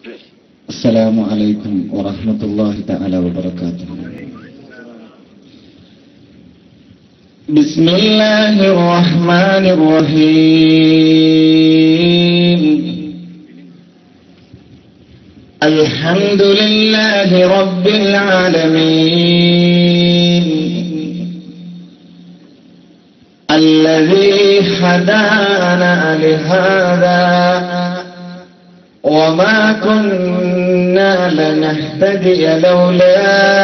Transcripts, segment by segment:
السلام عليكم ورحمة الله تعالى وبركاته بسم الله الرحمن الرحيم الحمد لله رب العالمين الذي هدانا لهذا وما كنا لنهتدي لولا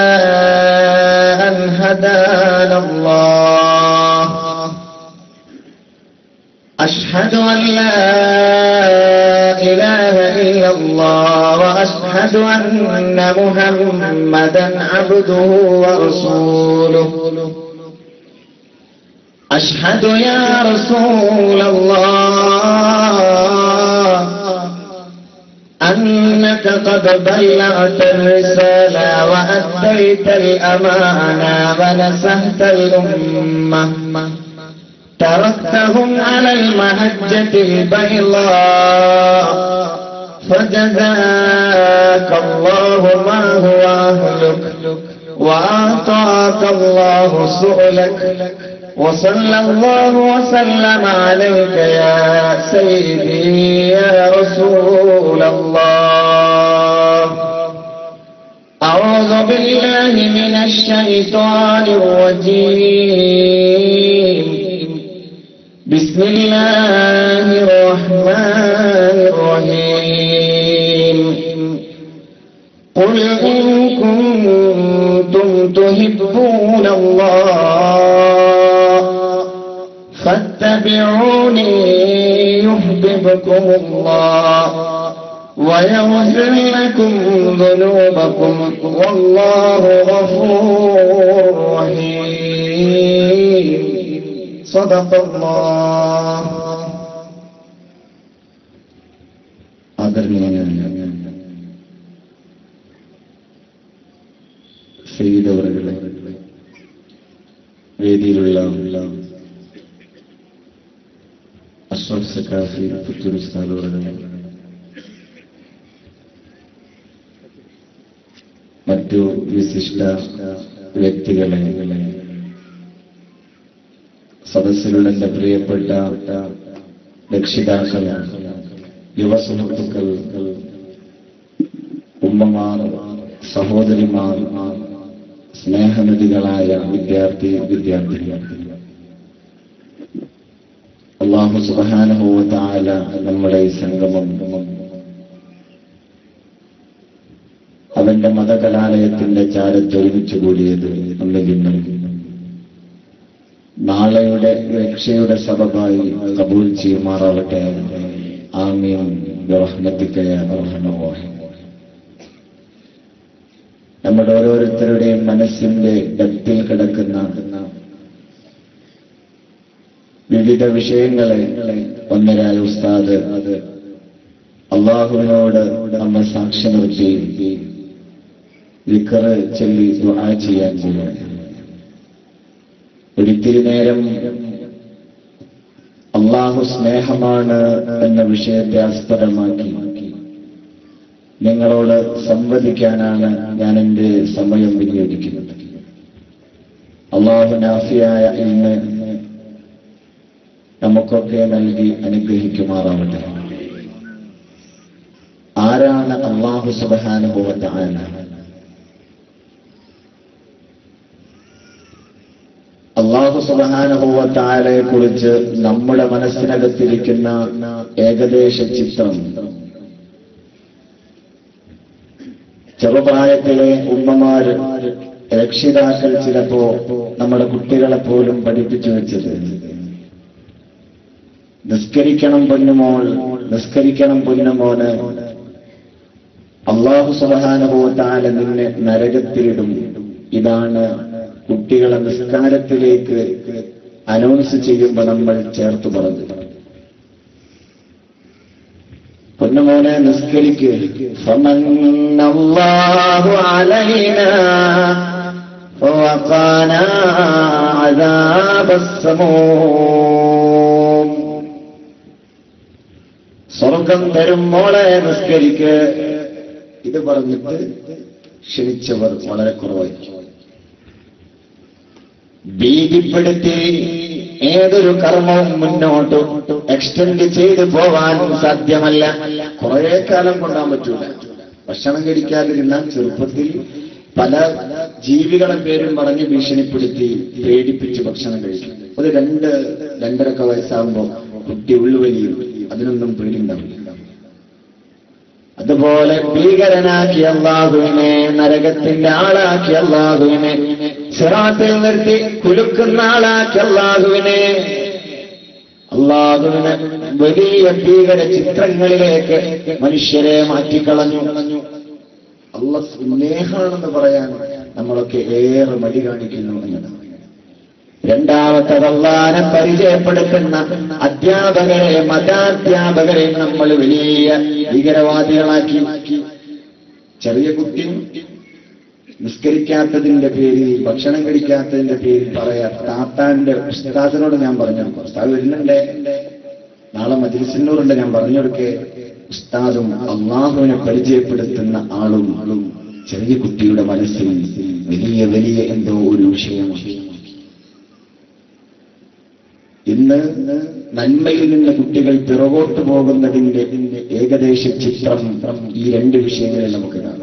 أن هدانا الله أشهد أن لا إله إلا الله وأشهد أن محمدا عبده ورسوله أشهد يا رسول الله أنك قد بلغت الرسالة وأديت الأمانة ونسهت الأمة تركتهم على المهجة البيضاء فجزاك الله ما هو أهلك وأعطاك الله سؤلك وصلى الله وسلم عليك يا سيدي يا رسول الله أعوذ بالله من الشيطان الرجيم بسم الله الرحمن الرحيم قل إن كنتم تحبون الله فاتبعوني يحببكم الله ويغفر لكم ذنوبكم والله غفور رحيم صدق الله ആദരണീയനായ ചെയ്തവരുടെ വേദിയിലുള്ള അഷ്റഫ് സക്കാഫി പുത്തൂർ സ്ഥാനവരുടെ മറ്റു വിശിഷ്ട വ്യക്തികളെ സദസ്സിലുള്ള എന്റെ പ്രിയപ്പെട്ട രക്ഷിതാക്കൾ യുവസുഹൃത്തുക്കൾ ഉമ്മമാർ സഹോദരിമാർ സ്നേഹനിധികളായ വിദ്യാർത്ഥി വിദ്യാർത്ഥികൾ അള്ളാഹു സുബാനുഭവത്തായ നമ്മുടെ ഈ സംഗമം അവന്റെ മതകലാലയത്തിന്റെ ചാരത്ത് ഒരുമിച്ച് കൂടിയത് ഒന്നിലും നാളെയുടെ രക്ഷയുടെ സബബായി കബൂൽ ചെയ്യുമാറാവട്ടെ ആമീൻ റഹ്മത്തിക്കയ റഹ്മവാഹി നമ്മുടെ ഓരോരുത്തരുടെയും മനസ്സിന്റെ ഡെപ്തിൽ കിടക്കുന്ന വിവിധ വിഷയങ്ങളെ ഒന്നരായ ഉസ്താദ് അള്ളാഹുവിനോട് നമ്മെ സാക്ഷി നിർത്തി വിക്കറ് ചൊല്ലി ദുആ ചെയ്യാൻ പോകുന്നു ഒരിത്തിരി നേരം അള്ളാഹു സ്നേഹമാണ് എന്ന വിഷയത്തെ ആസ്പദമാക്കി നിങ്ങളോട് സംവദിക്കാനാണ് ഞാൻ എന്റെ സമയം വിനിയോഗിക്കുന്നത് അള്ളാഹു നാഫിയായ ഇന്ന് നമുക്കൊക്കെ നൽകി അനുഗ്രഹിക്കുമാറാവട്ടെ ആരാണ് അള്ളാഹു സുബാനുഭവത്തെ ആന അള്ളാഹു സുബാനുഭവത്താലെ കുറിച്ച് നമ്മുടെ മനസ്സിനകത്തിരിക്കുന്ന ഏകദേശ ചിത്രം ചെറുപ്രായത്തിലെ ഉമ്മമാർ രക്ഷിതാക്കൾ ചിലപ്പോ നമ്മുടെ കുട്ടികളെ പോലും പഠിപ്പിച്ചു വെച്ചത് നിസ്കരിക്കണം പൊന്നുമോൾ നിസ്കരിക്കണം പൊന്നുമോന് അള്ളാഹു സുബാനുഭവത്താല നിന്നെ നരകത്തിലിടും ഇതാണ് കുട്ടികളെ നിസ്കാരത്തിലേക്ക് അനൗൺസ് ചെയ്യുമ്പോൾ നമ്മൾ ചേർത്ത് പറഞ്ഞു പൊന്നുമോനെ നിസ്കരിക്ക് ഫമന്നല്ലാഹു അലൈന ووقانا عذاب السموم സ്വർഗം തരും മോളെ നിസ്കരിക്ക് ഇത് പറഞ്ഞിട്ട് ക്ഷണിച്ചവർ വളരെ കുറവായിരിക്കും ഭീതിപ്പെടുത്തി ഏതൊരു കർമ്മവും മുന്നോട്ട് എക്സ്റ്റെൻഡ് ചെയ്തു പോവാൻ സാധ്യമല്ല കുറെ കാലം കൊണ്ടാൻ പറ്റൂല ഭക്ഷണം കഴിക്കാതിരുന്ന ചെറുപ്പത്തിൽ പല ജീവികളെ പേരും പറഞ്ഞ് ഭീഷണിപ്പെടുത്തി പേടിപ്പിച്ച് ഭക്ഷണം കഴിക്കും ഒരു രണ്ട് രണ്ടരക്ക വയസ്സാകുമ്പോൾ കുട്ടി ഉള്ളുവലിയും അതിനൊന്നും പേടിണ്ടാവില്ല അതുപോലെ ഭീകരനാക്കി അള്ളാഹുവിനെ നരകത്തിന്റെ ആളാക്കി അള്ളാഹുവിനെ സിറാത്തിൽ നിർത്തി കുലുക്കുന്ന ആളാക്കി അള്ളാഹുവിനെ അള്ളാഹുവിനെ വലിയ ഭീകര ചിത്രങ്ങളിലേക്ക് മനുഷ്യരെ മാറ്റിക്കളഞ്ഞു അള്ള സ്നേഹാണെന്ന് പറയാൻ നമ്മളൊക്കെ ഏറെ മടി കാണിക്കുന്നു എന്നതാണ് രണ്ടാമത്തെ അള്ളാനെ പരിചയപ്പെടുത്തുന്ന അധ്യാപകരെ മതാധ്യാപകരെ നമ്മൾ വലിയ ഭീകരവാദികളാക്കി ചെറിയ കുട്ടി നിസ്കരിക്കാത്തതിന്റെ പേരിൽ ഭക്ഷണം കഴിക്കാത്തതിന്റെ പേരിൽ പറയാ താത്താന്റെ ഉസ്താദിനോട് ഞാൻ പറഞ്ഞു ഉസ്താദ് വരുന്നുണ്ടേ നാളെ മജിലിസിനോടുണ്ട് ഞാൻ പറഞ്ഞു കൊടുക്കേ ഉസ്താദും അള്ളാഹുവിനെ പരിചയപ്പെടുത്തുന്ന ആളും ആളും ചെറിയ കുട്ടിയുടെ മനസ്സിൽ വലിയ വലിയ എന്തോ ഒരു വിഷയമാണ് ഇന്ന് നന്മയിൽ നിന്ന് കുട്ടികൾ പിറകോട്ട് പോകുന്നതിന്റെ ഏകദേശ ചിത്രം ഈ രണ്ട് വിഷയങ്ങളിൽ നമുക്ക് കാണാം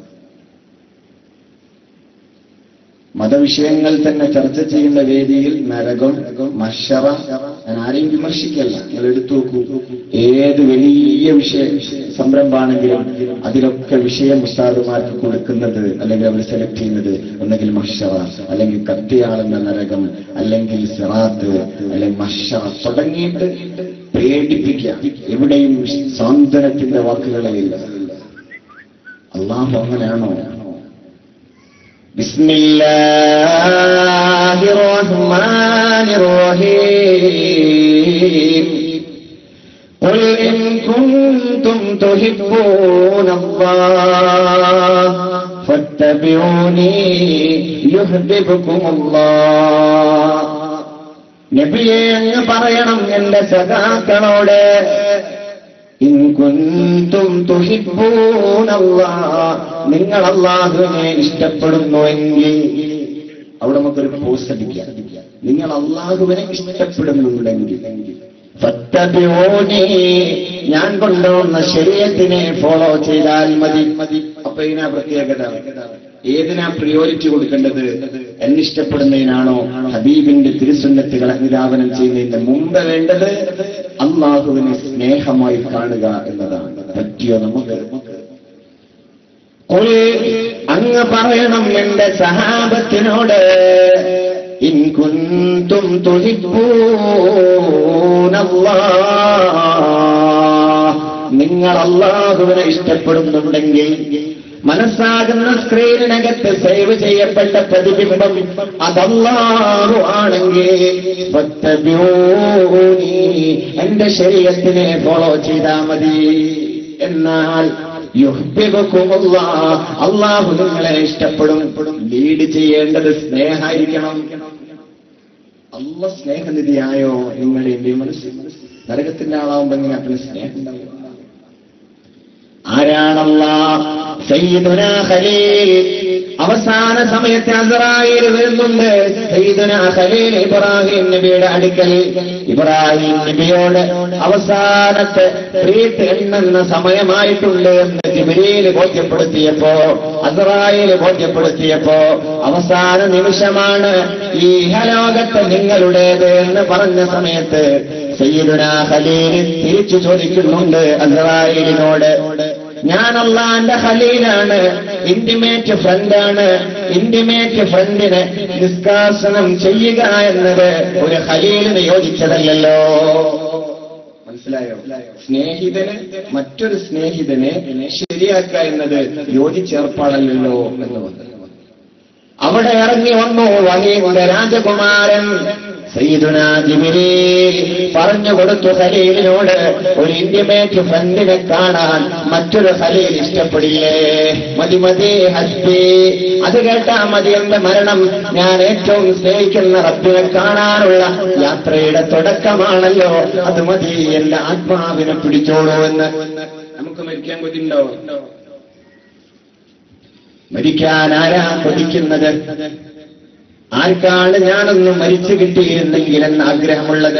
മതവിഷയങ്ങൾ തന്നെ ചർച്ച ചെയ്യുന്ന വേദിയിൽ നരകം മഷറ ഞാൻ ആരെയും വിമർശിക്കല്ല നിങ്ങൾ എടുത്തു നോക്കൂ ഏത് വലിയ വിഷയ സംരംഭമാണെങ്കിലും അതിലൊക്കെ വിഷയം ഉസ്താദുമാർക്ക് കൊടുക്കുന്നത് അല്ലെങ്കിൽ അവർ സെലക്ട് ചെയ്യുന്നത് ഒന്നെങ്കിൽ മഷറ അല്ലെങ്കിൽ കത്തിയാളുന്ന നരകം അല്ലെങ്കിൽ സിറാത്ത് അല്ലെങ്കിൽ മഷറ തുടങ്ങിയിട്ട് പേടിപ്പിക്കുക എവിടെയും സാന്ത്വനത്തിന്റെ വാക്കുകളേ ഇല്ല അള്ളാഹു അങ്ങനെയാണോ بسم الله الرحمن الرحيم قل إن كنتم تحبون الله فاتبعوني يحببكم الله നബിയെ അങ്ങ് പറയണം എന്റെ സഖാക്കളോട് ഇൻ കുന്തും തുഹിബ്ബൂനല്ലാഹ് നിങ്ങൾ അള്ളാഹുവിനെ ഇഷ്ടപ്പെടുന്നുവെങ്കിൽ അവിടെ നമുക്കൊരു പോസ്റ്റ് അടിക്കാം നിങ്ങൾ അള്ളാഹുവിനെ ഇഷ്ടപ്പെടുന്നുണ്ടെങ്കിൽ ഫത്തബിഊനി ഞാൻ കൊണ്ടുവന്ന ശരീരത്തിനെ ഫോളോ ചെയ്താൽ മതി മതി അപ്പൊ ഇതിനാ പ്രത്യേകത ഏതിനാ പ്രിയോറിറ്റി കൊടുക്കേണ്ടത് എന്നിഷ്ടപ്പെടുന്നതിനാണോ ഹബീബിന്റെ തിരുസുന്നത്തുകൾ അനുധാവനം ചെയ്യുന്നതിന് മുമ്പ് വേണ്ടത് അള്ളാഹുവിനെ സ്നേഹമായി കാണുക എന്നതാണ് പറ്റിയോ നമുക്ക് ഖുൽ അങ്ങ് പറയണം എന്റെ സഹാബത്തിനോട് ഇൻ കുന്തും തുഹിബ്ബൂനല്ലാഹ് നിങ്ങൾ അള്ളാഹുവിനെ ഇഷ്ടപ്പെടുന്നുണ്ടെങ്കിൽ മനസ്സാകുന്ന സ്ക്രീനിനകത്ത് സേവ് ചെയ്യപ്പെട്ട പ്രതിബിംബം അതല്ലാഹു ആണെങ്കിൽ ഫത്തബിഊനി, എന്റെ ശരീരത്തിനെ ഫോളോ ചെയ്താൽ മതി എന്നാൽ യുഹ്ബിബുക്കുമുല്ലാഹ്, അള്ളാഹു നിങ്ങളെ ഇഷ്ടപ്പെടും ലീഡ് ചെയ്യേണ്ടത് സ്നേഹമായിരിക്കണം അല്ല സ്നേഹനിധിയായോ നിങ്ങളുടെ എന്റെ മനസ്സിൽ നരകത്തിന്റെ ആളാവുമ്പോ എങ്ങനെ അത്ര സ്നേഹം ഉണ്ടാവുക ആരാണല്ല സയ്യിദുന ഖലീൽ അവസാന സമയത്ത് അസറായിൽ വരുന്നുണ്ട് സയ്യിദുന ഖലീൽ ഇബ്രാഹിം നബിയുടെ അടുക്കൽ ഇബ്രാഹിം നബിയോട് അവസാനത്തെ പ്രീത്ത് എണ്ണുന്ന സമയമായിട്ടുണ്ട് എന്ന് ജിബ്രീൽ ബോധ്യപ്പെടുത്തിയപ്പോ അസറായിൽ ബോധ്യപ്പെടുത്തിയപ്പോ അവസാന നിമിഷമാണ് ഈ ഹലോകത്ത് നിങ്ങളുടേത് എന്ന് പറഞ്ഞ സമയത്ത് സയ്യിദുന ഖലീൽ തിരിച്ചു ചോദിക്കുന്നുണ്ട് അസറായിലിനോട് ഞാൻ അള്ളാന്റെ ഖലീലാണ് ഇന്റിമേറ്റ് ഫ്രണ്ടാണ് ഇന്റിമേറ്റ് ഫ്രണ്ടിനെ നിഷ്കാസനം ചെയ്യുക എന്നത് ഒരു ഖലീലിന് യോജിച്ചതല്ലല്ലോ മനസ്സിലായോ സ്നേഹിതന് മറ്റൊരു സ്നേഹിതനെ ശരിയാക്കുക എന്നത് യോജിച്ചേർപ്പാടല്ലല്ലോ എന്ന് വന്നു അവിടെ ഇറങ്ങി വന്നു വഹീന്റെ രാജകുമാരൻ സയ്യിദുന ജിബ്രീൽ പറഞ്ഞു കൊടുത്തു ഖലീലിനോട് ഒരു ഇന്റിമേറ്റ് ഫ്രണ്ടിനെ കാണാൻ മറ്റൊരു ഖലീൽ ഇഷ്ടപ്പെടില്ലേ മതി മതി ഹസ്ബി അത് കേട്ടാ മതി എന്റെ മരണം ഞാൻ ഏറ്റവും സ്നേഹിക്കുന്ന റബ്ബിനെ കാണാനുള്ള യാത്രയുടെ തുടക്കമാണല്ലോ അത് മതി എന്റെ ആത്മാവിനെ പിടിച്ചോളൂ എന്ന് നമുക്ക് മരിക്കാൻ ബുദ്ധിണ്ടോ മരിക്കാൻ ആരാ കൊതിക്കുന്നത് ആർക്കാണ് ഞാനൊന്ന് മരിച്ചു കിട്ടിയിരുന്നെങ്കിൽ എന്ന ആഗ്രഹമുള്ളത്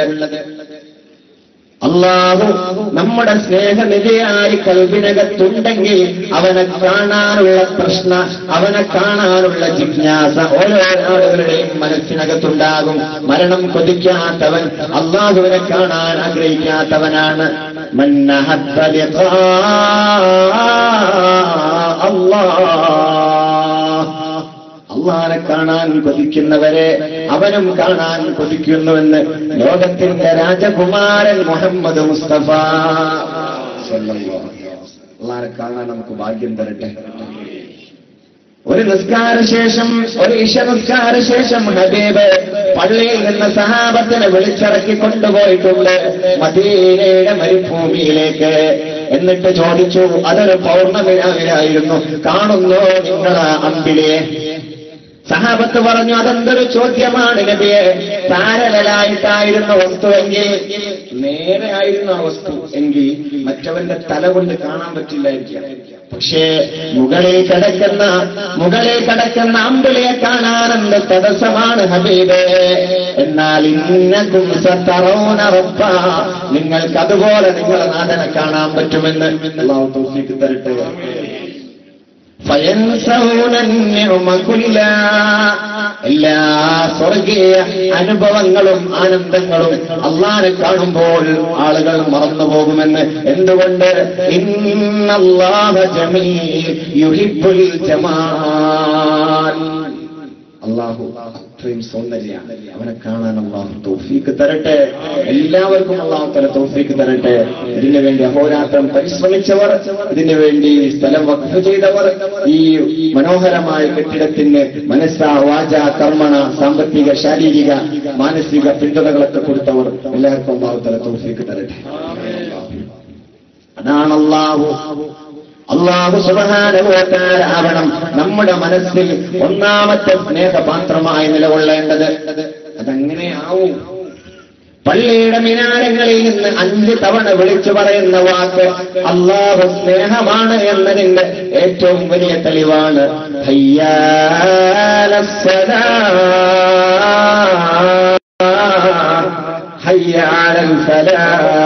അള്ളാഹു നമ്മുടെ സ്നേഹനിധിയായി കൽവിനകത്തുണ്ടെങ്കിൽ അവനെ കാണാനുള്ള പ്രശ്ന അവനെ കാണാനുള്ള ജിജ്ഞാസ ഓരോ ആളുകളുടെയും മനസ്സിനകത്തുണ്ടാകും മരണം കൊതിക്കാത്തവൻ അള്ളാഹുവിനെ കാണാൻ ആഗ്രഹിക്കാത്തവനാണ് അള്ളാഹ് അള്ളാനെ കാണാൻ കൊതിക്കുന്നവരെ അവനും കാണാൻ കൊതിക്കുന്നുവെന്ന് ലോകത്തിന്റെ രാജകുമാരൻ മുഹമ്മദ് മുസ്തഫ അള്ളാനെ കാണാൻ നമുക്ക് ഭാഗ്യം തരട്ടെ ഒരു നിസ്കാര ശേഷം ഒരു ഇഷ നിസ്കാര ശേഷം ഹബീബ് പള്ളിയിൽ നിന്ന് സഹാബത്തിനെ വിളിച്ചിറക്കി കൊണ്ടുപോയിട്ടുണ്ട് മദീനയുടെ മരുഭൂമിയിലേക്ക് എന്നിട്ട് ചോദിച്ചു അതൊരു പൗർണമി രാവിലായിരുന്നു കാണുന്നു നിങ്ങൾ അമ്പിലെ സഹാബത്ത് പറഞ്ഞു അതെന്തൊരു ചോദ്യമാണ് നബിയെ പാരലായിട്ടായിരുന്ന വസ്തുവെങ്കിൽ നേരെ ആയിരുന്ന ആ വസ്തു എങ്കിൽ മറ്റവന്റെ തല കൊണ്ട് കാണാൻ പറ്റില്ലായിരിക്കാം പക്ഷേ മുകളിൽ കിടക്കുന്ന മുകളിൽ കിടക്കുന്ന അമ്പിളിയെ കാണാൻ എന്ത് തടസ്സമാണ് ഹബീബേ എന്നാൽ ഇന്നക്കും സത്തറൗന റബ്ബ നിങ്ങൾക്ക് അതുപോലെ നിങ്ങളെ നാഥനെ കാണാൻ പറ്റുമെന്ന് അള്ളാഹു തൗഫീഖ് തരട്ടെ ഫയൻസൗന النعم كلها. എല്ലാ സ്വർഗീയ അനുഭവങ്ങളും ആനന്ദങ്ങളും അള്ളാനെ കാണുമ്പോൾ ആളുകൾ മറന്നു പോകുമെന്ന് എന്തുകൊണ്ട് ഇന്നല്ലാഹ ജമീൽ യുഹിബ്ബുൽ ജമാൽ അള്ളാഹു അത്രയും സൗന്ദര്യമാണ് അവനെ കാണാൻ അള്ളാഹു തൗഫീക്ക് തരട്ടെ എല്ലാവർക്കും അള്ളാഹു തല തൗഫീക്ക് തരട്ടെ ഇതിനു വേണ്ടി അഹോരാത്രം പരിശ്രമിച്ചവർ ഇതിനു വേണ്ടി സ്ഥലം വഖഫ് ചെയ്തവർ ഈ മനോഹരമായ കെട്ടിടത്തിന് മനസ്സ വാച കർമ്മണ സാമ്പത്തിക ശാരീരിക മാനസിക പിന്തുണകളൊക്കെ കൊടുത്തവർ എല്ലാവർക്കും അള്ളാഹു തല തൗഫീക്ക് തരട്ടെ അതാണ് അള്ളാഹു അള്ളാഹു സുബാനുഭവത്താരാവണം നമ്മുടെ മനസ്സിൽ ഒന്നാമത്തെ സ്നേഹപാത്രമായി നിലകൊള്ളേണ്ടത് അതങ്ങനെ ആവും പള്ളിയുടെ മിനാരങ്ങളിൽ നിന്ന് അഞ്ച് തവണ വിളിച്ചു പറയുന്ന വാക്ക് അള്ളാഹു സ്നേഹമാണ് എന്നതിന്റെ ഏറ്റവും വലിയ തെളിവാണ് ഹയ്യാലൽ ഫലാ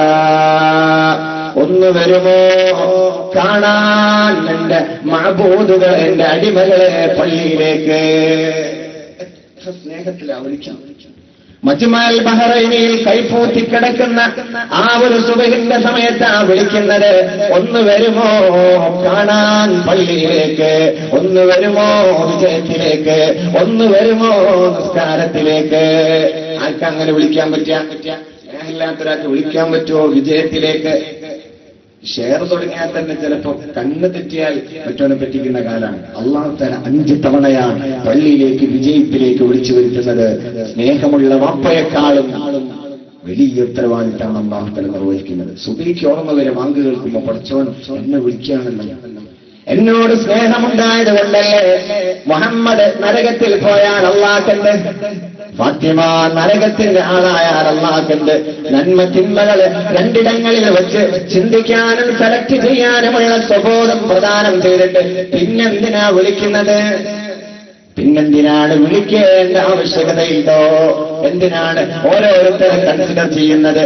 ഒന്ന് വരുമോ കാണാൻ എന്റെ മഹബൂദുകൾ എന്റെ അടിമകളെ പള്ളിയിലേക്ക് എത്ര സ്നേഹത്തിലാ വിളിക്കാം മജ്മൽ ബഹറൈനിയിൽ കൈപ്പൂത്തി കിടക്കുന്ന ആ ഒരു സുബഹിന്റെ സമയത്താ വിളിക്കുന്നത് ഒന്ന് വരുമോ കാണാൻ പള്ളിയിലേക്ക് ഒന്ന് വരുമോ വിജയത്തിലേക്ക് ഒന്ന് വരുമോ നിസ്കാരത്തിലേക്ക് ആർക്കങ്ങനെ വിളിക്കാൻ പറ്റാൻ പറ്റാ സ്നേഹമില്ലാത്തൊരാൾക്ക് വിളിക്കാൻ പറ്റുമോ വിജയത്തിലേക്ക് ഷെയർ തുടങ്ങിയാൽ തന്നെ ചിലപ്പോ കണ്ണ് തെറ്റിയാൽ മറ്റവനെ പറ്റിക്കുന്ന കാലാണ് അള്ളാഹു തല അഞ്ച് തവണയാണ് പള്ളിയിലേക്ക് വിജയത്തിലേക്ക് വിളിച്ചു വരുത്തുന്നത് സ്നേഹമുള്ള വാപ്പയെക്കാളും വലിയ ഉത്തരവാദിത്തമാണ് അള്ളാഹു തല നിർവഹിക്കുന്നത് സുബിക്ക് ഓർമ്മ വരെ വാങ്ക് കേൾക്കുമ്പോ പഠിച്ചവൻ എന്നെ വിളിക്കുകയാണല്ലോ എന്നോട് സ്നേഹമുണ്ടായത് കൊണ്ടല്ലേ മുഹമ്മദ് നരകത്തിൽ പോയാൽ അള്ളാഹ്ക്കണ്ട് ഫാത്തിമ നരകത്തിന്റെ ആളായാൽ അള്ളാഹ്ക്കണ്ട് നന്മ തിന്മകള് രണ്ടിടങ്ങളിൽ വെച്ച് ചിന്തിക്കാനും സെലക്ട് ചെയ്യാനുമുള്ള സ്വബോധം പ്രദാനം ചെയ്തിട്ട് പിന്നെന്തിനാ വിളിക്കുന്നത് പിന്നെന്തിനാണ് വിളിക്കേണ്ട ആവശ്യകതയുണ്ടോ എന്തിനാണ് ഓരോരുത്തരും കൺസിഡർ ചെയ്യുന്നത്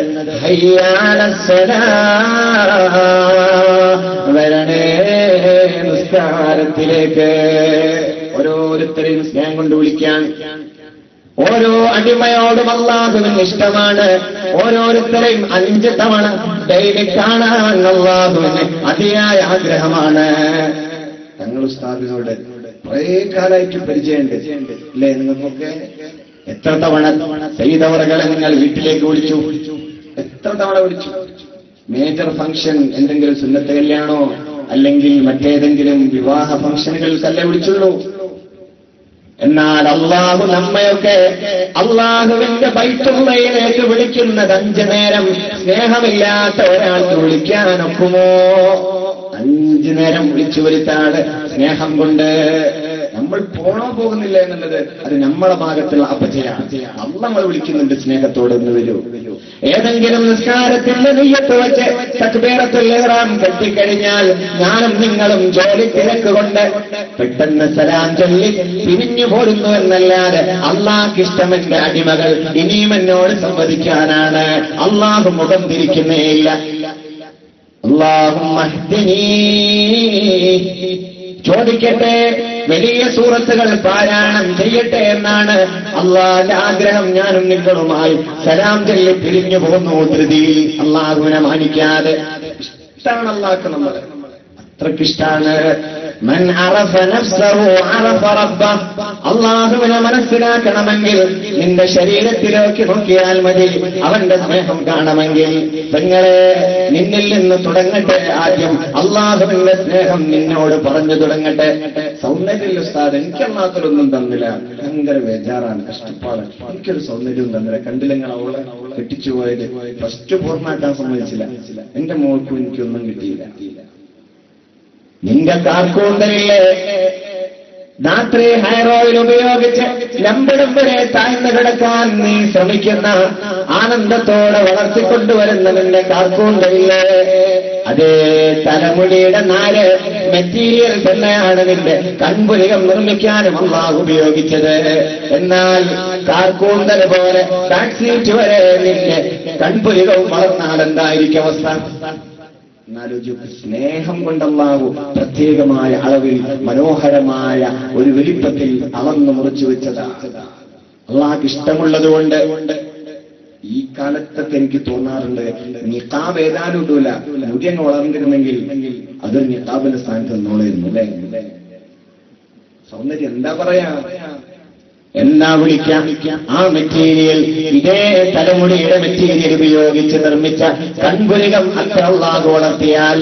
വരണേ നിസ്കാരത്തിലേക്ക് ഓരോരുത്തരെയും സ്നേഹം കൊണ്ട് വിളിക്കാൻ ഓരോ അടിമയോടും അള്ളാഹുവിന് ഇഷ്ടമാണ് ഓരോരുത്തരെയും അഞ്ച് തവണ ഡെയിലി കാണാൻ അള്ളാഹുവിന് അതിയായ ആഗ്രഹമാണ് തങ്ങൾ ഉസ്താദിനോട് കുറേ കാലമായിട്ട് പരിചയമുണ്ട് അല്ലേ നിങ്ങൾക്കൊക്കെ എത്ര തവണ ചെയ്തവറുകളെ നിങ്ങൾ വീട്ടിലേക്ക് വിളിച്ചു എത്ര തവണ വിളിച്ചു മേജർ ഫംഗ്ഷൻ എന്തെങ്കിലും സുന്നത്ത് കല്യാണോ അല്ലെങ്കിൽ മറ്റേതെങ്കിലും വിവാഹ ഫംഗ്ഷനുകൾക്കല്ലേ വിളിച്ചുള്ളൂ എന്നാൽ അള്ളാഹു നമ്മയൊക്കെ അള്ളാഹുവിന്റെ ബൈത്തുള്ളയിലേക്ക് വിളിക്കുന്നത് അഞ്ചു നേരം സ്നേഹമില്ലാത്ത ഒരാൾക്ക് വിളിക്കാനൊക്കുമോ അഞ്ചു നേരം വിളിച്ചു വരുത്താണ് സ്നേഹം കൊണ്ട് നമ്മൾ പോണോ പോകുന്നില്ല എന്നുള്ളത് അത് നമ്മളെ ഭാഗത്തുള്ള അപജയാണ് അന്ന് നമ്മൾ വിളിക്കുന്നുണ്ട് സ്നേഹത്തോടെ എന്ന് വരൂ ഏതെങ്കിലും നിസ്കാരത്തിന്റെ നെയ്യത്ത് വെച്ച് തക്ബീറത്തുൽ ഇഹ്റാം കെട്ടിക്കഴിഞ്ഞാൽ ഞാനും നിങ്ങളും ജോലി തിരക്കുകൊണ്ട് പെട്ടെന്ന് സലാം ചൊല്ലി പിരിഞ്ഞു പോരുന്നു എന്നല്ലാതെ അള്ളാഹ് ഇഷ്ടമെന്റെ അടിമകൾ ഇനിയും എന്നോട് സംവദിക്കാനാണ് അള്ളാഹു മുഖം തിരിക്കുന്നേയില്ല അള്ളാഹുമ്മ ചോദിക്കട്ടെ വലിയ സൂറത്തുകൾ പാരായണം ചെയ്യട്ടെ എന്നാണ് അള്ളാന്റെ ആഗ്രഹം ഞാനും നിങ്ങളുമായി സലാം ചൊല്ലി പിരിഞ്ഞു പോകുന്നു ധൃതിയിൽ അള്ളാഹുവിനെ മാനിക്കാതെ ഇഷ്ടമാണ് അള്ളാഹ്ക്ക് നമ്മൾ അത്രക്കിഷ്ടാണ് മൻ അറഫ നഫ്സഹു അറഫ റബ്ബ അള്ളാഹുവിനെ മനസ്സിലാക്കണമെങ്കിൽ നിന്റെ ശരീരത്തിലേക്ക് നോക്കിയാൽ മതി അവന്റെ സ്നേഹം കാണണമെങ്കിൽ പെങ്ങളെ നിന്നിൽ നിന്ന് തുടങ്ങട്ടെ ആദ്യം അള്ളാഹുവിന്റെ സ്നേഹം നിന്നോട് പറഞ്ഞു തുടങ്ങട്ടെ സൗന്ദര്യം ഉസ്താദ് എനിക്കല്ലാത്തൊരൊന്നും തന്നില്ല ഭയങ്കര ബേജാറാണ് കഷ്ടപ്പാട് എനിക്കൊരു സൗന്ദര്യവും തന്നില്ല കണ്ടില്ലെങ്കിൽ അവളെ കെട്ടിച്ചു പോയത് ഫസ്റ്റ് പൂർണ്ണമാക്കാൻ സമ്മതിച്ചില്ല എന്റെ മോൾക്കും എനിക്കൊന്നും കിട്ടിയില്ല നിന്റെ കാർക്കൂന്തലിലെ രാത്രി ഹെയർ ഓയിൽ ഉപയോഗിച്ച് ലമ്പടം വരെ താഴ്ന്നു കിടക്കാൻ നീ ശ്രമിക്കുന്ന ആനന്ദത്തോടെ വളർത്തിക്കൊണ്ടുവരുന്ന നിന്റെ കാർക്കൂന്തലിലെ അതേ തലമുടിയുടെ നാല് മെറ്റീരിയൽ തന്നെയാണ് നിന്റെ കൺപുലികം നിർമ്മിക്കാനും അള്ളാഹ് ഉപയോഗിച്ചത് എന്നാൽ കാർക്കൂന്തൽ പോലെ ബാക്ക് സീറ്റ് വരെ നിന്റെ കൺപുലികവും വളർന്നാൽ എന്തായിരിക്കും അവസ്ഥ എന്നാലോചിക്കും സ്നേഹം കൊണ്ടല്ലാവു പ്രത്യേകമായ അളവിൽ മനോഹരമായ ഒരു വലിപ്പത്തിൽ അളന്നു മുറിച്ചു വെച്ചതാ അള്ളാഹ് ഇഷ്ടമുള്ളത് കൊണ്ട് ഈ കാലത്തൊക്കെ എനിക്ക് തോന്നാറുണ്ട് നിക്കാബ് ഏതാനും ഇടൂല മുടി അങ്ങ് വളർന്നിരുന്നെങ്കിൽ അത് നിക്കാബിന്റെ സ്ഥാനത്ത് നിന്നോളായിരുന്നു അല്ലേ സൗന്ദര്യം എന്താ പറയാ എന്നാ വിളിക്കാം ആ മെറ്റീരിയൽ ഇതേ തലമുടിയുടെ മെറ്റീരിയൽ ഉപയോഗിച്ച് നിർമ്മിച്ച കൺപുരികം അത്ര അള്ളാഹ് വളർത്തിയാൽ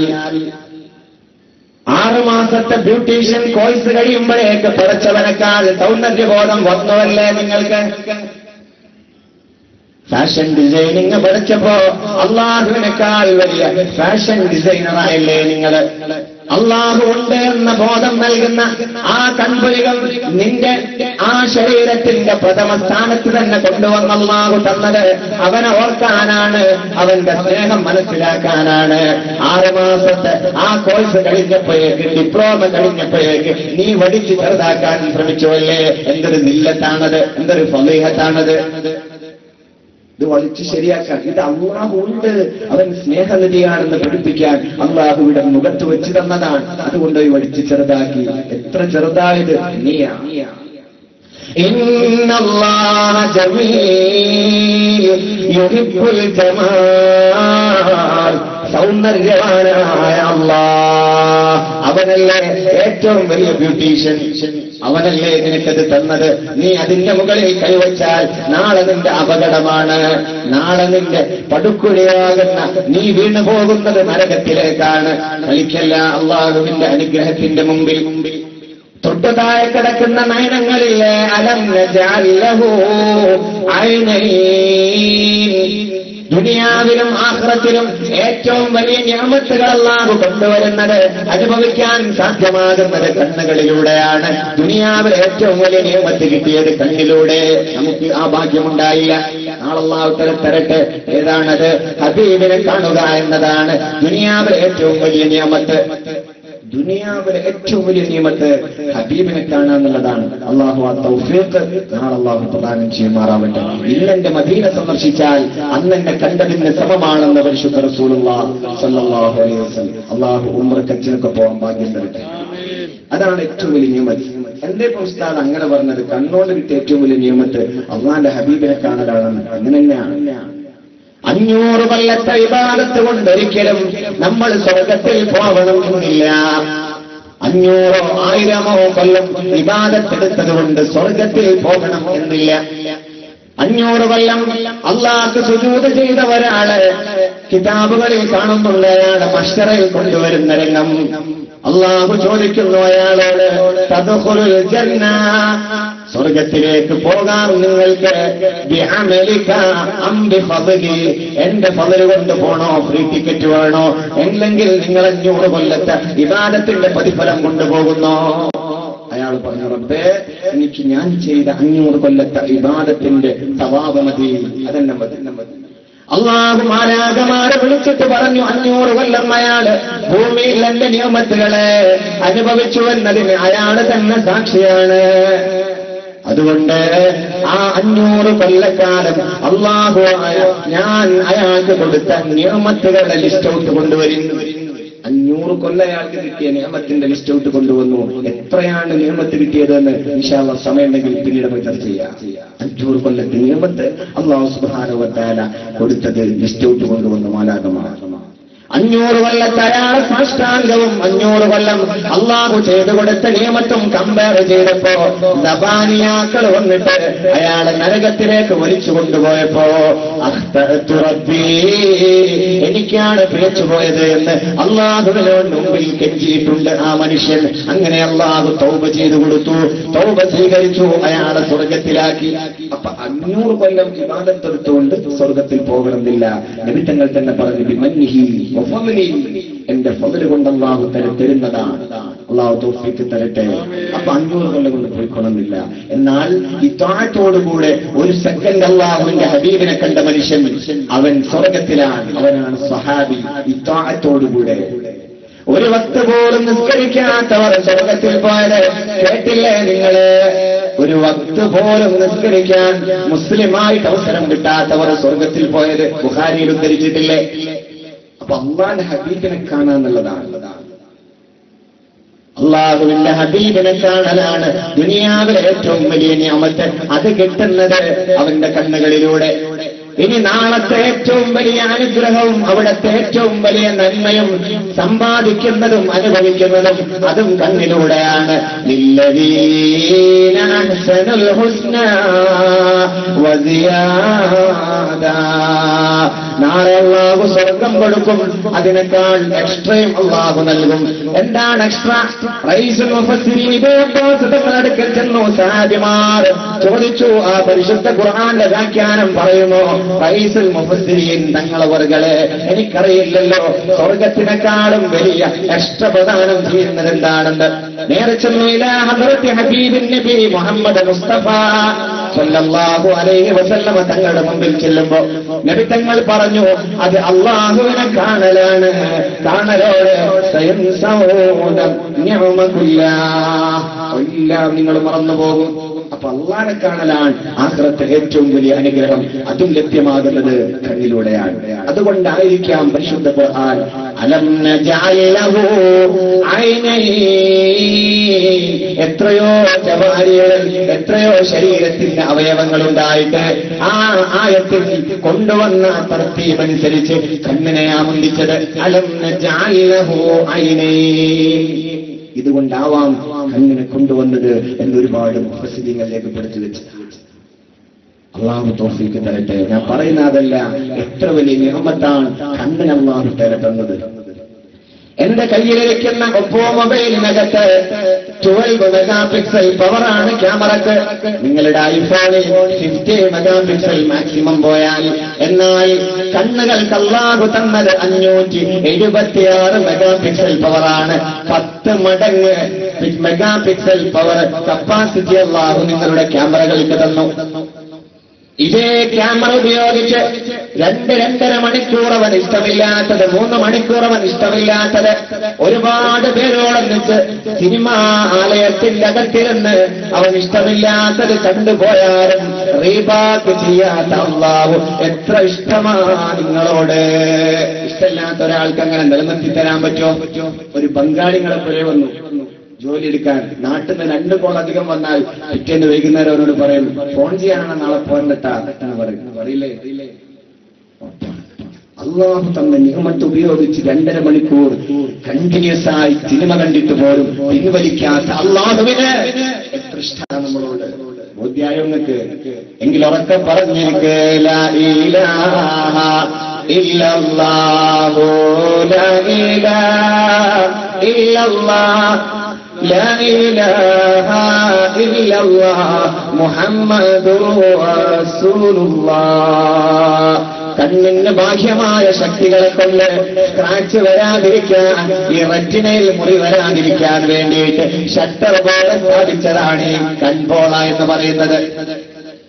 ആറുമാസത്തെ ബ്യൂട്ടീഷ്യൻ കോഴ്സ് കഴിയുമ്പോഴേക്ക് പിറച്ചവനേക്കാൾ സൗന്ദര്യബോധം വന്നുവല്ലേ നിങ്ങൾക്ക് ഫാഷൻ ഡിസൈനിങ് പഠിച്ചപ്പോ അള്ളാഹുവിനേക്കാൾ വലിയ ഫാഷൻ ഡിസൈനറായില്ലേ നിങ്ങൾ അള്ളാഹു ഉണ്ട് എന്ന ബോധം നൽകുന്ന ആ കൺപുലികൾ നിന്റെ ആ ശരീരത്തിന്റെ പ്രഥമ സ്ഥാനത്ത് തന്നെ കൊണ്ടുവന്ന അള്ളാഹു തന്നത് അവനെ ഓർക്കാനാണ് അവന്റെ സ്നേഹം മനസ്സിലാക്കാനാണ് ആറുമാസത്തെ ആ കോഴ്സ് കഴിഞ്ഞപ്പോഴേക്ക് ഡിപ്ലോമ കഴിഞ്ഞപ്പോഴേക്ക് നീ വടിച്ച് ചെറുതാക്കാൻ ശ്രമിച്ചുവല്ലേ എന്തൊരു നില്ലത്താണത് എന്തൊരു ഫലീഹത്താണത് ഇത് വലിച്ചു ശരിയാക്കാൻ ഇത് അള്ളാഹു ഉണ്ട് അവൻ സ്നേഹനിധിയാണെന്ന് പഠിപ്പിക്കാൻ അള്ളാഹുവിടെ മുഖത്ത് വെച്ച് തന്നതാണ് അതുകൊണ്ട് ഈ വടിച്ച് ചെറുതാക്കി എത്ര ചെറുതായത് നീയാ إن الله جميل يحب الجمال സൗന്ദര്യവാനായ അള്ളാ അവനല്ലേ ഏറ്റവും വലിയ ബ്യൂട്ടീഷ്യൻ അവനല്ലേ നിനക്കത് തന്നത് നീ അതിന്റെ മുകളിൽ കൈവച്ചാൽ നാളെ നിന്റെ അപകടമാണ് നാളെ നിന്റെ പടുക്കുഴിയാകുന്ന നീ വീണു പോകുന്നത് നരകത്തിലേക്കാണ് കളിക്കല്ല അള്ളാഹുവിന്റെ അനുഗ്രഹത്തിന്റെ മുമ്പിൽ മുമ്പിൽ തൊട്ടുതാഴെ കിടക്കുന്ന നയനങ്ങളിലെ അലം നജഅല്ലഹു ഐനൈൻ ദുനിയാവിലും ആഹ്റത്തിലും ഏറ്റവും വലിയ ഞാമത്തുകൾ അല്ലാഹു കൊണ്ടുവരുന്നത് അനുഭവിക്കാൻ സാധ്യമാകുന്നത് കണ്ണുകളിലൂടെയാണ് ദുനിയാവിൽ ഏറ്റവും വലിയ നിയമത്ത് കിട്ടിയത് കണ്ണിലൂടെ നമുക്ക് ആ ഭാഗ്യമുണ്ടായില്ല നാളല്ലാഹു തല തരട്ടെ ഏതാണത് ഹബീബിനെ കാണുക എന്നതാണ് ദുനിയാവിലെ ഏറ്റവും വലിയ നിയമത്ത് ദുനിയാവിലെ ഏറ്റവും വലിയ നിയമത്ത് ഹബീബിനെ കാണുക എന്നുള്ളതാണ് അള്ളാഹു ആ തൗഫീഖ് നാളെ അള്ളാഹു പ്രദാനം ചെയ്യുമാറാവട്ടെ ഇന്നെന്റെ മദീന സന്ദർശിച്ചാൽ അന്ന് എന്നെ കണ്ടതിന് സമമാണെന്ന് പരിശുദ്ധ റസൂലുള്ളാഹ് സല്ലല്ലാഹു അലൈഹി വസല്ലം അള്ളാഹു ഉംറക്കച്ചിനൊക്കെ പോകാൻ ഭാഗ്യം തരട്ടെ അതാണ് ഏറ്റവും വലിയ നിയമത്ത് എന്റെ ഇപ്പൊ ഉസ്താദ് അങ്ങനെ പറഞ്ഞത് കണ്ണോട് കിട്ടിയ ഏറ്റവും വലിയ നിയമത്ത് അള്ളാന്റെ ഹബീബിനെ കാണലാണെന്ന് അങ്ങനെ തന്നെയാണ് അഞ്ഞൂറ് കൊല്ലത്തെ വിവാദത്ത് കൊണ്ടൊരിക്കലും നമ്മൾ സ്വർഗത്തിൽ പോകണമെന്നില്ല അഞ്ഞൂറോ ആയിരമോ കൊല്ലം വിവാദത്തെടുത്തത് കൊണ്ട് സ്വർഗത്തിൽ പോകണം എന്നില്ല അഞ്ഞൂറ് കൊല്ലം അള്ളാഹ് സുജൂത് ചെയ്ത ഒരാള് കിതാബുകളിൽ കാണുന്നുണ്ട് അയാളെ മഷറയിൽ കൊണ്ടുവരുന്ന രംഗം അള്ളാഹു ചോദിക്കുന്നു അയാളോട് തദ്ഖുലുൽ ജന്ന സ്വർഗത്തിലേക്ക് പോകാം നിങ്ങൾക്ക് ബിഅമലിക അം ബിഫദ്ലി എന്റെ ഫضل കൊണ്ട് പോണോ ഫ്രീ ടിക്കറ്റ് വേണോ അല്ലെങ്കിൽ നിങ്ങൾ അഞ്ഞൂറ് കൊല്ലത്തെ വിവാദത്തിന്റെ പ്രതിഫലം കൊണ്ടുപോകുന്നോ അയാൾ പറഞ്ഞു റബ്ബേ എനിക്ക് ഞാൻ ചെയ്ത അഞ്ഞൂറ് കൊല്ലത്തെ വിവാദത്തിന്റെ സവാബ് മതി അതെന്നെ മതി അള്ളാഹു മാരാകമാരെ വിളിച്ചിട്ട് പറഞ്ഞു അഞ്ഞൂറ് കൊല്ലം അയാള് ഭൂമിയിൽ എന്റെ നിയമത്തുകളെ അനുഭവിച്ചു എന്നതിന് അയാള് തന്നെ സാക്ഷിയാണ് അതുകൊണ്ട് ആ അഞ്ഞൂറ് കൊല്ലക്കാലം അള്ളാഹു ഞാൻ അയാൾക്ക് കൊടുത്ത നിയമത്തുകളുടെ ലിസ്റ്റ് ഔട്ട് കൊണ്ടുവരുന്നു അഞ്ഞൂറ് കൊല്ലം അയാൾക്ക് കിട്ടിയ നിയമത്തിന്റെ ലിസ്റ്റ് ഔട്ട് കൊണ്ടുവന്നു എത്രയാണ് നിയമത്ത് കിട്ടിയതെന്ന് വിശാല സമയമുണ്ടെങ്കിൽ പിന്നീട് നമുക്ക് ചർച്ച ചെയ്യാം അഞ്ഞൂറ് കൊല്ലത്തെ നിയമത്ത് അള്ളാഹു സുബാനുവത്താല കൊടുത്തത് ലിസ്റ്റ് ഔട്ട് കൊണ്ടുവന്നു മാലാകമാണ് അഞ്ഞൂറ് കൊല്ലത്തെ അയാൾ സാഷ്ടാംഗവും അഞ്ഞൂറ് കൊല്ലം അള്ളാഹു ചെയ്തു കൊടുത്ത നിയമത്തും കമ്പയർ ചെയ്തപ്പോ ദബാനിയാക്കൾ വന്നിട്ട് അയാളെ നരകത്തിലേക്ക് വലിച്ചു കൊണ്ടുപോയപ്പോ അഖ്തഅ്തു റബ്ബീ, എനിക്കാണ് പിഴച്ചു പോയത് എന്ന് അള്ളാഹുവിനോട് മുമ്പിൽ കെഞ്ചിയിട്ടുണ്ട് ആ മനുഷ്യൻ അങ്ങനെ അള്ളാഹു തൗബ ചെയ്തു കൊടുത്തു തൗബ സ്വീകരിച്ചു അയാളെ സ്വർഗത്തിലാക്കി അപ്പൊ അഞ്ഞൂറ് കൊല്ലം വിവാദത്തെടുത്തുകൊണ്ട് സ്വർഗത്തിൽ പോകണമെന്നില്ല നിമിത്തങ്ങൾ തന്നെ പറഞ്ഞു ബിമന്നിഹി വഫദ്ലിഹി. എന്റെ ഫضل കൊണ്ട് അള്ളാഹു തര തരുന്നതാണ് അള്ളാഹു തോഫിക്ക് തരട്ടെ അപ്പൊ അഞ്ഞൂറ് കൊല്ലം കൊണ്ട് പോയിക്കൊള്ളുന്നില്ല എന്നാൽ ഈ താഴത്തോടുകൂടെ ഒരു സെക്കൻഡ് അള്ളാഹുവിന്റെ ഹബീബിനെ കണ്ട മനുഷ്യൻ അവൻ സ്വർഗത്തിലാണ് അവനാണ് സഹാബി ഈ താഴത്തോടുകൂടെ ഒരു വക്ത് പോലും നിസ്കരിക്കാത്തവർ സ്വർഗത്തിൽ പോയത് കേട്ടില്ലേ നിങ്ങള് ഒരു വക്ത് പോലും നിസ്കരിക്കാൻ മുസ്ലിമായിട്ട് അവസരം കിട്ടാത്തവർ സ്വർഗത്തിൽ പോയത് ബുഹാരിയിൽ ഉദ്ധരിച്ചിട്ടില്ലേ അപ്പൊ അള്ളാന്റെ ഹബീബിനെ കാണാന്നുള്ളതാണ് അള്ളാഹുവിന്റെ ഹബീബിനെ കാണലാണ് ദുനിയാവിലെ ഏറ്റവും വലിയ നിയമത്ത് അത് കിട്ടുന്നത് അവന്റെ കണ്ണുകളിലൂടെ ഇനി നാളത്തെ ഏറ്റവും വലിയ അനുഗ്രഹവും അവിടുത്തെ ഏറ്റവും വലിയ നന്മയും സമ്പാദിക്കുന്നതും അനുഭവിക്കുന്നതും അതും കണ്ണിലൂടെയാണ് ലില്ലദീന അഹ്സനുൽ ഹുസ്ന വസിയാദ. നാളെ അള്ളാഹു സ്വർഗം കൊടുക്കും അതിനേക്കാൾ എക്സ്ട്രയും അള്ളാഹു നൽകും എന്താണ് എക്സ്ട്രാ റൈസുൽ മുഫസ്സിരീൻ ഇബ്നു അബ്ബാസ് തങ്ങളുടെ അടുക്കൽ ചെന്നു സാഹിബിമാർ ചോദിച്ചു ആ പരിശുദ്ധ ഖുർആന്റെ വ്യാഖ്യാനം പറയുമോ റൈസുൽ മുഫസ്സിരീൻ തങ്ങളവർകളെ എനിക്കറിയില്ലല്ലോ സ്വർഗത്തിനേക്കാളും വലിയ എക്സ്ട്ര പ്രദാനം ചെയ്യുന്നത് എന്താണെന്ന് നേരെ ചെന്നു ഇലാ ഹദ്റത്തി ഹബീബിൻ നബി മുഹമ്മദ് മുസ്തഫ സല്ലല്ലാഹു അലൈഹി വസല്ലമ തങ്ങളുടെ മുമ്പിൽ ചെല്ലുമ്പോ നബി തങ്ങൾ പറഞ്ഞു അത് അള്ളാഹുവിനെ കാണലാണ് കാണലോടെ സ്വയം സൗദം ഞമകുല്ല എല്ലാം നിങ്ങൾ മറന്നു പോകും അപ്പൊ അള്ളാനെ കാണലാണ് ആഹ്റത്തെ ഏറ്റവും വലിയ അനുഗ്രഹം അതും ലഭ്യമാകുന്നത് കണ്ണിലൂടെയാണ് അതുകൊണ്ടായിരിക്കാം പരിശുദ്ധ ഖുർആൻ അലം നജഅൽ ലഹു ഐനൈൻ എത്രയോ ജവാരികളിൽ എത്രയോ ശരീരത്തിന്റെ അവയവങ്ങൾ ഉണ്ടായിട്ട് ആ ആയത്തിൽ കൊണ്ടുവന്ന തർത്തീബ് അനുസരിച്ച് കണ്ണിനെ ആമന്തിച്ചത് അലം നജഅൽ ലഹു ഐനൈൻ ഇതുകൊണ്ടാവാം കണ്ണിനെ കൊണ്ടുവന്നത് എന്നൊരുപാട് മുഫസ്സിരിങ്ങൾ രേഖപ്പെടുത്തി വെച്ചു അള്ളാഹു തോഫിക്ക് തരട്ടെ ഞാൻ പറയുന്ന അതല്ല എത്ര വലിയ നിയമത്താണ് കണ്ണിന് അള്ളാഹു തരട്ടുന്നത് എന്റെ കയ്യിലിരിക്കുന്ന ഒപ്പോ മൊബൈലിനകത്ത് ട്വൽവ് മെഗാ പിക്സൽ പവറാണ് ക്യാമറക്ക് നിങ്ങളുടെ ഐഫോണിൽ ഫിഫ്റ്റി മെഗാ പിക്സൽ മാക്സിമം പോയാൽ എന്നാൽ കണ്ണുകൾക്ക് അള്ളാഹു തന്നത് അഞ്ഞൂറ്റി എഴുപത്തിയാറ് മെഗാ പിക്സൽ പവറാണ് പത്ത് മടങ്ങ് മെഗാ പിക്സൽ പവർ കപ്പാസിറ്റി അള്ളാഹു നിങ്ങളുടെ ക്യാമറകൾക്ക് തന്നു ഇതേ ക്യാമറ ഉപയോഗിച്ച് രണ്ട് രണ്ടര മണിക്കൂർ അവൻ ഇഷ്ടമില്ലാത്തത് മൂന്ന് മണിക്കൂർ അവൻ ഇഷ്ടമില്ലാത്തത് ഒരുപാട് പേരോടൊന്നിച്ച് സിനിമാ ആലയത്തിന്റെ അകത്തിരുന്ന് അവൻ ഇഷ്ടമില്ലാത്തത് കണ്ടുപോയാലും റീബാക്ക് ചെയ്യാത്ത അള്ളാഹു എത്ര ഇഷ്ടമാണ് നിങ്ങളോട് ഇഷ്ടമില്ലാത്ത ഒരാൾക്ക് അങ്ങനെ നിലനിർത്തി തരാൻ പറ്റുമോ ഒരു ബംഗാളികളെ പോലെ വന്നു ജോലി എടുക്കാൻ നാട്ടിൽ നിന്ന് രണ്ട് കോൾ അധികം വന്നാൽ പിറ്റേന്ന് വൈകുന്നേരം അവരോട് പറയും ഫോൺ ചെയ്യാനാണ് നാളെ പോരണ്ടട്ടാ എന്ന് പറയും പറയില്ലേ അള്ളാഹു തന്ന നിയമത്ത് ഉപയോഗിച്ച് രണ്ടര മണിക്കൂർ കണ്ടിന്യൂസ് ആയി സിനിമ കണ്ടിട്ട് പോലും പിൻവലിക്കാത്ത അള്ളാഹുവിന് എത്ര ഇഷ്ടമാണ് നമ്മളോട് ബോധ്യായോ നിങ്ങൾക്ക് എങ്കിൽ ഉറക്കെ പറഞ്ഞിരിക്കെ ലാ ഇലാഹ ഇല്ലല്ലാഹു ലാ ഇലാഹ ഇല്ലല്ലാഹ് لا إله إلا الله محمد رسول الله കണ്ണിന് ബാഹ്യമായ ശക്തികളെ കൊണ്ട് സ്ക്രാച്ച് വരാതിരിക്കാൻ ഈ റെറ്റിനയിൽ മുറി വരാതിരിക്കാൻ വേണ്ടിയിട്ട് ഷട്ടർ പോലെ സ്ഥാപിച്ചതാണ് ഈ കൺപോള എന്ന് പറയുന്നത്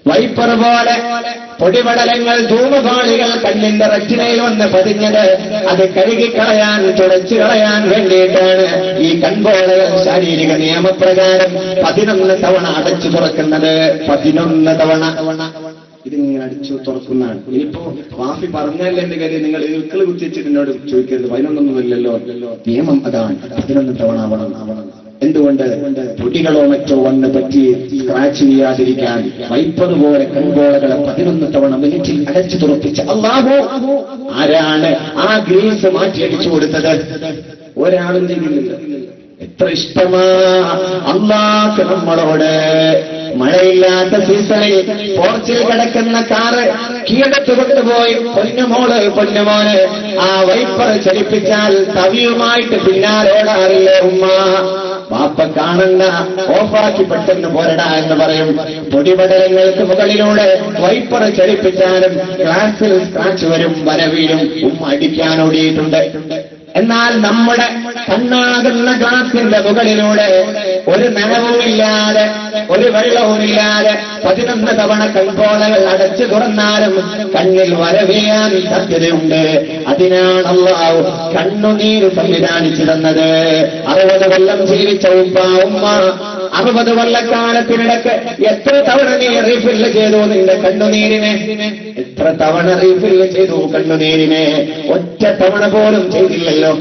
വൈപ്പർ പോലെ പൊടിപടലങ്ങൾ ധൂമപാളികൾ കണ്ണിന്റെ റെറ്റിനയിൽ വന്ന് പതിഞ്ഞത് അത് കഴുകിക്കളയാൻ തുടച്ചു കളയാൻ വേണ്ടിയിട്ടാണ് ഈ കൺപോളകൾ ശാരീരിക നിയമപ്രകാരം പതിനൊന്ന് തവണ അടച്ചു തുറക്കുന്നത് പതിനൊന്ന് തവണ ഇതിങ്ങനെ അടിച്ചു തുറക്കുന്നതാണ് ഇനിയിപ്പോ വാഫി പറഞ്ഞല്ലേ എന്റെ കാര്യം നിങ്ങൾ ഇൽക്കൾ കുത്തിച്ചിട്ട് എന്നോട് ചോദിക്കരുത് പതിനൊന്നൊന്നുമില്ലല്ലോ നിയമം അതാണ് പതിനൊന്ന് തവണ ആവണം ആവണം എന്തുകൊണ്ട് പൊടികളോ മറ്റോ വന്ന് പറ്റി സ്ക്രാച്ച് ചെയ്യാതിരിക്കാൻ വൈപ്പർ പോലെ കൺപോളകളെ പതിനൊന്ന് തവണ മിനിറ്റിൽ അടച്ചു തുറപ്പിച്ച അള്ളാഹു ആരാണ് ആ ഗ്രീസ് മാറ്റിയടിച്ചു കൊടുത്തത് ഒരാളും ചെയ്തില്ല എത്ര ഇഷ്ടമാ അള്ളാഹ് നമ്മളോട് മഴയില്ലാത്ത സീസണിൽ പോർച്ചിൽ കിടക്കുന്ന കാറ് കീഴടത്ത് കൊണ്ടുപോയി പൊന്നുമോള് പൊന്നുമോന് ആ വൈപ്പർ ചലിപ്പിച്ചാൽ തവിയുമായിട്ട് പിന്നാലോടാറില്ലേ ഉമ്മ പാപ്പ കാണണ്ട ഓഫാക്കി പെട്ടെന്ന് പോരടാ എന്ന് പറയും പൊടിപടലങ്ങൾക്ക് മുകളിലൂടെ വൈപ്പർ ചലിപ്പിച്ചാലും ഗ്ലാസിൽ സ്ക്രാച്ച് വരും വരവീഴും ഉമ്മ അടിക്കാൻ ഓടിയിട്ടുണ്ട് എന്നാൽ നമ്മുടെ കണ്ണാകുന്ന ഗ്ലാസിന്റെ മുകളിലൂടെ ഒരു നനവുമില്ലാതെ ഒരു വെള്ളവുമില്ലാതെ പതിനൊന്ന് തവണ കൺപോളകൾ അടച്ചു തുറന്നാലും കണ്ണിൽ വരവേയാൻ സാധ്യതയുണ്ട് അതിനാണ് അള്ളാഹു കണ്ണുനീര് സംവിധാനിച്ചു തന്നത് അറുപത് കൊല്ലം ജീവിച്ച ഉപ്പ ഉമ്മ അറുപത് കൊല്ലക്കാലത്തിനിടക്ക് എത്ര തവണ നീ റീഫില്ല് ചെയ്തു നിന്റെ കണ്ണുനീരിനെ എത്ര തവണ റീഫില്ല് ചെയ്തു കണ്ണുനീരിനെ ഒറ്റ തവണ പോലും ചെയ്തില്ലല്ലോ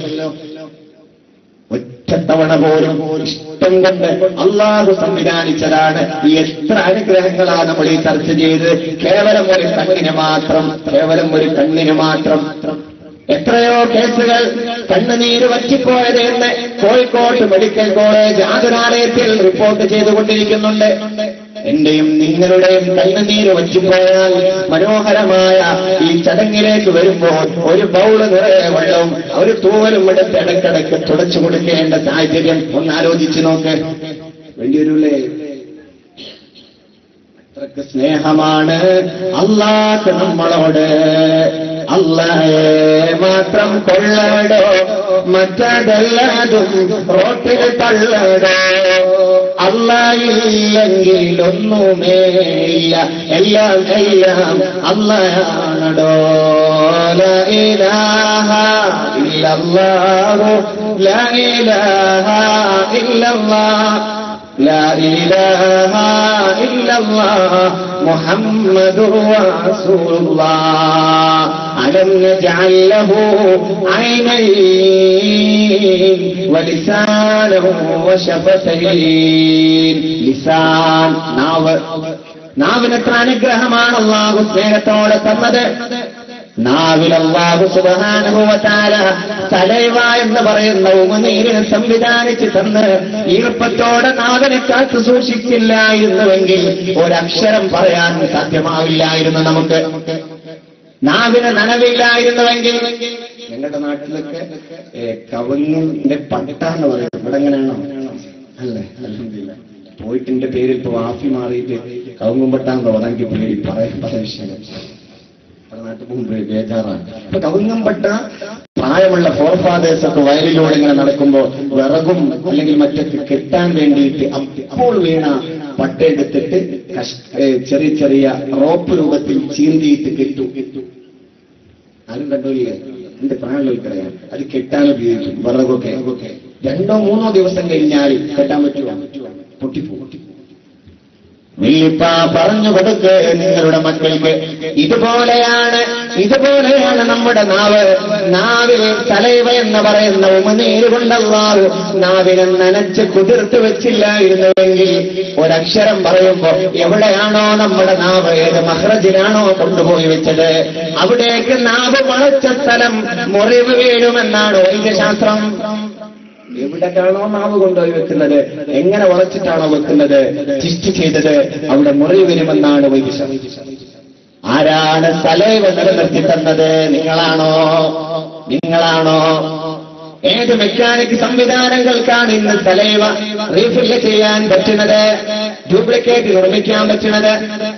ഒറ്റത്തവണ പോലും ഇഷ്ടം കൊണ്ട് അള്ളാഹു സംവിധാനിച്ചതാണ് ഈ എത്ര അനുഗ്രഹങ്ങളാണ് നമ്മൾ ഈ ചർച്ച ചെയ്ത് കേവലം ഒരു കണ്ണിന് മാത്രം കേവലം ഒരു കണ്ണിന് മാത്രം എത്രയോ കേസുകൾ കണ്ണുനീര് വറ്റിപ്പോയത് എന്ന് കോഴിക്കോട് മെഡിക്കൽ കോളേജ് ആതുരാലയത്തിൽ റിപ്പോർട്ട് ചെയ്തുകൊണ്ടിരിക്കുന്നുണ്ട് എന്റെയും നിങ്ങളുടെയും കണ്ണുനീര് വറ്റിപ്പോയാൽ മനോഹരമായ ഈ ചടങ്ങിലേക്ക് വരുമ്പോൾ ഒരു ബൗള് നിറയെ വെള്ളവും ഒരു തൂവലും എടുത്ത് ഇടക്കിടക്ക് തുടച്ചു കൊടുക്കേണ്ട സാഹചര്യം ഒന്ന് ആലോചിച്ചു നോക്ക് വലിയൊരുള്ളേ അത്രക്ക് സ്നേഹമാണ് അള്ളാഹ് നമ്മളോട് അള്ളാഹെ മാത്രം കൊള്ളടോ മറ്റതെല്ലാതും റോട്ടിൽ തള്ളടോ അള്ളായില്ലെങ്കിൽ ഒന്നുമേ ഇല്ല എല്ലാം എല്ലാം അള്ളയാണടോ لا إله إلا الله لا إله إلا الله لا إله إلا الله محمد رسول الله ألم نجعل له عينين ولسانا وشفتين لسان നാവ് നാവിന് എത്ര അനുഗ്രഹമാണ് അള്ളാഹു സ്നേഹത്തോടെ തന്നത് നാവിൽ അള്ളാഹു സുബാനുഭവത്താല തലൈവ എന്ന് പറയുന്ന ഉമനീരിനെ സംവിധാനിച്ച് തന്ന് ഈർപ്പത്തോടെ നാവിനെ കാത്തു സൂക്ഷിച്ചില്ലായിരുന്നുവെങ്കിൽ ഒരക്ഷരം പറയാൻ സാധ്യമാവില്ലായിരുന്നു നമുക്ക് നാവിന് നനവില്ലായിരുന്നുവെങ്കിൽ ഞങ്ങളുടെ നാട്ടിലൊക്കെ ഏ, കവുങ്ങിന്റെ പട്ട എന്ന് പറയും ഇവിടെ എങ്ങനെയാണോ അല്ലേ അൽഹംദുലില്ലാ. പോയിട്ട് എന്റെ പേരിൽ ഇപ്പൊ വാഫി മാറിയിട്ട് കവുങ്ങുംപട്ടാന്ന് തോന്നാൻ പേടി പറയാൻ പറയാൻ വിഷയം നമ്മുടെ നാട്ടിൽ പോകുമ്പോൾ ബേജാറാണ് അപ്പൊ കവുങ്ങംപട്ട പ്രായമുള്ള ഫോർ ഫാദേഴ്സ് ഒക്കെ വയലിലൂടെ ഇങ്ങനെ നടക്കുമ്പോൾ വിറകും അല്ലെങ്കിൽ മറ്റൊക്കെ കെട്ടാൻ വേണ്ടിയിട്ട് അപ്പോൾ വീണ പട്ട എടുത്തിട്ട് കഷ്- ഏ, ചെറിയ ചെറിയ റോപ്പ് രൂപത്തിൽ ചീന്തിയിട്ട് കെട്ടു ആരും കണ്ടില്ലേ എന്റെ പ്രായമുള്ളവർക്കറിയാം അത് കെട്ടാൻ ഉപയോഗിക്കും വിറകൊക്കെ രണ്ടോ മൂന്നോ ദിവസം കഴിഞ്ഞാൽ കെട്ടാൻ പറ്റുമോ പൊട്ടിപ്പോ നീപ്പ പറഞ്ഞു കൊടുക്ക് നിങ്ങളുടെ മക്കൾക്ക് ഇതുപോലെയാണ് ഇതുപോലെയാണ് നമ്മുടെ നാവ് നാവിൽ തലൈവ എന്ന് പറയുന്ന ഉമനീര് കൊണ്ടല്ലാവു നാവിനെ നനച്ച് കുതിർത്ത് വെച്ചില്ലായിരുന്നുവെങ്കിൽ ഒരക്ഷരം പറയുമ്പോ എവിടെയാണോ നമ്മുടെ നാവ് ഏത് മഹ്റജിനാണോ കൊണ്ടുപോയി വെച്ചത് അവിടേക്ക് നാവ് വളച്ച സ്ഥലം മുറിവ് വീഴുമെന്നാണ് വൈദ്യശാസ്ത്രം എവിടേക്കാണോ നാവ് കൊണ്ടുപോയി വെക്കുന്നത് എങ്ങനെ ഉറച്ചിട്ടാണോ വെക്കുന്നത് ടിസ്റ്റ് ചെയ്തത് അവിടെ മുറിവ് വരുമെന്നാണ് വൈദ്യശാസ്ത്രം ആരാണ് സലൈവ നിലനിർത്തി തന്നത് നിങ്ങളാണോ നിങ്ങളാണോ ഏത് മെക്കാനിക് സംവിധാനങ്ങൾക്കാണ് ഇന്ന് സലൈവ റീഫില്ല് ചെയ്യാൻ പറ്റുന്നത് ഡ്യൂപ്ലിക്കേറ്റ് നിർമ്മിക്കാൻ പറ്റുന്നത്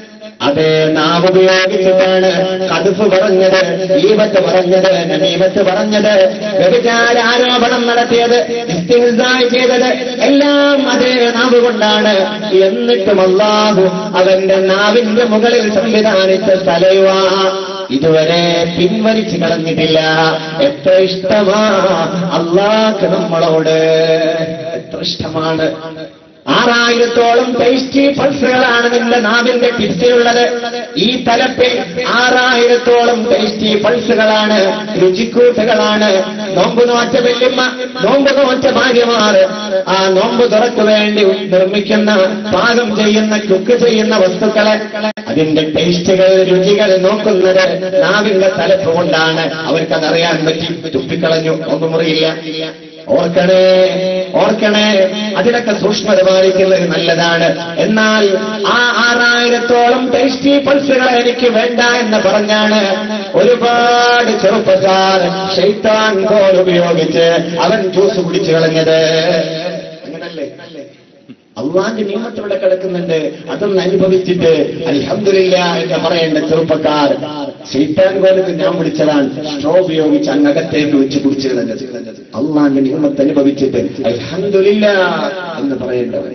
അതേ നാവ് ഉപയോഗിച്ചിട്ടാണ് കടുപ്പ് പറഞ്ഞത് ഈപത്ത് പറഞ്ഞത് നമീമത്ത് പറഞ്ഞത് വ്യഭിചാര ആരോപണം നടത്തിയത് ഇസ്തിഹ്സായ് ചെയ്തത് എല്ലാം അതേ നാവ് കൊണ്ടാണ് എന്നിട്ടും അള്ളാഹു അവന്റെ നാവിന്റെ മുകളിൽ സംവിധാനിച്ച സ്ഥലയുവ ഇതുവരെ പിൻവലിച്ചു കളഞ്ഞിട്ടില്ല എത്ര ഇഷ്ടമാ അള്ളാഹ് നമ്മളോട് എത്ര ഇഷ്ടമാണ് ആറായിരത്തോളം ടേസ്റ്റി പൾസുകളാണ് നിന്റെ നാവിന്റെ ടിപ്സിലുള്ളത് ഈ തലപ്പിൽ ആറായിരത്തോളം ടേസ്റ്റി പൾസുകളാണ് രുചിക്കൂട്ടുകളാണ് നോമ്പ് നോറ്റ വെല്ലുമ്മ നോമ്പ് നോറ്റ ഭാര്യമാർ ആ നോമ്പ് തുറക്കു വേണ്ടി നിർമ്മിക്കുന്ന പാകം ചെയ്യുന്ന കുക്ക് ചെയ്യുന്ന വസ്തുക്കളെ അതിന്റെ ടേസ്റ്റുകൾ രുചികൾ നോക്കുന്നത് നാവിന്റെ തലപ്പ് കൊണ്ടാണ് അവർക്കതറിയാൻ പറ്റി തുപ്പിക്കളഞ്ഞു നോമ്പ് മുറിയില്ല ഓർക്കണേ ഓർക്കണേ അതിലൊക്കെ സൂക്ഷ്മത പാലിക്കുന്നത് നല്ലതാണ് എന്നാൽ ആ ആറായിരത്തോളം ടേസ്റ്റി പൾസുകളെ എനിക്ക് വേണ്ട എന്ന് പറഞ്ഞാണ് ഒരുപാട് ചെറുപ്പക്കാർ ഷെയ്ത്താൻ കോൽ ഉപയോഗിച്ച് അവൻ ജ്യൂസ് കുടിച്ചു കളഞ്ഞത് അങ്ങനല്ലേ അള്ളാന്റെ നിയമത്ത് ഇവിടെ കിടക്കുന്നുണ്ട് അതൊന്ന് അനുഭവിച്ചിട്ട് അൽഹംദുലില്ല എന്ന് പറയേണ്ട ചെറുപ്പക്കാർ ശൈത്താൻ കോലത്ത് ഞാൻ പിടിച്ചതാണ് സ്ട്രോ ഉപയോഗിച്ച് അങ്ങകത്തേക്ക് വെച്ച് കുടിച്ചു കളഞ്ഞത് അള്ളാന്റെ നിയമത്ത് അനുഭവിച്ചിട്ട് അൽഹംദുലില്ല എന്ന് പറയേണ്ടവർ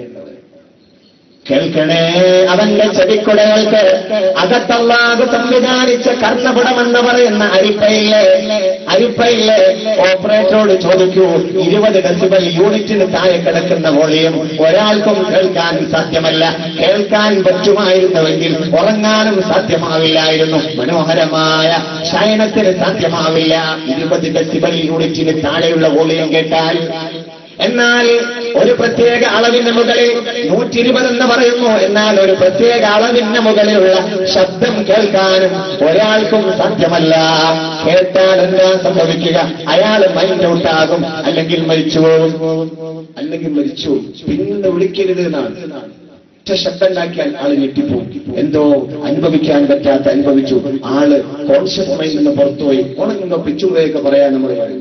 കേൾക്കണേ അവന്റെ ചെവിക്കുടകൾക്ക് അകത്തല്ലാതെ സംവിധാനിച്ച കർണപുടമെന്ന് പറയുന്ന അരിപ്പയിലെ അരിപ്പയിലെ ഓപ്പറേറ്ററോട് ചോദിക്കൂ ഇരുപത് ഡെസിബൽ യൂണിറ്റിന് താഴെ കിടക്കുന്ന വോളിയം ഒരാൾക്കും കേൾക്കാൻ സാധ്യമല്ല കേൾക്കാൻ പറ്റുമായിരുന്നുവെങ്കിൽ ഉറങ്ങാനും സാധ്യമാവില്ലായിരുന്നു മനോഹരമായ ശയനത്തിന് സാധ്യമാവില്ല ഇരുപത് ഡെസിബൽ യൂണിറ്റിന് താഴെയുള്ള വോളിയം കേട്ടാൽ എന്നാൽ ഒരു പ്രത്യേക അളവിന് മുകളിൽ നൂറ്റി ഇരുപത് എന്ന് പറയുന്നു എന്നാൽ ഒരു പ്രത്യേക അളവിന് മുകളിലുള്ള ശബ്ദം കേൾക്കാനും ഒരാൾക്കും സാധ്യമല്ല കേട്ടാൽ എന്താ സംഭവിക്കുക അയാൾ മൈൻഡ് ഔട്ടാകും അല്ലെങ്കിൽ മരിച്ചു പോകും അല്ലെങ്കിൽ മരിച്ചു പിന്നെ വിളിക്കരുത് എന്നാണ് ഒറ്റ ശബ്ദം ഉണ്ടാക്കിയാൽ ആള് ഞെട്ടിപ്പോവും എന്തോ അനുഭവിക്കാൻ പറ്റാത്ത അനുഭവിച്ചു ആള് കോൺഷ്യസ് മൈൻഡിൽ നിന്ന് പുറത്തുപോയി ഉണങ്ങുമ്പോ പിച്ചുകയൊക്കെ പറയാൻ നമ്മൾ പറയും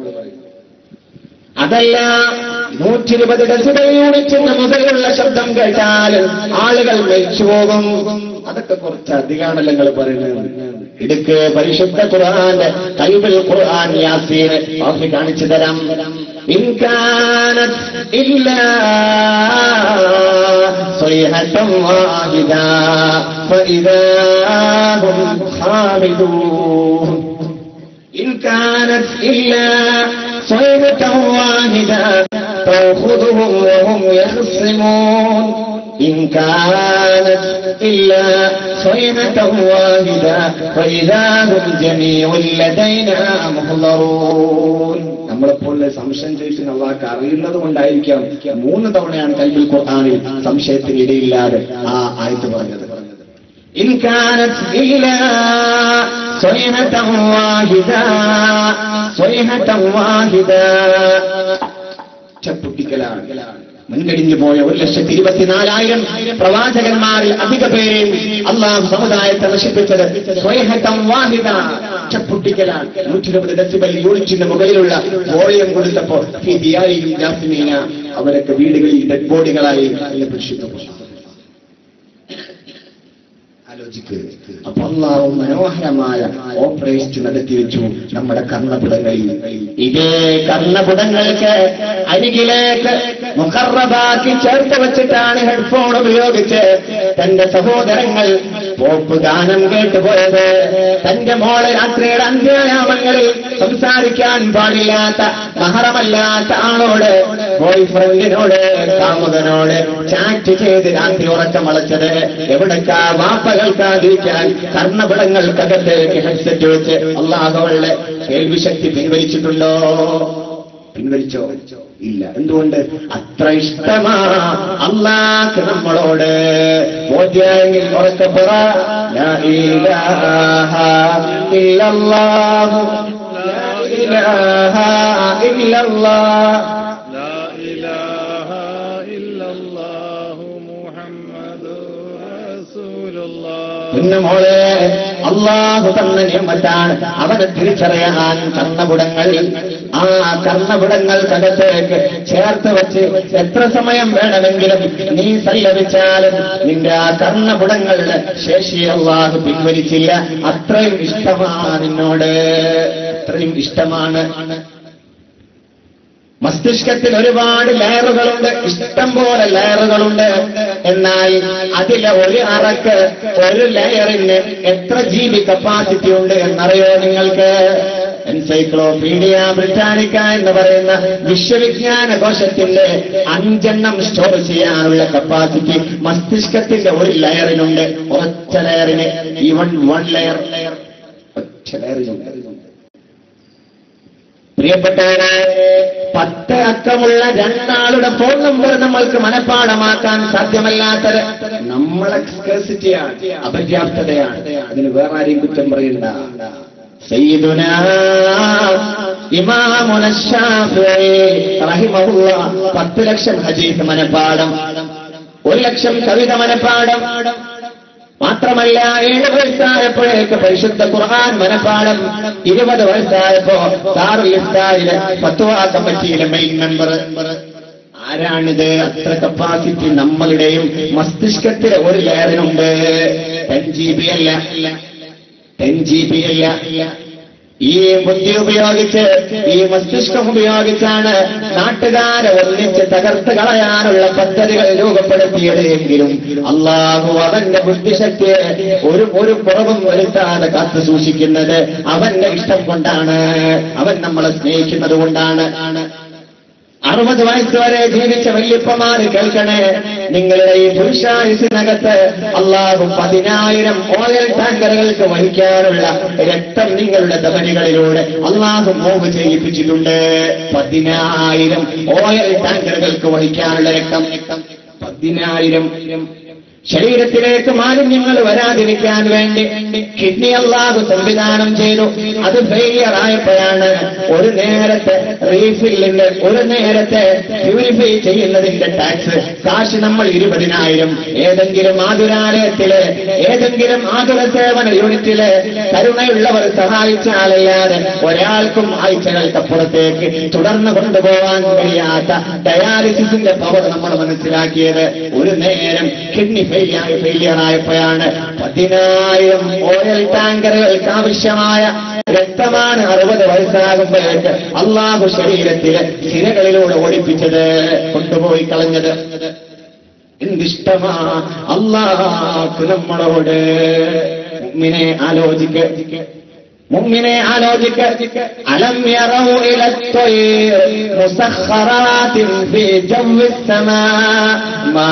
അതല്ല നൂറ്റി ഇരുപത് ഡെസിബൽ യൂണിറ്റിന് മുതലുള്ള ശബ്ദം കേട്ടാൽ ആളുകൾ മരിച്ചു പോകും അതൊക്കെ കുറച്ച് അധികമാണല്ലോ നിങ്ങൾ പറയുന്നത് ഇടുക്ക് പരിശുദ്ധ ഖുർആന്റെ കൈബിൾ ഖുർആൻ യാസീന് ഓഫി കാണിച്ചു തരാം ഇൻകാനത് ഇല്ല صيحة واحدة فإذا هم خامدون إن كانت إلا صيحة واحدة تأخذهم وهم يخصمون إن كانت إلا صيحة واحدة فإذا هم جميع لدينا محضرون നമ്മളെപ്പോലെ സംശയം ചോദിച്ചു അള്ളാഹ്ക്ക് അറിയുന്നത് കൊണ്ടായിരിക്കാം മൂന്ന് തവണയാണ് കൽബിൽ ഖുർആാനിൽ സംശയത്തിന് ഇടയില്ലാതെ ആ ആയത്ത് പറഞ്ഞത് إن كانت إلا صيحة واحدة صيحة واحدة ചപ്പൊട്ടിക്കലാണ് മുൻകടിഞ്ഞു പോയ ഒരു ലക്ഷത്തി ഇരുപത്തിനാലായിരം പ്രവാചകന്മാരിൽ അധിക പേരെയും അള്ളാഹു സമുദായത്തെ നശിപ്പിച്ചത് സ്വയഹത്തം വാഹിത ചപ്പൊട്ടിക്കലാണ് നൂറ്റി ഇരുപത് ഡെസിബൽ യൂണിറ്റിന്റെ മുകളിലുള്ള വോളിയം കൊടുത്തപ്പോ ഈ ദിയാരിയും ജാസ്മീന അവരൊക്കെ വീടുകളിൽ ഡെഡ് ബോഡികളായി എന്ന് പരിശുദ്ധപ്പെട്ടു ആലോചിക്ക് അപ്പൊ അള്ളാഹു മനോഹരമായ ഓപ്പറേഷൻ നടത്തി വെച്ചു നമ്മുടെ കർണപുടങ്ങളിൽ ഇതേ കർണപുടങ്ങൾക്ക് അരികിലേക്ക് മുഖറബാക്കി ചേർത്ത് വെച്ചിട്ടാണ് ഹെഡ്ഫോൺ ഉപയോഗിച്ച് തന്റെ സഹോദരങ്ങൾ പോപ്പ് ഗാനം കേട്ടുപോയത് തന്റെ മോളെ രാത്രിയുടെ അന്ത്യായാമങ്ങളിൽ സംസാരിക്കാൻ പാടില്ലാത്ത മഹറമല്ലാത്ത ആളോട് ബോയ് ഫ്രണ്ടിനോട് കാമുകനോട് ചാറ്റ് ചെയ്ത് രാത്രി ഉറക്കം വളച്ചത് എവിടേക്കാ വാപ്പ കേൾക്കാതിരിക്കാൻ കർണപടങ്ങൾക്കകത്തേക്ക് ഹെഡ്സെറ്റ് വെച്ച് അള്ളാഹുകളുടെ കേൾവി ശക്തി പിൻവലിച്ചിട്ടുണ്ടോ പിൻവലിച്ചോ ഇല്ല എന്തുകൊണ്ട് അത്ര ഇഷ്ടമാ അള്ളാഹ് നമ്മളോട് ബോധ്യായെങ്കിൽ ഉറക്കെ പറ ലാ ഇലാഹ ഇല്ലല്ലാഹു ലാ ഇലാഹ ഇല്ലല്ലാഹ് لا إله إلا الله محمد رسول പിന്നെ മോളെ അള്ളാഹു തന്ന നിയമത്താണ് അവനെ തിരിച്ചറിയാൻ കർണപുടങ്ങൾ ആ കർണപുടങ്ങൾക്കകത്തേക്ക് ചേർത്ത് വെച്ച് എത്ര സമയം വേണമെങ്കിലും നീ സല്ലപിച്ചാലും നിന്റെ ആ കർണപുടങ്ങളുടെ ശേഷി അള്ളാഹു പിൻവലിച്ചില്ല അത്രയും ഇഷ്ടമാണ് നിന്നോട് അത്രയും ഇഷ്ടമാണ് മസ്തിഷ്കത്തിൽ ഒരുപാട് ലെയറുകളുണ്ട് ഇഷ്ടം പോലെ ലെയറുകളുണ്ട് എന്നാൽ അതിലെ ഒരു അറക്ക് ഒരു ലെയറിന് എത്ര ജി ബി കപ്പാസിറ്റി ഉണ്ട് എന്നറിയോ നിങ്ങൾക്ക് എൻസൈക്ലോപീഡിയ ബ്രിട്ടാനിക്ക എന്ന് പറയുന്ന വിശ്വവിജ്ഞാന കോശത്തിന്റെ അഞ്ചെണ്ണം സ്റ്റോർ ചെയ്യാനുള്ള കപ്പാസിറ്റി മസ്തിഷ്കത്തിന്റെ ഒരു ലെയറിനുണ്ട് ഒറ്റ ലെയറിന് ഈവൺ വൺ ലെയർ ഒറ്റ ലെയറിനുണ്ട് പ്രിയപ്പെട്ടവന് പത്ത് അക്കമുള്ള രണ്ടാളുടെ ഫോൺ നമ്പർ നമ്മൾക്ക് മനഃപ്പാടമാക്കാൻ സാധ്യമല്ലാത്തത് നമ്മളെ സ്കേഴ്സിറ്റിയാണ് അപര്യാപ്തതയാണ് അതിന് വേറെ ആരെയും കുറ്റം പറയണ്ട സയ്യിദുന ഇമാമുന ശാഫിഈ റഹിമഹുല്ലാ പത്ത് ലക്ഷം ഹദീസ് മനഃപ്പാടം ഒരു ലക്ഷം കവിത മനഃപ്പാടം മാത്രമല്ല ഏഴ് വയസ്സായപ്പോഴേക്ക് പരിശുദ്ധ ഖുർആൻ മനഃപ്പാടം ഇരുപത് വയസ്സായപ്പോ ദാറുൽ ഇഫ്തായിലെ ഫത്വ കമ്മിറ്റിയിലെ മെയിൻ മെമ്പർ ആരാണിത് അത്ര കപ്പാസിറ്റി നമ്മളുടെയും മസ്തിഷ്കത്തിലെ ഒരു ലെയറിനുണ്ട് ടെൻ ജി ബി അല്ല ടെൻ ജി ബി അല്ല ഈ ബുദ്ധി ഉപയോഗിച്ച് ഈ മസ്തിഷ്കം ഉപയോഗിച്ചാണ് നാട്ടുകാരെ ഒന്നിച്ച് തകർത്ത് കളയാനുള്ള പദ്ധതികൾ രൂപപ്പെടുത്തിയത് എങ്കിലും അള്ളാഹു അവന്റെ ബുദ്ധിശക്തിയെ ഒരു ഒരു കുറവും വരുത്താതെ കാത്തു സൂക്ഷിക്കുന്നത് അവന്റെ ഇഷ്ടം കൊണ്ടാണ് അവൻ നമ്മളെ സ്നേഹിക്കുന്നത് കൊണ്ടാണ് അറുപത് വയസ്സ് വരെ ജീവിച്ച വല്യപ്പമാര് കേൾക്കണേ നിങ്ങളുടെ ഈ പുരുഷായുസിനകത്ത് അള്ളാഹു പതിനായിരം ഓയിൽ ടാങ്കറുകൾക്ക് വഹിക്കാനുള്ള രക്തം നിങ്ങളുടെ ധമനികളിലൂടെ അള്ളാഹു മൂവ് ചെയ്യിപ്പിച്ചിട്ടുണ്ട് പതിനായിരം ഓയിൽ ടാങ്കറുകൾക്ക് വഹിക്കാനുള്ള രക്തം പതിനായിരം ശരീരത്തിലേക്ക് മാലിന്യങ്ങൾ വരാതിരിക്കാൻ വേണ്ടി കിഡ്നി അള്ളാഹു സംവിധാനം ചെയ്തു അത് ഫെയിലിയർ ആയപ്പോഴാണ് ഒരു നേരത്തെ റീഫില്ലിന്റെ ഒരു നേരത്തെ പ്യൂരിഫൈ ചെയ്യുന്നതിന്റെ ടാക്സ് കാശ് നമ്മൾ ഇരുപതിനായിരം ഏതെങ്കിലും ആതുരാലയത്തിലെ ഏതെങ്കിലും ആതുര സേവന യൂണിറ്റിലെ കരുണയുള്ളവർ സഹായിച്ചാലല്ലാതെ ഒരാൾക്കും ആഴ്ചകൾക്കപ്പുറത്തേക്ക് തുടർന്ന് കൊണ്ടുപോകാൻ കഴിയാത്ത ഡയാലിസിസിന്റെ പവർ നമ്മൾ മനസ്സിലാക്കിയത് ഒരു നേരം കിഡ്നി ഫെയിലിയർ ഫെയിലിയർ ആയപ്പോഴാണ് പതിനായിരം ഓയിൽ ടാങ്കറുകൾക്ക് ആവശ്യമായ രക്തമാണ് അറുപത് വയസ്സാകുമ്പോഴേക്ക് അള്ളാഹു ശരീരത്തിലെ സിരകളിലൂടെ ഓടിപ്പിച്ചത് കൊണ്ടുപോയി കളഞ്ഞത് എന്തിഷ്ടമാ അള്ളാഹ് നമ്മളോട് മുഅ്മിനെ ആലോചിക്ക് മുമ്മിനെ ആലോചിക്ക അലം യറൗ ഇല الطير مسخرات في جو السماء ما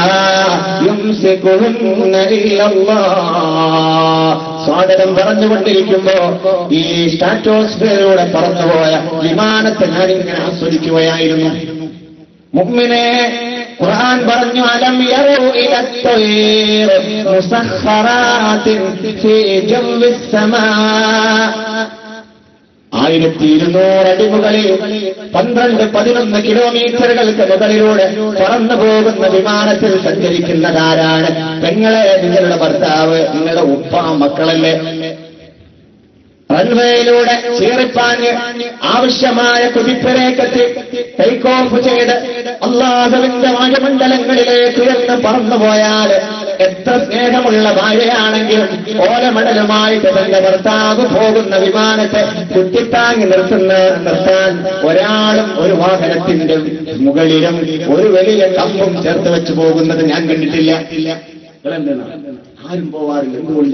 يمسكهن إلا الله സ്വാഗതം പറഞ്ഞുകൊണ്ടിരിക്കുമ്പോ ഈ സ്റ്റാറ്റോസ്ഫിയറിലൂടെ പറന്നുപോയ വിമാനത്തെ ഞാനിങ്ങനെ ആസ്വദിക്കുകയായിരുന്നു മുമ്മിനെ ഖുർആൻ പറഞ്ഞു അലം യറൂ ഇല الطير مسخرات في جو السماء ആയിരത്തി ഇരുന്നൂറ് അടി മുകളിൽ പന്ത്രണ്ട് പതിനൊന്ന് കിലോമീറ്ററുകൾക്ക് മുകളിലൂടെ പറന്നു പോകുന്ന വിമാനത്തിൽ സഞ്ചരിക്കുന്നതാരാണ് പെങ്ങളെ നിങ്ങളുടെ ഭർത്താവ് നിങ്ങളുടെ ഉപ്പ മക്കളല്ലേ റൺവേയിലൂടെ ചീറിപ്പാഞ്ഞ് ആവശ്യമായ കുതിപ്പിലേക്കെത്തി ടേക്ക് ഓഫ് ചെയ്ത് അള്ളാഹുവിന്റെ വായുമണ്ഡലങ്ങളിലേക്ക് ഉയർന്ന് പറന്നുപോയാൽ എത്ര സ്നേഹമുള്ള ഭാര്യയാണെങ്കിലും ഓലമടലുമായിട്ട് തന്റെ ഭർത്താവ് പോകുന്ന വിമാനത്തെ കുത്തിത്താങ്ങി നിർത്തുന്ന നിർത്താൻ ഒരാളും ഒരു വാഹനത്തിന്റെ മുകളിലും ഒരു വലിയ കമ്പും ചേർത്ത് വെച്ച് പോകുന്നത് ഞാൻ കണ്ടിട്ടില്ല നിങ്ങളെന്താണ്? ആരും പോവാറില്ല എന്തുകൊണ്ട്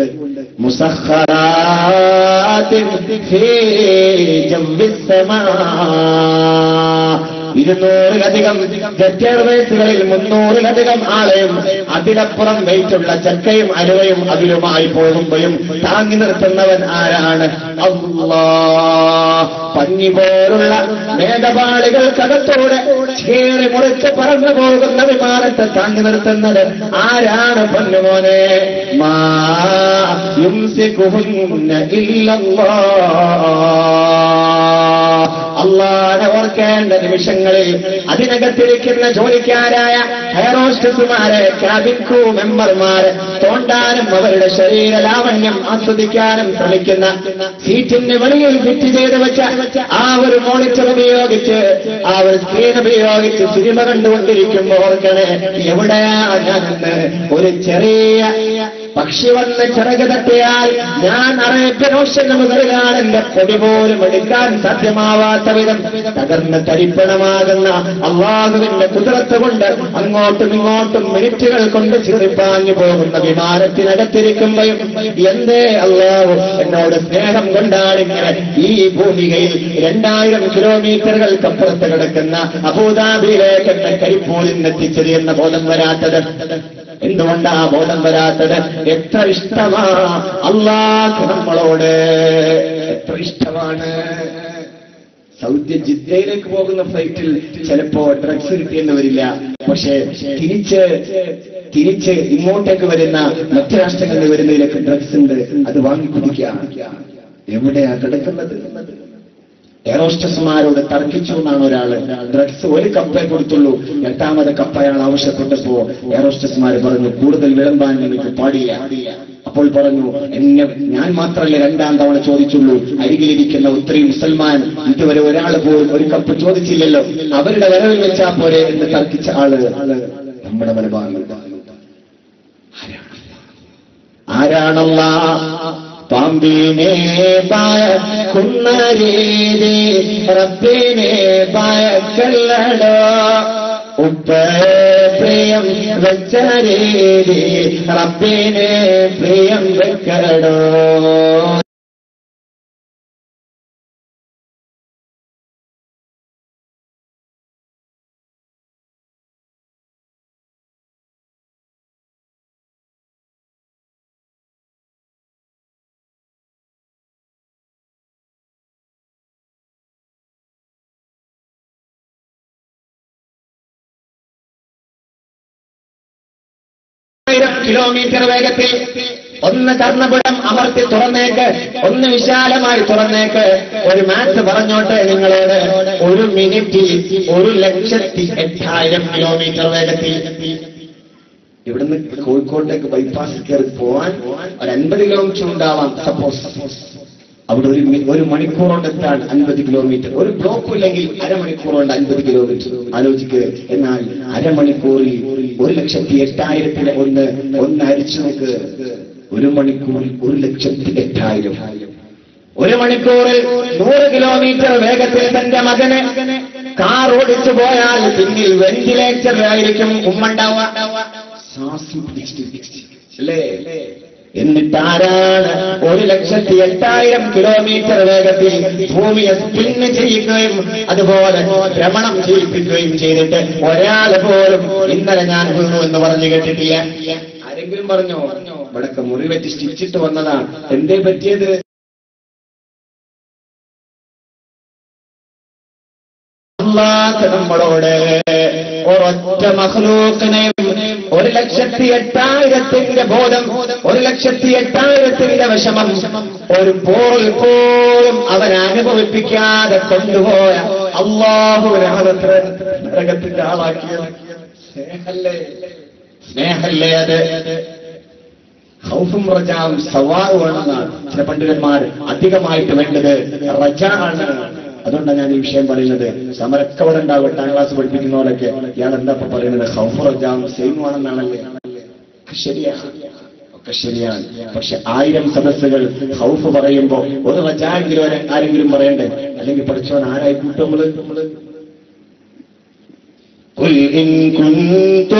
മുസഖറാത്തിൻ ഫീ ജംബിസ്സമാ ഇരുന്നൂറിലധികം ജെറ്റ് എയർവേസുകളിൽ മുന്നൂറിലധികം ആളെയും അതിലപ്പുറം വെയിറ്റുള്ള ചക്കയും അലുവയും അതിലുമായി പോകുമ്പോഴും താങ്ങി നിർത്തുന്നവൻ ആരാണ് അള്ളാ പഞ്ഞി പോലുള്ള മേഘപാളികൾക്കകത്തൂടെ ചേറി മുറിച്ച് പറന്നു പോകുന്ന വിമാനത്തെ താങ്ങി നിർത്തുന്നത് ആരാണ് പൊന്നുമോനെ മാ യുംസികുഹുന്ന ഇല്ലല്ലാഹ് അള്ളാനെ ഓർക്കേണ്ട നിമിഷങ്ങളിൽ അതിനകത്തിരിക്കുന്ന ജോലിക്കാരായ ഹെയറോസ്റ്റസുമാരെ ക്യാബിൻ ക്രൂ മെമ്പർമാര് തോണ്ടാനും അവരുടെ ശരീര ലാവണ്യം ആസ്വദിക്കാനും ശ്രമിക്കുന്ന സീറ്റിന് വെളിയിൽ ഫിറ്റ് ചെയ്ത് വെച്ച ആ ഒരു മോണിറ്റർ ഉപയോഗിച്ച് ആ ഒരു സ്ക്രീൻ ഉപയോഗിച്ച് സിനിമ കണ്ടുകൊണ്ടിരിക്കുമ്പോൾ ഓർക്കണേ എവിടെയാ ഞാനെന്ന് ഒരു ചെറിയ പക്ഷി വന്ന് ചിറക് തട്ടിയാൽ ഞാൻ അറേബ്യൻ ഓഷ്യന് മുതലാണ് എന്റെ പൊടി പോലും എടുക്കാൻ സാധ്യമാവാത്ത വിധം തകർന്ന് തരിപ്പണമാകുന്ന അള്ളാഹുവിന്റെ കുതിരത്ത് കൊണ്ട് അങ്ങോട്ടും ഇങ്ങോട്ടും മിനിറ്റുകൾ കൊണ്ട് ചിറിപ്പാഞ്ഞു പോകുന്ന വിമാനത്തിനകത്തിരിക്കുമ്പോഴും എന്തേ അള്ളാഹു എന്നോട് സ്നേഹം കൊണ്ടാണ് ഇങ്ങനെ ഈ ഭൂമികയിൽ രണ്ടായിരം കിലോമീറ്ററുകൾക്കപ്പുറത്ത് കിടക്കുന്ന അബുദാബിയിലേക്ക് എന്നെ കരിപ്പൂരിൽ എത്തിച്ചത് എന്ന ബോധം വരാത്തത് എന്തുകൊണ്ടാ ബോധം വരാത്തത് എത്ര ഇഷ്ടമാ അള്ളാഹ് നമ്മളോട് എത്ര ഇഷ്ടമാണ് സൗദി ജിദ്ദയിലേക്ക് പോകുന്ന ഫ്ലൈറ്റിൽ ചിലപ്പോ ഡ്രഗ്സ് കിട്ടിയെന്ന് വരില്ല പക്ഷേ തിരിച്ച് തിരിച്ച് ഇങ്ങോട്ടേക്ക് വരുന്ന മറ്റു രാഷ്ട്രങ്ങളിൽ വരുന്നതിലേക്ക് ഡ്രഗ്സ് ഉണ്ട് അത് വാങ്ങി കുടിക്കാം എവിടെയാ കിടക്കുന്നത് എയറോസ്റ്റസുമാരോട് തർക്കിച്ചു എന്നാണ് ഒരാള് ഡ്രഗ്സ് ഒരു കപ്പേ കൊടുത്തുള്ളൂ എട്ടാമത് കപ്പ അയാൾ ആവശ്യപ്പെട്ടപ്പോ എയറോസ്റ്റസുമാർ പറഞ്ഞു കൂടുതൽ വിളമ്പാൻ എനിക്ക് പാടില്ല അപ്പോൾ പറഞ്ഞു എന്നെ ഞാൻ മാത്രമല്ല രണ്ടാം തവണ ചോദിച്ചുള്ളൂ അരികിലിരിക്കുന്ന ഒത്തിരി മുസൽമാൻ ഇതുവരെ ഒരാൾ പോലും ഒരു കപ്പ് ചോദിച്ചില്ലല്ലോ അവരുടെ വരവിൽ വെച്ചാ പോരെ എന്ന് തർക്കിച്ച ആള് നമ്മുടെ മലബാറിൽ ആരാണല്ല പാമ്പിനെ ഭയക്കുന്ന രീതി റബ്ബിനെ ഭയക്കല്ലടോ ഉപ്പ പ്രിയം വെച്ച രീതി റബ്ബിനെ പ്രിയം വെക്കടോ ആയിരം കിലോമീറ്റർ വേഗത്തിൽ ഒന്ന് കർണപുരം അമർത്തി തുറന്നേക്ക് ഒന്ന് വിശാലമായി തുറന്നേക്ക് ഒരു മാച്ച് പറഞ്ഞോട്ടെ നിങ്ങളോട് ഒരു മിനിറ്റിൽ ഒരു ലക്ഷത്തി എട്ടായിരം കിലോമീറ്റർ വേഗത്തിൽ ഇവിടുന്ന് കോഴിക്കോട്ടേക്ക് ബൈപ്പാസ് കയറി പോവാൻ ഒരു അൻപത് കിലോമീറ്റർ ഉണ്ടാവാം സപ്പോസ് അവിടെ ഒരു മി- ഒരു മണിക്കൂർ കൊണ്ട് എത്താൻ അൻപത് കിലോമീറ്റർ ഒരു ബ്ലോക്ക് ഇല്ലെങ്കിൽ അരമണിക്കൂർ കൊണ്ട് അൻപത് കിലോമീറ്റർ ആലോചിക്കുക എന്നാൽ അരമണിക്കൂറിൽ ഒരു ലക്ഷത്തി എട്ടായിരത്തിന് ഒന്ന് ഒന്ന് അരിച്ചു നോക്ക് ഒരു മണിക്കൂറിൽ ഒരു ലക്ഷത്തി എട്ടായിരം ഒരു മണിക്കൂറിൽ നൂറ് കിലോമീറ്റർ വേഗത്തിൽ തന്റെ മകന് കാർ ഓടിച്ചു പോയാൽ പിന്നിൽ വെന്റിലേറ്റർ ആയിരിക്കും ഉമ്മണ്ടാവുക ശ്വാസം പിടിച്ചിട്ട് അല്ലേ എന്നിട്ടാരാണ് ഒരു ലക്ഷത്തി എട്ടായിരം കിലോമീറ്റർ വേഗത്തിൽ ഭൂമിയെ സ്പിന്ന് ചെയ്യുകയും അതുപോലെ ഭ്രമണം ചെയ്യിപ്പിക്കുകയും ചെയ്തിട്ട് ഒരാള് പോലും ഇന്നലെ ഞാൻ വീണു എന്ന് പറഞ്ഞു കേട്ടിട്ടില്ല ആരെങ്കിലും പറഞ്ഞോ ഇവിടൊക്കെ മുറിവെറ്റി സ്റ്റിച്ചിട്ട് വന്നതാണ് എന്തേ പറ്റിയത് അള്ളാഹ് നമ്മളോട് ഒരൊറ്റ മഹ്ലൂക്കിനെയും ഒരു ലക്ഷത്തി എട്ടായിരത്തിന്റെ ബോധം ഒരു ലക്ഷത്തി എട്ടായിരത്തിന്റെ വിഷമം ഒരു പോൾ പോലും അവൻ അനുഭവിപ്പിക്കാതെ കൊണ്ടുപോയ അള്ളാഹുവിനകത്ത് നരകത്തിന്റെ ആളാക്കിയത് സ്നേഹല്ലേ സ്നേഹല്ലേ അത് ഹൗഫും റജാവും സവാറുമാണെന്നാണ് ചില പണ്ഡിതന്മാർ അധികമായിട്ട് വേണ്ടത് റജ ആണ് അതുകൊണ്ടാണ് ഞാൻ ഈ വിഷയം പറയുന്നത് സമരൊക്കെ അവിടെ ഉണ്ടാവും എട്ടാം ക്ലാസ് പഠിപ്പിക്കുന്നവരൊക്കെ ഇയാൾ എന്താ ഇപ്പൊ പറയുന്നത് ഹൗഫ് റജാവും സെയിം ആണെന്നാണല്ലേ ഒക്കെ ശരിയാണ് ഒക്കെ ശരിയാണ് പക്ഷെ ആയിരം സദസ്സുകൾ ഹൗഫ് പറയുമ്പോ ഒരു റജായെങ്കിലും ഒരു- ആരെങ്കിലും പറയണ്ടേ അല്ലെങ്കിൽ പഠിച്ചവൻ ആരായി കൂട്ടും നമ്മള് നമ്മള് قل إن كنتم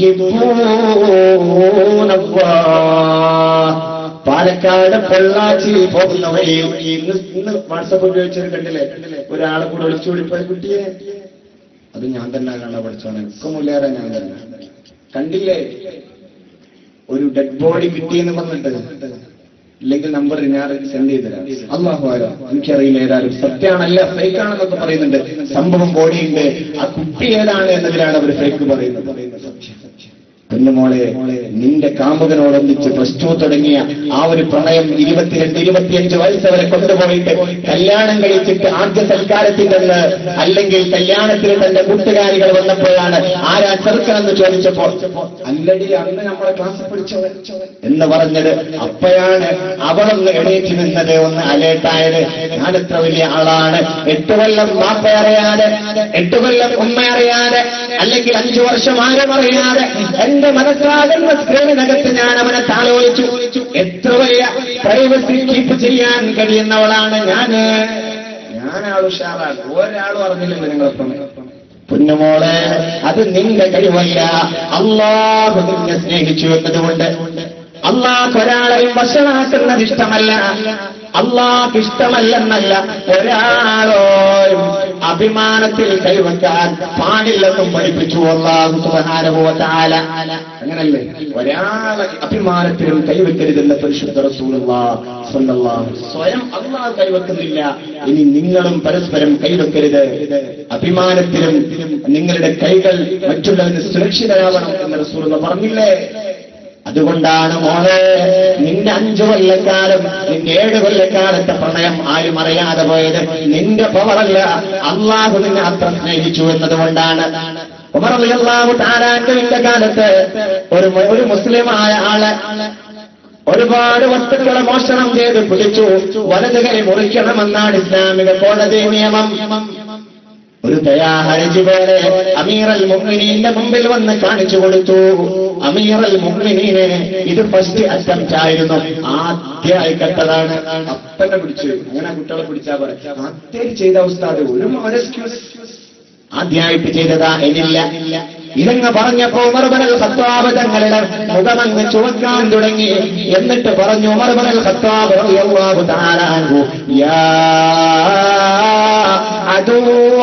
تحبون الله പാലക്കാട് പൊള്ളാച്ചിയിൽ പോകുന്ന വഴിയിൽ ഇന്ന് ഇന്ന് വാട്സപ്പ് ഉപയോഗിച്ചത് കണ്ടില്ലേ ഒരാളെ കൂടെ വിളിച്ചുകൂടി പോയ കുട്ടിയെ അത് ഞാൻ തന്നെ കാണാൻ പഠിച്ചോനെ ഒക്കെ മുല്ലേറെ ഞാൻ തന്നെ കണ്ടില്ലേ ഒരു ഡെഡ് ബോഡി കിട്ടിയെന്ന് പറഞ്ഞിട്ട് ഇല്ലെങ്കിൽ നമ്പർ ഞാൻ സെൻഡ് ചെയ്ത് തരാം അള്ളാഹു ആലം എനിക്കറിയില്ല ഏതായാലും സത്യമാണല്ല ഫേക്ക് ആണെന്നൊക്കെ പറയുന്നുണ്ട് സംഭവം ബോഡിയുണ്ട് ആ കുട്ടി ഏതാണ് എന്നതിലാണ് അവർ ഫേക്ക് പറയുന്നത് കുഞ്ഞുമോളെ നിന്റെ കാമുകനോടൊന്നിച്ച് പ്ലസ് ടു തുടങ്ങിയ ആ ഒരു പ്രണയം ഇരുപത്തിരണ്ട് ഇരുപത്തിയഞ്ച് വയസ്സ് വരെ കൊണ്ടുപോയിട്ട് കല്യാണം കഴിച്ചിട്ട് ആദ്യ സൽക്കാരത്തിൽ നിന്ന് അല്ലെങ്കിൽ കല്യാണത്തിന് തന്റെ കൂട്ടുകാരികൾ വന്നപ്പോഴാണ് ആരാ ചെറുക്കനെന്ന് ചോദിച്ചപ്പോൾ അല്ലടി അന്ന് നമ്മളെ ക്ലാസ് പഠിച്ചവൻ എന്ന് പറഞ്ഞത് അപ്പോഴാണ് അവളൊന്ന് എണീറ്റ് നിന്നത് ഒന്ന് അലേട്ടായത് ഞാൻ എത്ര വലിയ ആളാണ് എട്ട് കൊല്ലം മാപ്പ അറിയാതെ എട്ട് കൊല്ലം ഉമ്മ അറിയാതെ അല്ലെങ്കിൽ അഞ്ചു വർഷം ആരും അറിയാതെ എന്റെ മനസ്സാകുന്ന സ്ക്രീനിനകത്ത് ഞാൻ അവനെ താലോലിച്ചു എത്ര വലിയ പ്രൈവസി കീപ്പ് ചെയ്യാൻ കഴിയുന്നവളാണ് ഞാന് ഞാൻ ആളുഷാറാണ് ഒരാളും അറിഞ്ഞില്ല നിങ്ങളൊപ്പം പൊന്നുമോളെ അത് നിന്റെ കഴിവല്ല അള്ളാഹു നിന്നെ സ്നേഹിച്ചു എന്നതുകൊണ്ട് അള്ളാഹ് ഒരാളെയും വശമാക്കുന്നത് ഇഷ്ടമല്ല അള്ളാഹ് ഇഷ്ടമല്ലെന്നല്ല ഒരാളോയും അഭിമാനത്തിൽ കൈവയ്ക്കാൻ പാടില്ലെന്നും പഠിപ്പിച്ചു അള്ളാഹു സുബഹാനുഭവത്താല അങ്ങനല്ലേ ഒരാളെ അഭിമാനത്തിലും കൈവയ്ക്കരുതെന്ന് പരിശുദ്ധ റസൂലുള്ള സ്വയം അള്ളാഹ് കൈവെക്കുന്നില്ല ഇനി നിങ്ങളും പരസ്പരം കൈവെക്കരുത് അഭിമാനത്തിലും നിങ്ങളുടെ കൈകൾ മറ്റുള്ളവന് സുരക്ഷിതരാവണം എന്ന് റസൂലുള്ള പറഞ്ഞില്ലേ അതുകൊണ്ടാണ് മോളെ നിന്റെ അഞ്ചു കൊല്ലക്കാലം നിന്റെ ഏഴ് കൊല്ലക്കാലത്തെ പ്രണയം ആരും അറിയാതെ പോയത് നിന്റെ പവറല്ല അള്ളാഹു നിന്നെ അത്ര സ്നേഹിച്ചു എന്നതുകൊണ്ടാണ് ഉമർ അള്ളാഹു താരാന്റെ കാലത്ത് ഒരു ഒരു മുസ്ലിമായ ആള് ഒരുപാട് വസ്തുക്കളെ മോഷണം ചെയ്ത് പിടിച്ചു വലത് കൈ മുറിക്കണമെന്നാണ് ഇസ്ലാമിക കോടതി നിയമം ഒരു ദയാഹരജി പോലെ അമീറൽ മുഹ്മിനീന്റെ മുമ്പിൽ വന്ന് കാണിച്ചു കൊടുത്തു അമീറൽ മുഹ്മിനീനെ ഇത് ഫസ്റ്റ് അറ്റംപ്റ്റ് ആയിരുന്നു ആദ്യമായി കണ്ടതാണ് അപ്പനെ പിടിച്ചു അങ്ങനെ കുട്ടികളെ പിടിച്ചാ പറയാം ആദ്യം ചെയ്ത ഉസ്താദ് ഒരു ഒരു എക്സ്ക്യൂസ് ആദ്യമായിട്ട് ചെയ്തതാ എന്നില്ല ഇതങ്ങ് പറഞ്ഞപ്പോ ഉമർബനൽ ഖത്താബ് തങ്ങളുടെ മുഖമങ്ങ് ചുവക്കാൻ തുടങ്ങി എന്നിട്ട് പറഞ്ഞു ഉമർബനൽ ഖത്താബ് റളിയല്ലാഹു തആല അൻഹു യാ അദൂ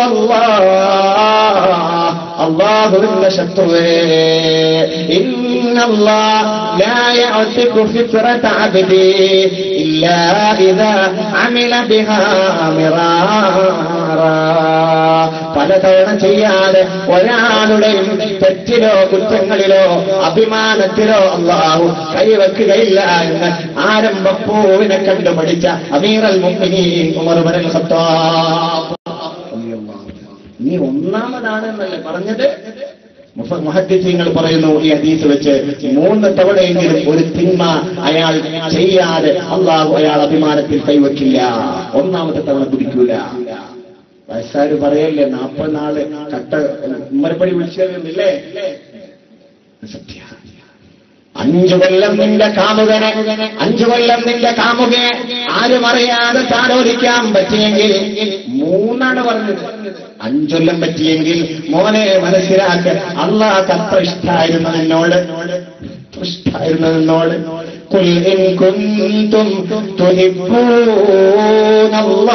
അള്ളാഹുവിന്റെ ശത്രുവേ ഇന്നല്ലാ لا يعتق فطرة عبدي إلا إذا عمل بها مرارا പലതവണ ചെയ്യാതെ ഒരാളുടെയും തെറ്റിലോ കുറ്റങ്ങളിലോ അഭിമാനത്തിലോ അള്ളാഹു കൈവെക്കുകയില്ല എന്ന് ആരംഭപ്പൂവിനെ കണ്ടു പഠിച്ച അമീറൽ മുമ്പിനീൻ ഉമർ ബനൽ ഖത്താബ് നീ ഒന്നാമതാണെന്നല്ലേ പറഞ്ഞത് മുഹദ്ദിസീങ്ങൾ പറയുന്നു ഈ ഹദീസ് വെച്ച് മൂന്ന് തവണയെങ്കിലും ഒരു തിന്മ അയാൾ ചെയ്യാതെ അള്ളാഹു അയാൾ അഭിമാനത്തിൽ കൈവക്കില്ല ഒന്നാമത്തെ തവണ പിടിക്കൂല വയസ്സാര് പറയല്ലേ നാപ്പത് നാള് കട്ട ഉമ്മരപ്പടി വിളിച്ചില്ലേ സത്യ അഞ്ചു കൊല്ലം നിന്റെ കാമുകനെ അഞ്ചു കൊല്ലം നിന്റെ കാമുകയെ ആരും അറിയാതെ താലോലിക്കാൻ പറ്റിയെങ്കിൽ മൂന്നാണ് പറഞ്ഞത് അഞ്ചൊല്ലം പറ്റിയെങ്കിൽ മോനെ മനസ്സിലാക്ക അള്ളാഹ് അത്ര ഇഷ്ടായിരുന്നു നിന്നോട് ഇഷ്ടായിരുന്നു നിന്നോട് قل إن كنتم تحبون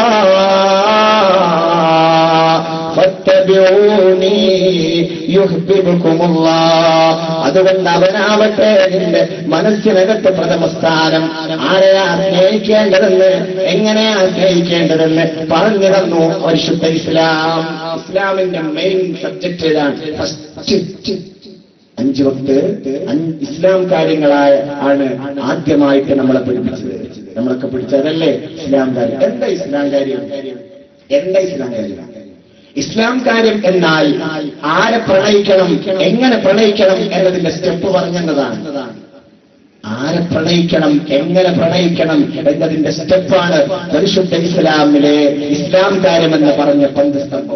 الله فاتبعوني يحببكم الله അതുകൊണ്ട് അവനാവട്ടെ നിന്റെ മനസ്സിനകത്ത് പ്രഥമ സ്ഥാനം ആരെയാ സ്നേഹിക്കേണ്ടതെന്ന് എങ്ങനെയാ സ്നേഹിക്കേണ്ടതെന്ന് പറഞ്ഞു തന്നു പരിശുദ്ധ ഇസ്ലാം ഇസ്ലാമിന്റെ മെയിൻ സബ്ജക്ട് ഏതാണ് ഫസ്റ്റ് അഞ്ച് വക്ത് അഞ്ച് ഇസ്ലാം കാര്യങ്ങളായ ആണ് ആദ്യമായിട്ട് നമ്മളെ പഠിപ്പിച്ചത് നമ്മളൊക്കെ പിടിച്ചതല്ലേ ഇസ്ലാം കാര്യം എന്താ ഇസ്ലാം കാര്യം എന്താ ഇസ്ലാം കാര്യം ഇസ്ലാം കാര്യം എന്നാൽ ആരെ പ്രണയിക്കണം എങ്ങനെ പ്രണയിക്കണം എന്നതിന്റെ സ്റ്റെപ്പ് പറഞ്ഞതാണ് ആരെ പ്രണയിക്കണം എങ്ങനെ പ്രണയിക്കണം എന്നതിന്റെ സ്റ്റെപ്പാണ് പരിശുദ്ധ ഇസ്ലാമിലെ ഇസ്ലാം കാര്യമെന്ന് പറഞ്ഞ പന്ത് സ്തംഭം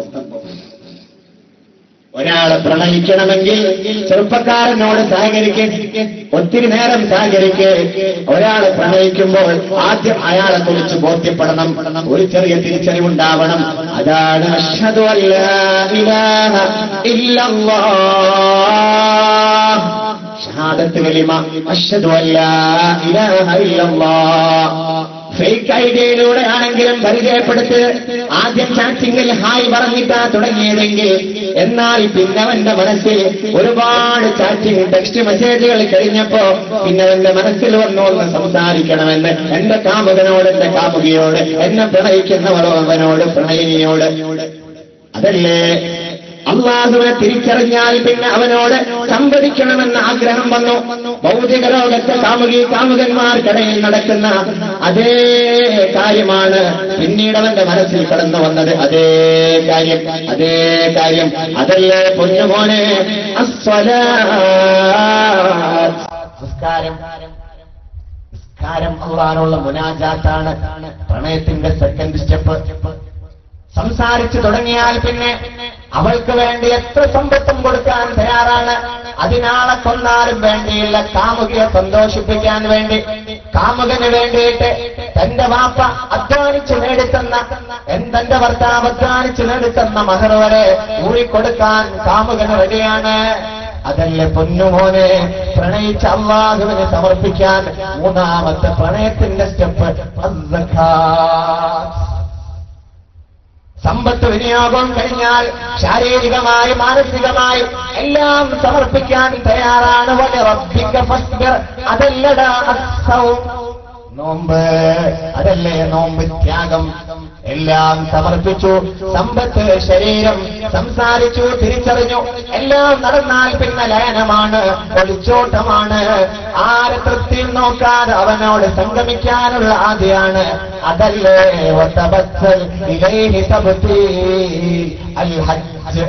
ഒരാളെ പ്രണയിക്കണമെങ്കിൽ ചെറുപ്പക്കാരനോട് സഹകരിക്ക് ഒത്തിരി നേരം സഹകരിക്ക് ഒരാളെ പ്രണയിക്കുമ്പോൾ ആദ്യം അയാളെ കുറിച്ച് ബോധ്യപ്പെടണം ഒരു ചെറിയ തിരിച്ചറിവുണ്ടാവണം അതാണ് അഷ്ഹദു അല്ലാ ഇലാഹ ഇല്ലല്ലാഹ് ഷഹാദത്ത് കലിമ അഷ്ഹദു അല്ലാ ഇലാഹ ഇല്ലല്ലാഹ് ഫേക്ക് ഐഡിയയിലൂടെ ആണെങ്കിലും പരിചയപ്പെടുത്ത് ആദ്യം ചാറ്റിങ്ങിൽ ഹായ് പറഞ്ഞിട്ടാ തുടങ്ങിയതെങ്കിൽ എന്നാൽ പിന്നെ അവന്റെ മനസ്സിൽ ഒരുപാട് ചാറ്റിംഗ് ടെക്സ്റ്റ് മെസ്സേജുകൾ കഴിഞ്ഞപ്പോ പിന്നെ അവന്റെ മനസ്സിൽ വന്നു ഒന്ന് സംസാരിക്കണമെന്ന് എന്റെ കാമുകനോട് എന്റെ കാമുകിയോട് എന്നെ പ്രണയിക്കുന്നവരോ അവനോട് പ്രണയിനിയോട് അതല്ലേ അള്ളാഹുവിനെ തിരിച്ചറിഞ്ഞാൽ പിന്നെ അവനോട് സംവദിക്കണമെന്ന ആഗ്രഹം വന്നു ഭൗതിക ലോകത്തെ കാമുകി കാമുകന്മാർക്കിടയിൽ നടക്കുന്ന അതേ കാര്യമാണ് പിന്നീട് അവന്റെ മനസ്സിൽ കടന്നു വന്നത് അതേ കാര്യം അതേ കാര്യം അതല്ലേ പൊന്നുമോനെ അസ്വലാത്ത്. നിസ്കാരം നിസ്കാരം അള്ളാനുള്ള മുനാജാത്താണ് പ്രണയത്തിന്റെ സെക്കൻഡ് സ്റ്റെപ്പ് സംസാരിച്ചു തുടങ്ങിയാൽ പിന്നെ അവൾക്ക് വേണ്ടി എത്ര സമ്പത്തും കൊടുക്കാൻ തയ്യാറാണ് അതിനാളെ കൊന്നാലും വേണ്ടിയില്ല കാമുകിയെ സന്തോഷിപ്പിക്കാൻ വേണ്ടി കാമുകന് വേണ്ടിയിട്ട് തന്റെ വാപ്പ അധ്വാനിച്ച് നേടിത്തന്ന തന്റെ ഭർത്താവ് അധ്വാനിച്ച് നേടിത്തന്ന മഹർ വരെ ഊറിക്കൊടുക്കാൻ കാമുകന് റെഡിയാണ് അതല്ലേ പൊന്നുമോനെ പ്രണയിച്ച അള്ളാഹുവിനെ സമർപ്പിക്കാൻ മൂന്നാമത്തെ പ്രണയത്തിന്റെ സ്റ്റെപ്പ് സമ്പത്ത് വിനിയോഗം കഴിഞ്ഞാൽ ശാരീരികമായി മാനസികമായി എല്ലാം സമർപ്പിക്കാൻ തയ്യാറാണ് വലിയ റബ്ബിക്ക ഫസ്ബിർ അതല്ലടാ അസ്സൗം നോമ്പ് അതല്ലേ നോമ്പ് ത്യാഗം എല്ലാം സമർപ്പിച്ചു സമ്പത്ത് ശരീരം സംസാരിച്ചു തിരിച്ചറിഞ്ഞു എല്ലാം നടന്നാൽ പിന്നെ ലയനമാണ് ഒളിച്ചോട്ടമാണ് ആരെ തൃപ്തിയും നോക്കാതെ അവനോട് സംഗമിക്കാനുള്ള ആദ്യാണ് അതല്ലേ വതബസ്സൽ ഇലൈഹി തബ്തീൽ അൽ ഹജ്ജ്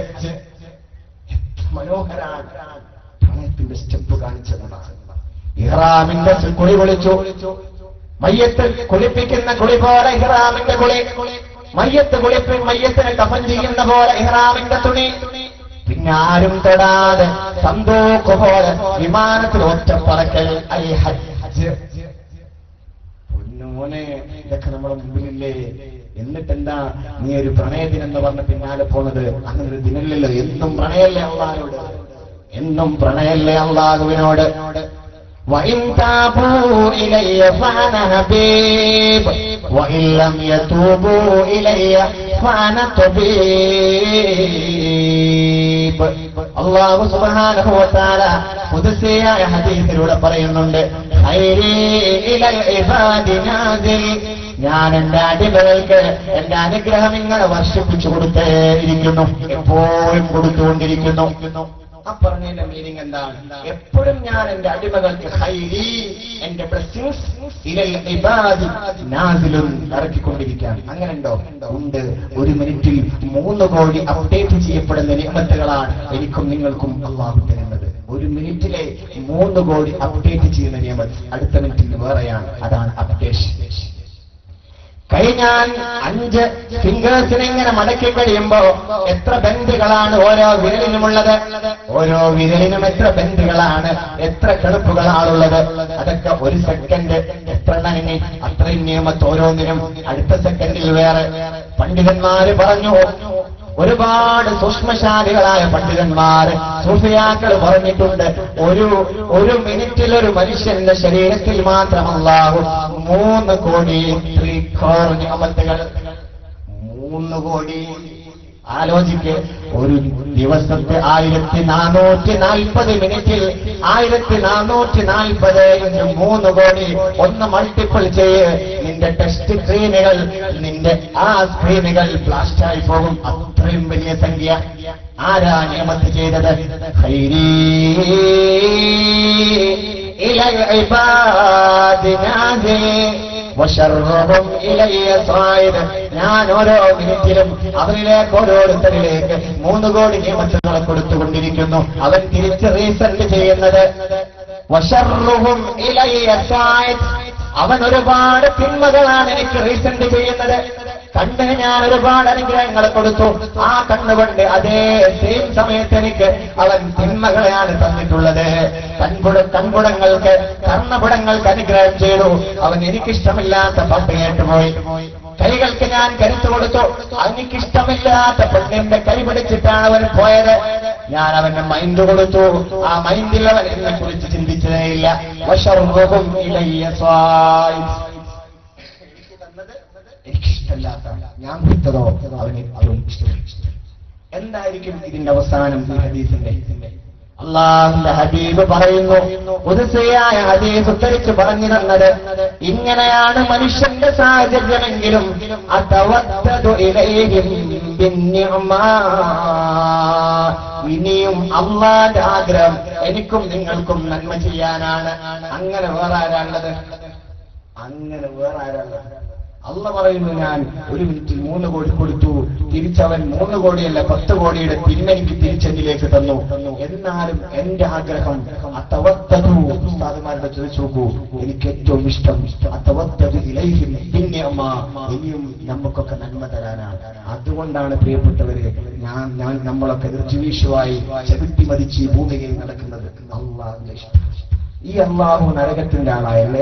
മനോഹരാണ് പ്രണയത്തിന്റെ സ്റ്റെപ്പ് കാണിച്ചതാണ് ഇഹ്റാമിന്റെ കുളി വിളിച്ചു മയ്യത്ത് കുളിപ്പിക്കുന്ന കുളി പോലെ ഇഹ്റാമിന്റെ കുളി മയ്യത്ത് കുളിപ്പി മയ്യത്തിന് കഫൻ ചെയ്യുന്ന പോലെ ഇഹ്റാമിന്റെ തുണി പിന്നെ ആരും തൊടാതെ സന്തോക്ക് പോലെ വിമാനത്തിൽ ഒറ്റപ്പറക്കൽ അൽ ഹജ്ജ് പൊന്നുമോനെ ഇതൊക്കെ നമ്മുടെ മുമ്പിലില്ലേ എന്നിട്ടെന്താ നീ ഒരു പ്രണയദിനെന്ന് പറഞ്ഞ പിന്നാലെ പോണത് അങ്ങനെ ഒരു ദിനമില്ലല്ലോ എന്നും പ്രണയല്ലേ അള്ളാഹിനോട് എന്നും പ്രണയല്ലേ അള്ളാഹുവിനോട് وإن تابوا إلي فأنا حبيب وإن لم يتوبوا إلي فأنا طبيب അള്ളാഹു സുബ്ഹാനഹു വതആല ഖുദ്സിയായ ഹദീസിലൂടെ പറയുന്നുണ്ട് ഖൈരി ഇലൽ ഇബാദി നാസിൽ ഞാൻ എന്റെ അടിമകൾക്ക് എന്റെ അനുഗ്രഹം ഇങ്ങനെ വർഷിപ്പിച്ചു കൊടുത്തേ ഇരിക്കുന്നു എപ്പോഴും കൊടുത്തുകൊണ്ടിരിക്കുന്നു ആ പറഞ്ഞതിന്റെ മീനിങ് എന്താണ് എപ്പോഴും ഞാൻ എന്റെ അടിമകൾക്ക് ഹൈരി എന്റെ ബ്ലെസ്സിങ്സ് ഇലൽ ഇബാദി നാസിലും ഇറക്കിക്കൊണ്ടിരിക്കാൻ അങ്ങനെ ഉണ്ടോ ഉണ്ട് ഒരു മിനിറ്റിൽ മൂന്ന് കോടി അപ്ഡേറ്റ് ചെയ്യപ്പെടുന്ന നിയമത്തുകളാണ് എനിക്കും നിങ്ങൾക്കും അള്ളാഹു തരുന്നത് ഒരു മിനിറ്റിലെ മൂന്ന് കോടി അപ്ഡേറ്റ് ചെയ്യുന്ന നിയമം അടുത്ത മിനിറ്റിൽ വേറെയാണ് അതാണ് അപ്ഡേഷൻ കഴിഞ്ഞാൽ അഞ്ച് ഫിംഗേഴ്സിനെ ഇങ്ങനെ മടക്കി കഴിയുമ്പോ എത്ര ബന്ധുകളാണ് ഓരോ വിരലിനുമുള്ളത് ഓരോ വിരലിനും എത്ര ബന്ധുകളാണ് എത്ര കെടുപ്പുകളാണുള്ളത് അതൊക്കെ ഒരു സെക്കൻഡ് എത്ര നന്ദി അത്രയും നിയമത്ത് ഓരോന്നിനും അടുത്ത സെക്കൻഡിൽ വേറെ പണ്ഡിതന്മാര് പറഞ്ഞു ഒരുപാട് സൂക്ഷ്മശാലികളായ പണ്ഡിതന്മാർ സൂഫിയാക്കൾ പറഞ്ഞിട്ടുണ്ട് ഒരു ഒരു മിനിറ്റിൽ ഒരു മനുഷ്യന്റെ ശരീരത്തിൽ മാത്രമല്ലാഹു മൂന്ന് കോടി ത്രികോർ നിയമത്തുകൾ മൂന്ന് കോടി ആലോചിക്ക് ഒരു ദിവസത്തെ ആയിരത്തി നാനൂറ്റി നാൽപ്പത് മിനിറ്റിൽ ആയിരത്തി നാനൂറ്റി നാൽപ്പത് ഇന്ന് മൂന്ന് കോടി ഒന്ന് മൾട്ടിപ്പിൾ ചെയ്യ് നിന്റെ ടെസ്റ്റ് സ്ക്രീനുകൾ നിന്റെ ആ സ്ക്രീനുകൾ ബ്ലാസ്റ്റ് ആയി പോകും അത്രയും വലിയ സംഖ്യ ആരാ നിയമത്ത് ചെയ്തത് ഖൈരീ ഇലൽ ഇബാദി നാസിൽ വശർറഹും ഇലയ്യ സായിദ്. ഞാൻ ഓരോ മിനിറ്റിലും അവരിലേക്ക് ഓരോരുത്തരിലേക്ക് മൂന്ന് കോടി നിയമത്തുകളെ കൊടുത്തുകൊണ്ടിരിക്കുന്നു അവൻ തിരിച്ച് റീസെന്റ് ചെയ്യുന്നത് വശർറുഹും ഇലയ്യ സായിദ്. അവൻ ഒരുപാട് തിന്മകളാണ് എനിക്ക് റീസെന്റ് ചെയ്യുന്നത് കണ്ണ് ഞാൻ ഒരുപാട് അനുഗ്രഹങ്ങൾ കൊടുത്തു ആ കണ്ണുകൊണ്ട് അതേ സെയിം സമയത്ത് എനിക്ക് അവൻ തിന്മകളെയാണ് തന്നിട്ടുള്ളത് കൺപുട കൺപുടങ്ങൾക്ക് കർണപുടങ്ങൾക്ക് അനുഗ്രഹം ചെയ്തു അവൻ എനിക്കിഷ്ടമില്ലാത്ത പാട്ട് കേട്ടുപോയി കൈകൾക്ക് ഞാൻ കരുത്ത് കൊടുത്തു എനിക്കിഷ്ടമില്ലാത്ത പെണ്ണിന്റെ കൈ പിടിച്ചിട്ടാണ് അവൻ പോയത് ഞാൻ അവന്റെ മൈൻഡ് കൊടുത്തു ആ മൈൻഡിൽ അവൻ എന്നെ കുറിച്ച് ചിന്തിച്ചതേയില്ല വശർവകും ഇലയ്യ സ്വായി എനിക്കിഷ്ടമില്ലാത്ത ഞാൻ കൊടുത്തതോ അവന് ഏറ്റവും ഇഷ്ടം എന്തായിരിക്കും ഇതിന്റെ അവസാനം ഈ ഹദീസിന്റെ അള്ളാഹുന്റെ ഹബീബ് പറയുന്നു ഉദസയായ ഹദീസ് ഉദ്ധരിച്ച് പറഞ്ഞു തന്നത് ഇങ്ങനെയാണ് മനുഷ്യന്റെ സാഹചര്യമെങ്കിലും അതവത്തതു ഇലൈഹിം ബിന്നിഅമ. ഇനിയും അള്ളാന്റെ ആഗ്രഹം എനിക്കും നിങ്ങൾക്കും നന്മ ചെയ്യാനാണ് അങ്ങനെ വേറെ ആരാളുള്ളത് അങ്ങനെ വേറെ ആരാളുള്ളത് അല്ല പറയുന്നു ഞാൻ ഒരു മിനിറ്റിൽ മൂന്ന് കോടി കൊടുത്തു തിരിച്ചവൻ മൂന്ന് കോടിയല്ല പത്ത് കോടിയുടെ തിന്മെനിക്ക് തിരിച്ചെന്നിലേക്ക് തന്നു എന്നാലും എന്റെ ആഗ്രഹം അത്തവത്തതു ഉസ്താദുമാരുടെ ചോദിച്ചു നോക്കൂ എനിക്ക് ഏറ്റവും ഇഷ്ടം അത്തവത്തതു ഇലയിലും പിന്നെ അമ്മ ഇനിയും നമുക്കൊക്കെ നന്മ തരാനാണ് അതുകൊണ്ടാണ് പ്രിയപ്പെട്ടവരെ ഞാൻ ഞാൻ നമ്മളൊക്കെ നിർജീവിഷുവായി ചെവിട്ടി മതിച്ച് ഈ ഭൂമിയിൽ നടക്കുന്നത് അള്ളാഹിന്റെ ഇഷ്ടം ഈ അള്ളാഹു നരകത്തിന്റെ ആളായല്ലേ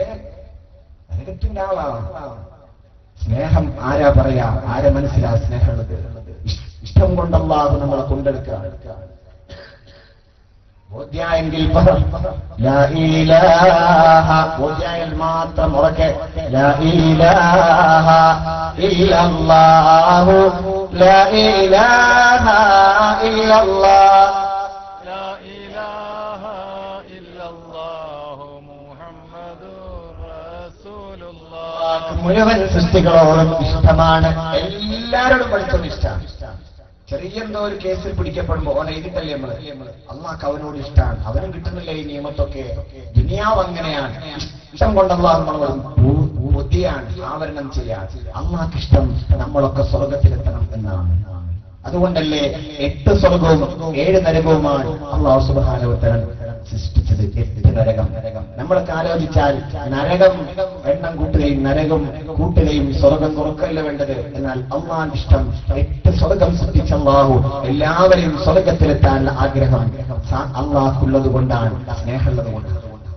നരകത്തിന്റെ ആളാണ് സ്നേഹം ആരാ പറയാ ആരെ മനസ്സിലാ സ്നേഹമുള്ളത് ഇഷ്- ഇഷ്ടം കൊണ്ടല്ലാതെ നമ്മളെ കൊണ്ടെടുക്കുക ബോധ്യായെങ്കിൽ പറ. ലാ ഇലാഹ. ബോധ്യായൽ മാത്രം ഉറക്കെ ലാ ഇലാഹ ഇല്ലല്ലാഹു ലാ ഇലാഹ ഇല്ലല്ലാഹ് لا إله إلا الله محمد رسول الله മുഴുവൻ സൃഷ്ടികളോടും ഇഷ്ടമാണ് എല്ലാരോടും പഠിച്ചോണ്ട് ഇഷ്ടമാണ് ചെറിയ എന്തോ ഒരു കേസിൽ പിടിക്കപ്പെടുമ്പോ ഓനെ എഴുതിട്ടല്ലേ നമ്മള് അള്ളാഹ് അവനോട് ഇഷ്ടമാണ് അവനും കിട്ടുന്നില്ല ഈ നിയമത്തൊക്കെ ദുനിയാവ് അങ്ങനെയാണ് ഇഷ്ടം കൊണ്ടല്ല നമ്മൾ ബുദ്ധിയാണ് ആവരണം ചെയ്യാൻ അള്ളാഹ്ക്ക് ഇഷ്ടം നമ്മളൊക്കെ സ്വർഗത്തിലെത്തണം എന്നാണ് അതുകൊണ്ടല്ലേ എട്ട് സ്വർഗവും ഏഴ് നരകവുമാണ് അള്ളാഹു സുബാനോത്തരൻ സൃഷ്ടിച്ചത് എട്ട് നരകം നമ്മളൊക്കെ ആലോചിച്ചാൽ നരകം എണ്ണം കൂട്ടുകയും നരകം കൂട്ടുകയും സ്വർഗം കുറക്കല്ല വേണ്ടത് എന്നാൽ അള്ളാൻ ഇഷ്ടം എട്ട് സ്വർഗം സൃഷ്ടിച്ച അള്ളാഹു എല്ലാവരെയും സ്വർഗത്തിലെത്താനുള്ള ആഗ്രഹം അള്ളാഹുള്ളത് കൊണ്ടാണ് സ്നേഹമുള്ളത് കൊണ്ടാണ്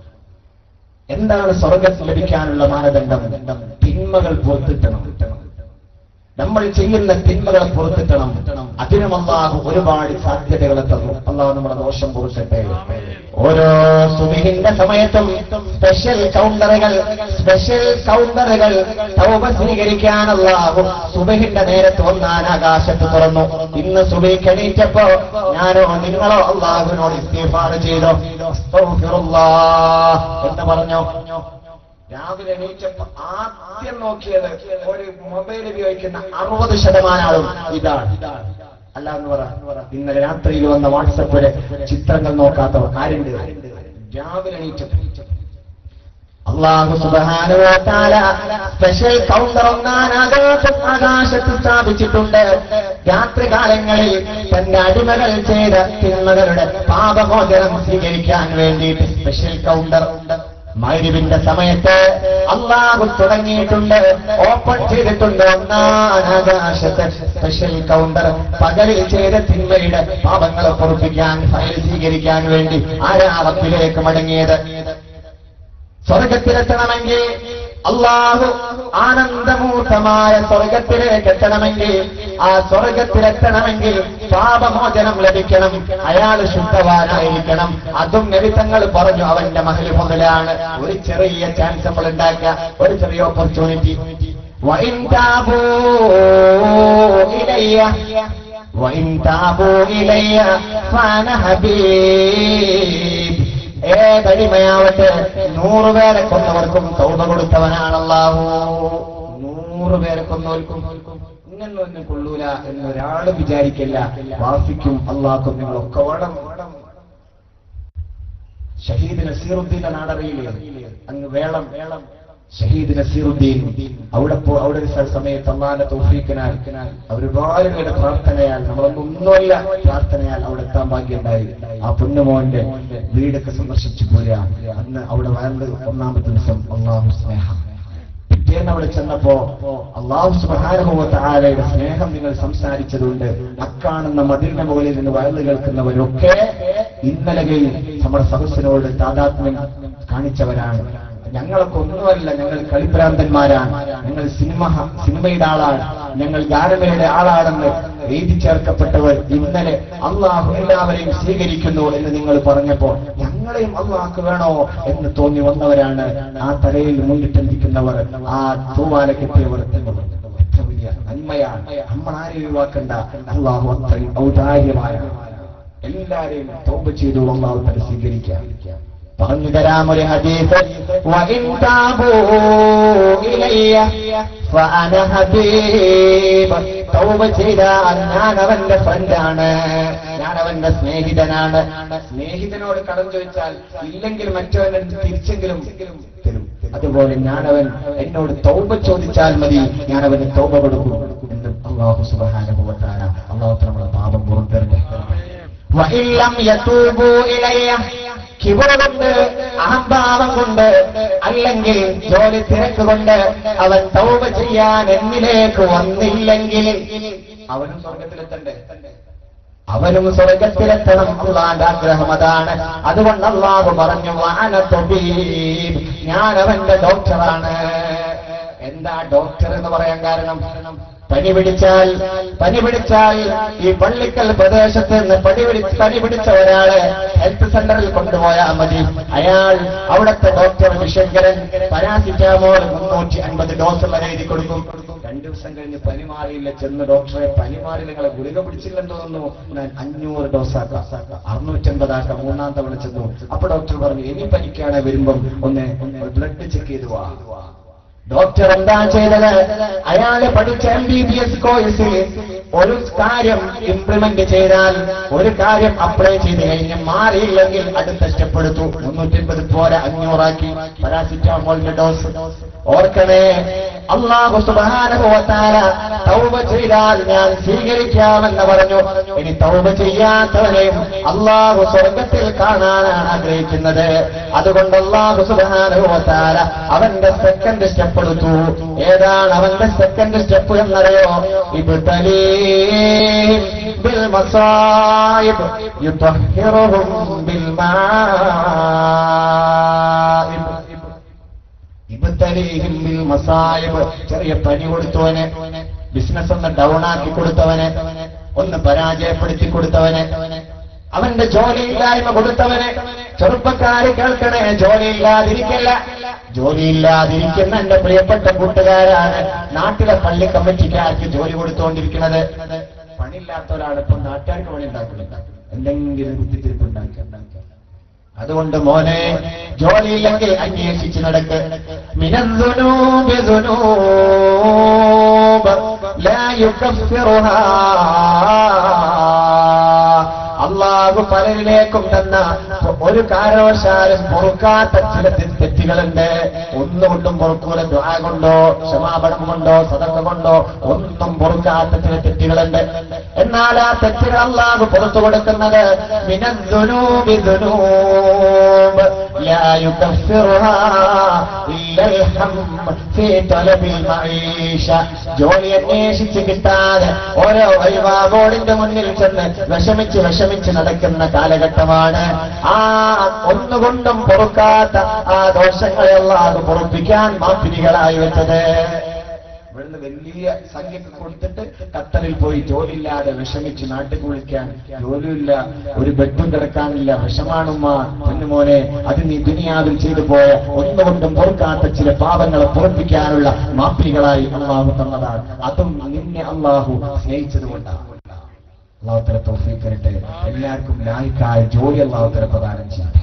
എന്താണ് സ്വർഗത്തിൽ ലഭിക്കാനുള്ള മാനദണ്ഡം തിന്മകൾ പുറത്തിട്ടണം നമ്മൾ ചെയ്യുന്ന തിന്മകളെ പുറത്തിട്ടണം അതിനും അള്ളാഹു ഒരുപാട് സാധ്യതകളെ തന്നു അള്ളാഹു നമ്മുടെ ദോഷം പൊറുക്കട്ടെ ഓരോ സുബിഹിന്റെ സമയത്തും സ്പെഷ്യൽ കൗണ്ടറുകൾ സ്പെഷ്യൽ കൗണ്ടറുകൾ തൗബ സ്വീകരിക്കാൻ അള്ളാഹു സുബഹിന്റെ നേരത്ത് ഒന്നാൻ ആകാശത്ത് തുറന്നു ഇന്ന് സുബിക്ക് എണീറ്റപ്പോ ഞാനോ നിങ്ങളോ അള്ളാഹുവിനോട് ഇസ്തീഫാർ ചെയ്തോ അസ്തഗ്ഫിറുല്ലാഹ് എന്ന് പറഞ്ഞോ രാവിലെ എണീറ്റപ്പോ ആദ്യം നോക്കിയത് ഒരു മൊബൈൽ ഉപയോഗിക്കുന്ന അറുപത് ശതമാനം ആളും ഇതാണ് അല്ല എന്ന് പറ ഇന്നലെ രാത്രിയിൽ വന്ന വാട്സപ്പിലെ ചിത്രങ്ങൾ നോക്കാത്തവർ ആരുണ്ട് രാവിലെ എണീറ്റപ്പോ അള്ളാഹു സുബാനുവാല സ്പെഷ്യൽ കൗണ്ടർ ഒന്നാൻ ആകാശ ആകാശത്ത് സ്ഥാപിച്ചിട്ടുണ്ട് രാത്രികാലങ്ങളിൽ തന്റെ അടിമകൾ ചെയ്ത തിന്മകളുടെ പാപമോചനം സ്വീകരിക്കാൻ വേണ്ടിയിട്ട് സ്പെഷ്യൽ കൗണ്ടർ ഉണ്ട് മൈരുവിന്റെ സമയത്ത് അള്ളാഹു തുടങ്ങിയിട്ടുണ്ട് ഓപ്പൺ ചെയ്തിട്ടുണ്ട് ഒന്നാം ആകാശത്ത് സ്പെഷ്യൽ കൗണ്ടർ പകലിൽ ചെയ്ത തിന്മയുടെ പാപങ്ങളെ പൊറുപ്പിക്കാൻ ഫയൽ സ്വീകരിക്കാൻ വേണ്ടി ആരാവത്തിലേക്ക് മടങ്ങിയത് സ്വർഗത്തിലെത്തണമെങ്കിൽ അള്ളാഹു ആനന്ദമൂർത്തമായ സ്വർഗത്തിലേക്ക് എത്തണമെങ്കിൽ ആ സ്വർഗത്തിലെത്തണമെങ്കിൽ പാപമോചനം ലഭിക്കണം അയാൾ ശുദ്ധവാനായിരിക്കണം അതും നബിത്തങ്ങൾ പറഞ്ഞു അവന്റെ മഹൽ മുതലാണ് ഒരു ചെറിയ ചാൻസ് നമ്മൾ ഉണ്ടാക്കുക ഒരു ചെറിയ ഓപ്പർച്യൂണിറ്റി وإن تابوا إلي وإن تابوا إلي فأنا حبيب ഏതടിമയാവട്ടെ നൂറ് പേരെ കൊന്നവർക്കും തൗബ കൊടുത്തവനാണ് അല്ലാഹു നൂറ് പേരെ കൊന്നവർക്കും ഇങ്ങനൊന്നും കൊള്ളൂല എന്ന് ഒരാൾ വിചാരിക്കില്ല വാഫിക്കും അള്ളാഹ്ക്കും നിങ്ങളൊക്കെ വേണം ഷഹീദ് നസീറുദ്ദീന്റെ നാടറിയില്ലേ അങ്ങ് വേളം വേളം ഷഹീദ് നസീറുദ്ദീൻ അവിടെ പോ അവിടെ ഒരു സ്ഥല സമയത്ത് അള്ളാന്റെ തൗഫീഖിനാൽ ഒരുപാട് പേരുടെ പ്രാർത്ഥനയാൽ നമ്മളൊന്നും ഒന്നുമല്ല പ്രാർത്ഥനയാൽ അവിടെ എത്താൻ ഭാഗ്യമുണ്ടായി ആ പൊന്നുമോന്റെ വീടൊക്കെ സന്ദർശിച്ചു പോരാ അന്ന് അവിടെ വരേണ്ടത് ഒന്നാമത്തെ ദിവസം അള്ളാഹു സ്നേഹം പിറ്റേന്ന് അവിടെ ചെന്നപ്പോ അള്ളാഹു സുബാനുഭവത്തെ ആലയുടെ സ്നേഹം നിങ്ങൾ സംസാരിച്ചതുകൊണ്ട് അക്കാണുന്ന മതിലിന്റെ മുകളിൽ നിന്ന് വയലു കേൾക്കുന്നവരൊക്കെ ഇന്നലകളിൽ നമ്മുടെ സദസ്സിനോട് താതാത്മ്യം കാണിച്ചവരാണ് ഞങ്ങളൊക്കെ ഒന്നുമല്ല ഞങ്ങൾ കളിഭ്രാന്തന്മാരാണ് ഞങ്ങൾ സിനിമ സിനിമയുടെ ആളാണ് ഞങ്ങൾ ഗാനമയുടെ ആളാണെന്ന് എഴുതി ചേർക്കപ്പെട്ടവർ ഇന്നലെ അള്ളാഹു എല്ലാവരെയും സ്വീകരിക്കുന്നു എന്ന് നിങ്ങൾ പറഞ്ഞപ്പോ ഞങ്ങളെയും അള്ളാഹ്ക്ക് വേണോ എന്ന് തോന്നി വന്നവരാണ് ആ തലയിൽ മുന്നിട്ടെത്തിക്കുന്നവർ ആ തൂവാലക്കെത്തിയവർ എന്ന് എത്ര വലിയ നന്മയാണ് നമ്മൾ ആരെയും ഒഴിവാക്കണ്ട അള്ളാഹു അത്രയും ഔദാര്യമായ എല്ലാരെയും തോമ്പ് ചെയ്തു അള്ളാഹു തന്നെ സ്വീകരിക്കാം പറഞ്ഞു തരാം ഒരു ഹദീസ് وَإِن تَابُوا إِلَيَّ فَأَنَا حَبِيبٌ തൗബ ചെയ്താൽ ഞാൻ അവന്റെ ഫ്രണ്ടാണ് ഞാൻ അവന്റെ സ്നേഹിതനാണ് സ്നേഹിതനോട് കടം ചോദിച്ചാൽ ഇല്ലെങ്കിൽ മറ്റവൻ തിരിച്ചെങ്കിലും തരും അതുപോലെ ഞാനവൻ എന്നോട് തൗബ ചോദിച്ചാൽ മതി ഞാൻ അവന് തൗബ കൊടുക്കും എന്ന് അള്ളാഹു സുബാനുഭവത്താന അള്ളാഹു നമ്മളെ പാപം പുറത്തിറങ്ങി വഇല്ലം യതൂബു ഇലയ്യ കിബറ കൊണ്ട് അഹംഭാവം കൊണ്ട് അല്ലെങ്കിൽ ജോലി തിരക്ക് കൊണ്ട് അവൻ തൗബ ചെയ്യാൻ എന്നിലേക്ക് വന്നില്ലെങ്കിൽ അവനും സ്വർഗത്തിലെത്തണ്ടേ അവനും സ്വർഗത്തിലെത്തണം അള്ളാന്റെ ആഗ്രഹം അതാണ് അതുകൊണ്ട് അള്ളാഹു പറഞ്ഞു വാന തൊബീബ് ഞാൻ അവന്റെ ഡോക്ടറാണ് എന്താ ഡോക്ടർ എന്ന് പറയാൻ കാരണം പനി പിടിച്ചാൽ പനി പിടിച്ചാൽ ഈ പള്ളിക്കൽ പ്രദേശത്ത് നിന്ന് പനി പിടി പനി പിടിച്ച ഒരാളെ ഹെൽത്ത് സെന്ററിൽ കൊണ്ടുപോയാൽ മതി അയാൾ അവിടുത്തെ ഡോക്ടർ വിശങ്കരൻ പരാസിറ്റാമോൾ മുന്നൂറ്റി അൻപത് ഡോസ് ഉള്ള എഴുതി കൊടുക്കും രണ്ടു ദിവസം കഴിഞ്ഞ് പനി മാറിയില്ല ചെന്ന് ഡോക്ടറെ പനി മാറി നിങ്ങളെ ഗുളിക പിടിച്ചില്ലെന്ന് തോന്നുന്നു ഞാൻ അഞ്ഞൂറ് ഡോസ് ആക്കാം അറുന്നൂറ്റമ്പതാക്കാം മൂന്നാം തവണ ചെന്നു അപ്പൊ ഡോക്ടർ പറഞ്ഞു ഇനി പനിക്കാണ് വരുമ്പം ഒന്ന് ബ്ലഡ് ചെക്ക് ചെയ്തു വാ ഡോക്ടർ എന്താ ചെയ്തത് അയാള് പഠിച്ച എം ബി ബി എസ് കോഴ്സിൽ ഒരു കാര്യം ഇംപ്ലിമെന്റ് ചെയ്താൽ ഒരു കാര്യം അപ്ലൈ ചെയ്ത് കഴിഞ്ഞ് മാറിയില്ലെങ്കിൽ അടുത്ത സ്റ്റെപ്പ് എടുത്തു മുന്നൂറ്റി അൻപത് പോരെ അഞ്ഞൂറാക്കി പാരാസിറ്റാമോളിന്റെ ഡോസ് ഓർക്കണേ അള്ളാഹു സുബാനുഭവത്താല തൗബ ചെയ്താൽ ഞാൻ സ്വീകരിക്കാമെന്ന് പറഞ്ഞു ഇനി തൗബ ചെയ്യാത്തവനെയും അള്ളാഹു സ്വർഗത്തിൽ കാണാനാണ് ആഗ്രഹിക്കുന്നത് അതുകൊണ്ട് അള്ളാഹു സുബാനുഭവത്താല അവന്റെ സെക്കൻഡ് സ്റ്റെപ്പ് എടുത്തു ഏതാണ് അവന്റെ സെക്കൻഡ് സ്റ്റെപ്പ് എന്നറിയോ ഇബ്തലീ ബിൽ മസായിബ് യുതഹിറുഹും ബിൽ മാഇബ് ഇബ്തലീഹിം ബിൽ മസായിബ് ചെറിയ പനി കൊടുത്തവന് ബിസിനസ് ഒന്ന് ഡൗൺ ആക്കി കൊടുത്തവന് ഒന്ന് പരാജയപ്പെടുത്തി കൊടുത്തവന് അവന്റെ ജോലിയില്ലായ്മ കൊടുത്തവന് ചെറുപ്പക്കാര് കേൾക്കണേ ജോലിയില്ലാതിരിക്കല്ല ജോലിയില്ലാതിരിക്കുന്ന എന്റെ പ്രിയപ്പെട്ട കൂട്ടുകാരാണ് നാട്ടിലെ പള്ളി കമ്മിറ്റിക്കാർക്ക് ജോലി കൊടുത്തുകൊണ്ടിരിക്കുന്നത് പണിയില്ലാത്ത ഒരാൾ ഇപ്പൊ നാട്ടുകാർക്ക് പണി ഉണ്ടാക്കുന്നുണ്ട് എന്തെങ്കിലും കുത്തിത്തിരിപ്പ് ഉണ്ടാക്കി ഉണ്ടാക്കി അതുകൊണ്ട് മോനെ ജോലിയില്ലെങ്കിൽ അന്വേഷിച്ച് നടക്ക് മിനദ്ദുനൂബി ദുനൂബ് ലാ യുകഫിറുഹാ അള്ളാഹു പലരിലേക്കും തന്ന ഒരു കാരണവശാലും പൊറുക്കാത്ത ചില തെ- തെറ്റുകളുണ്ട് ഒന്നുകൊണ്ടും പൊറുക്കൂല ദ്വാ കൊണ്ടോ ക്ഷമാപണം കൊണ്ടോ സദക്ക കൊണ്ടോ ഒന്നും പൊറുക്കാത്ത ചില തെറ്റുകളുണ്ട് എന്നാൽ ആ തെറ്റുകൾ അള്ളാഹു പുറത്തു കൊടുക്കുന്നത് മിനദ്ദുനൂബി ദുനൂബ് ലാ യുകഫിറുഹാ ഇല്ലൽ ഹം ഫീ തലബിൽ മഈഷ ജോലി അന്വേഷിച്ച് കിട്ടാതെ ഓരോ വഴിവാബോർഡിന്റെ മുന്നിൽ ചെന്ന് വിഷമിച്ച് വിഷമിച്ച് നടക്കുന്ന കാലഘട്ടമാണ് ആ ഒന്നുകൊണ്ടും പൊറുക്കാത്ത ആ ദോഷങ്ങളെല്ലാം അത് പൊറുപ്പിക്കാൻ മാപ്പിരികളായി വെച്ചത് ഇവിടുന്ന് വലിയ സംഖ്യക്ക് കൊടുത്തിട്ട് ഖത്തറിൽ പോയി ജോലിയില്ലാതെ വിഷമിച്ച് നാട്ടിൽ കുളിക്കാൻ ജോലിയില്ല ഒരു ബെഡും കിടക്കാനില്ല വിഷമാണുമ്മ പൊന്നുമോനെ അത് നീ ദുനിയാവിൽ ചെയ്തു പോയ ഒന്നുകൊണ്ടും പൊറുക്കാത്ത ചില പാപങ്ങളെ പൊറപ്പിക്കാനുള്ള മാപ്പികളായി അള്ളാഹു തന്നതാണ് അതും നിന്നെ അള്ളാഹു സ്നേഹിച്ചത് കൊണ്ടാണ് അള്ളാഹുത്തര തോഫീക്കരട്ടെ എല്ലാവർക്കും ലായിക്കായ ജോലി അള്ളാഹുത്തര പ്രദാനം ചെയ്യട്ടെ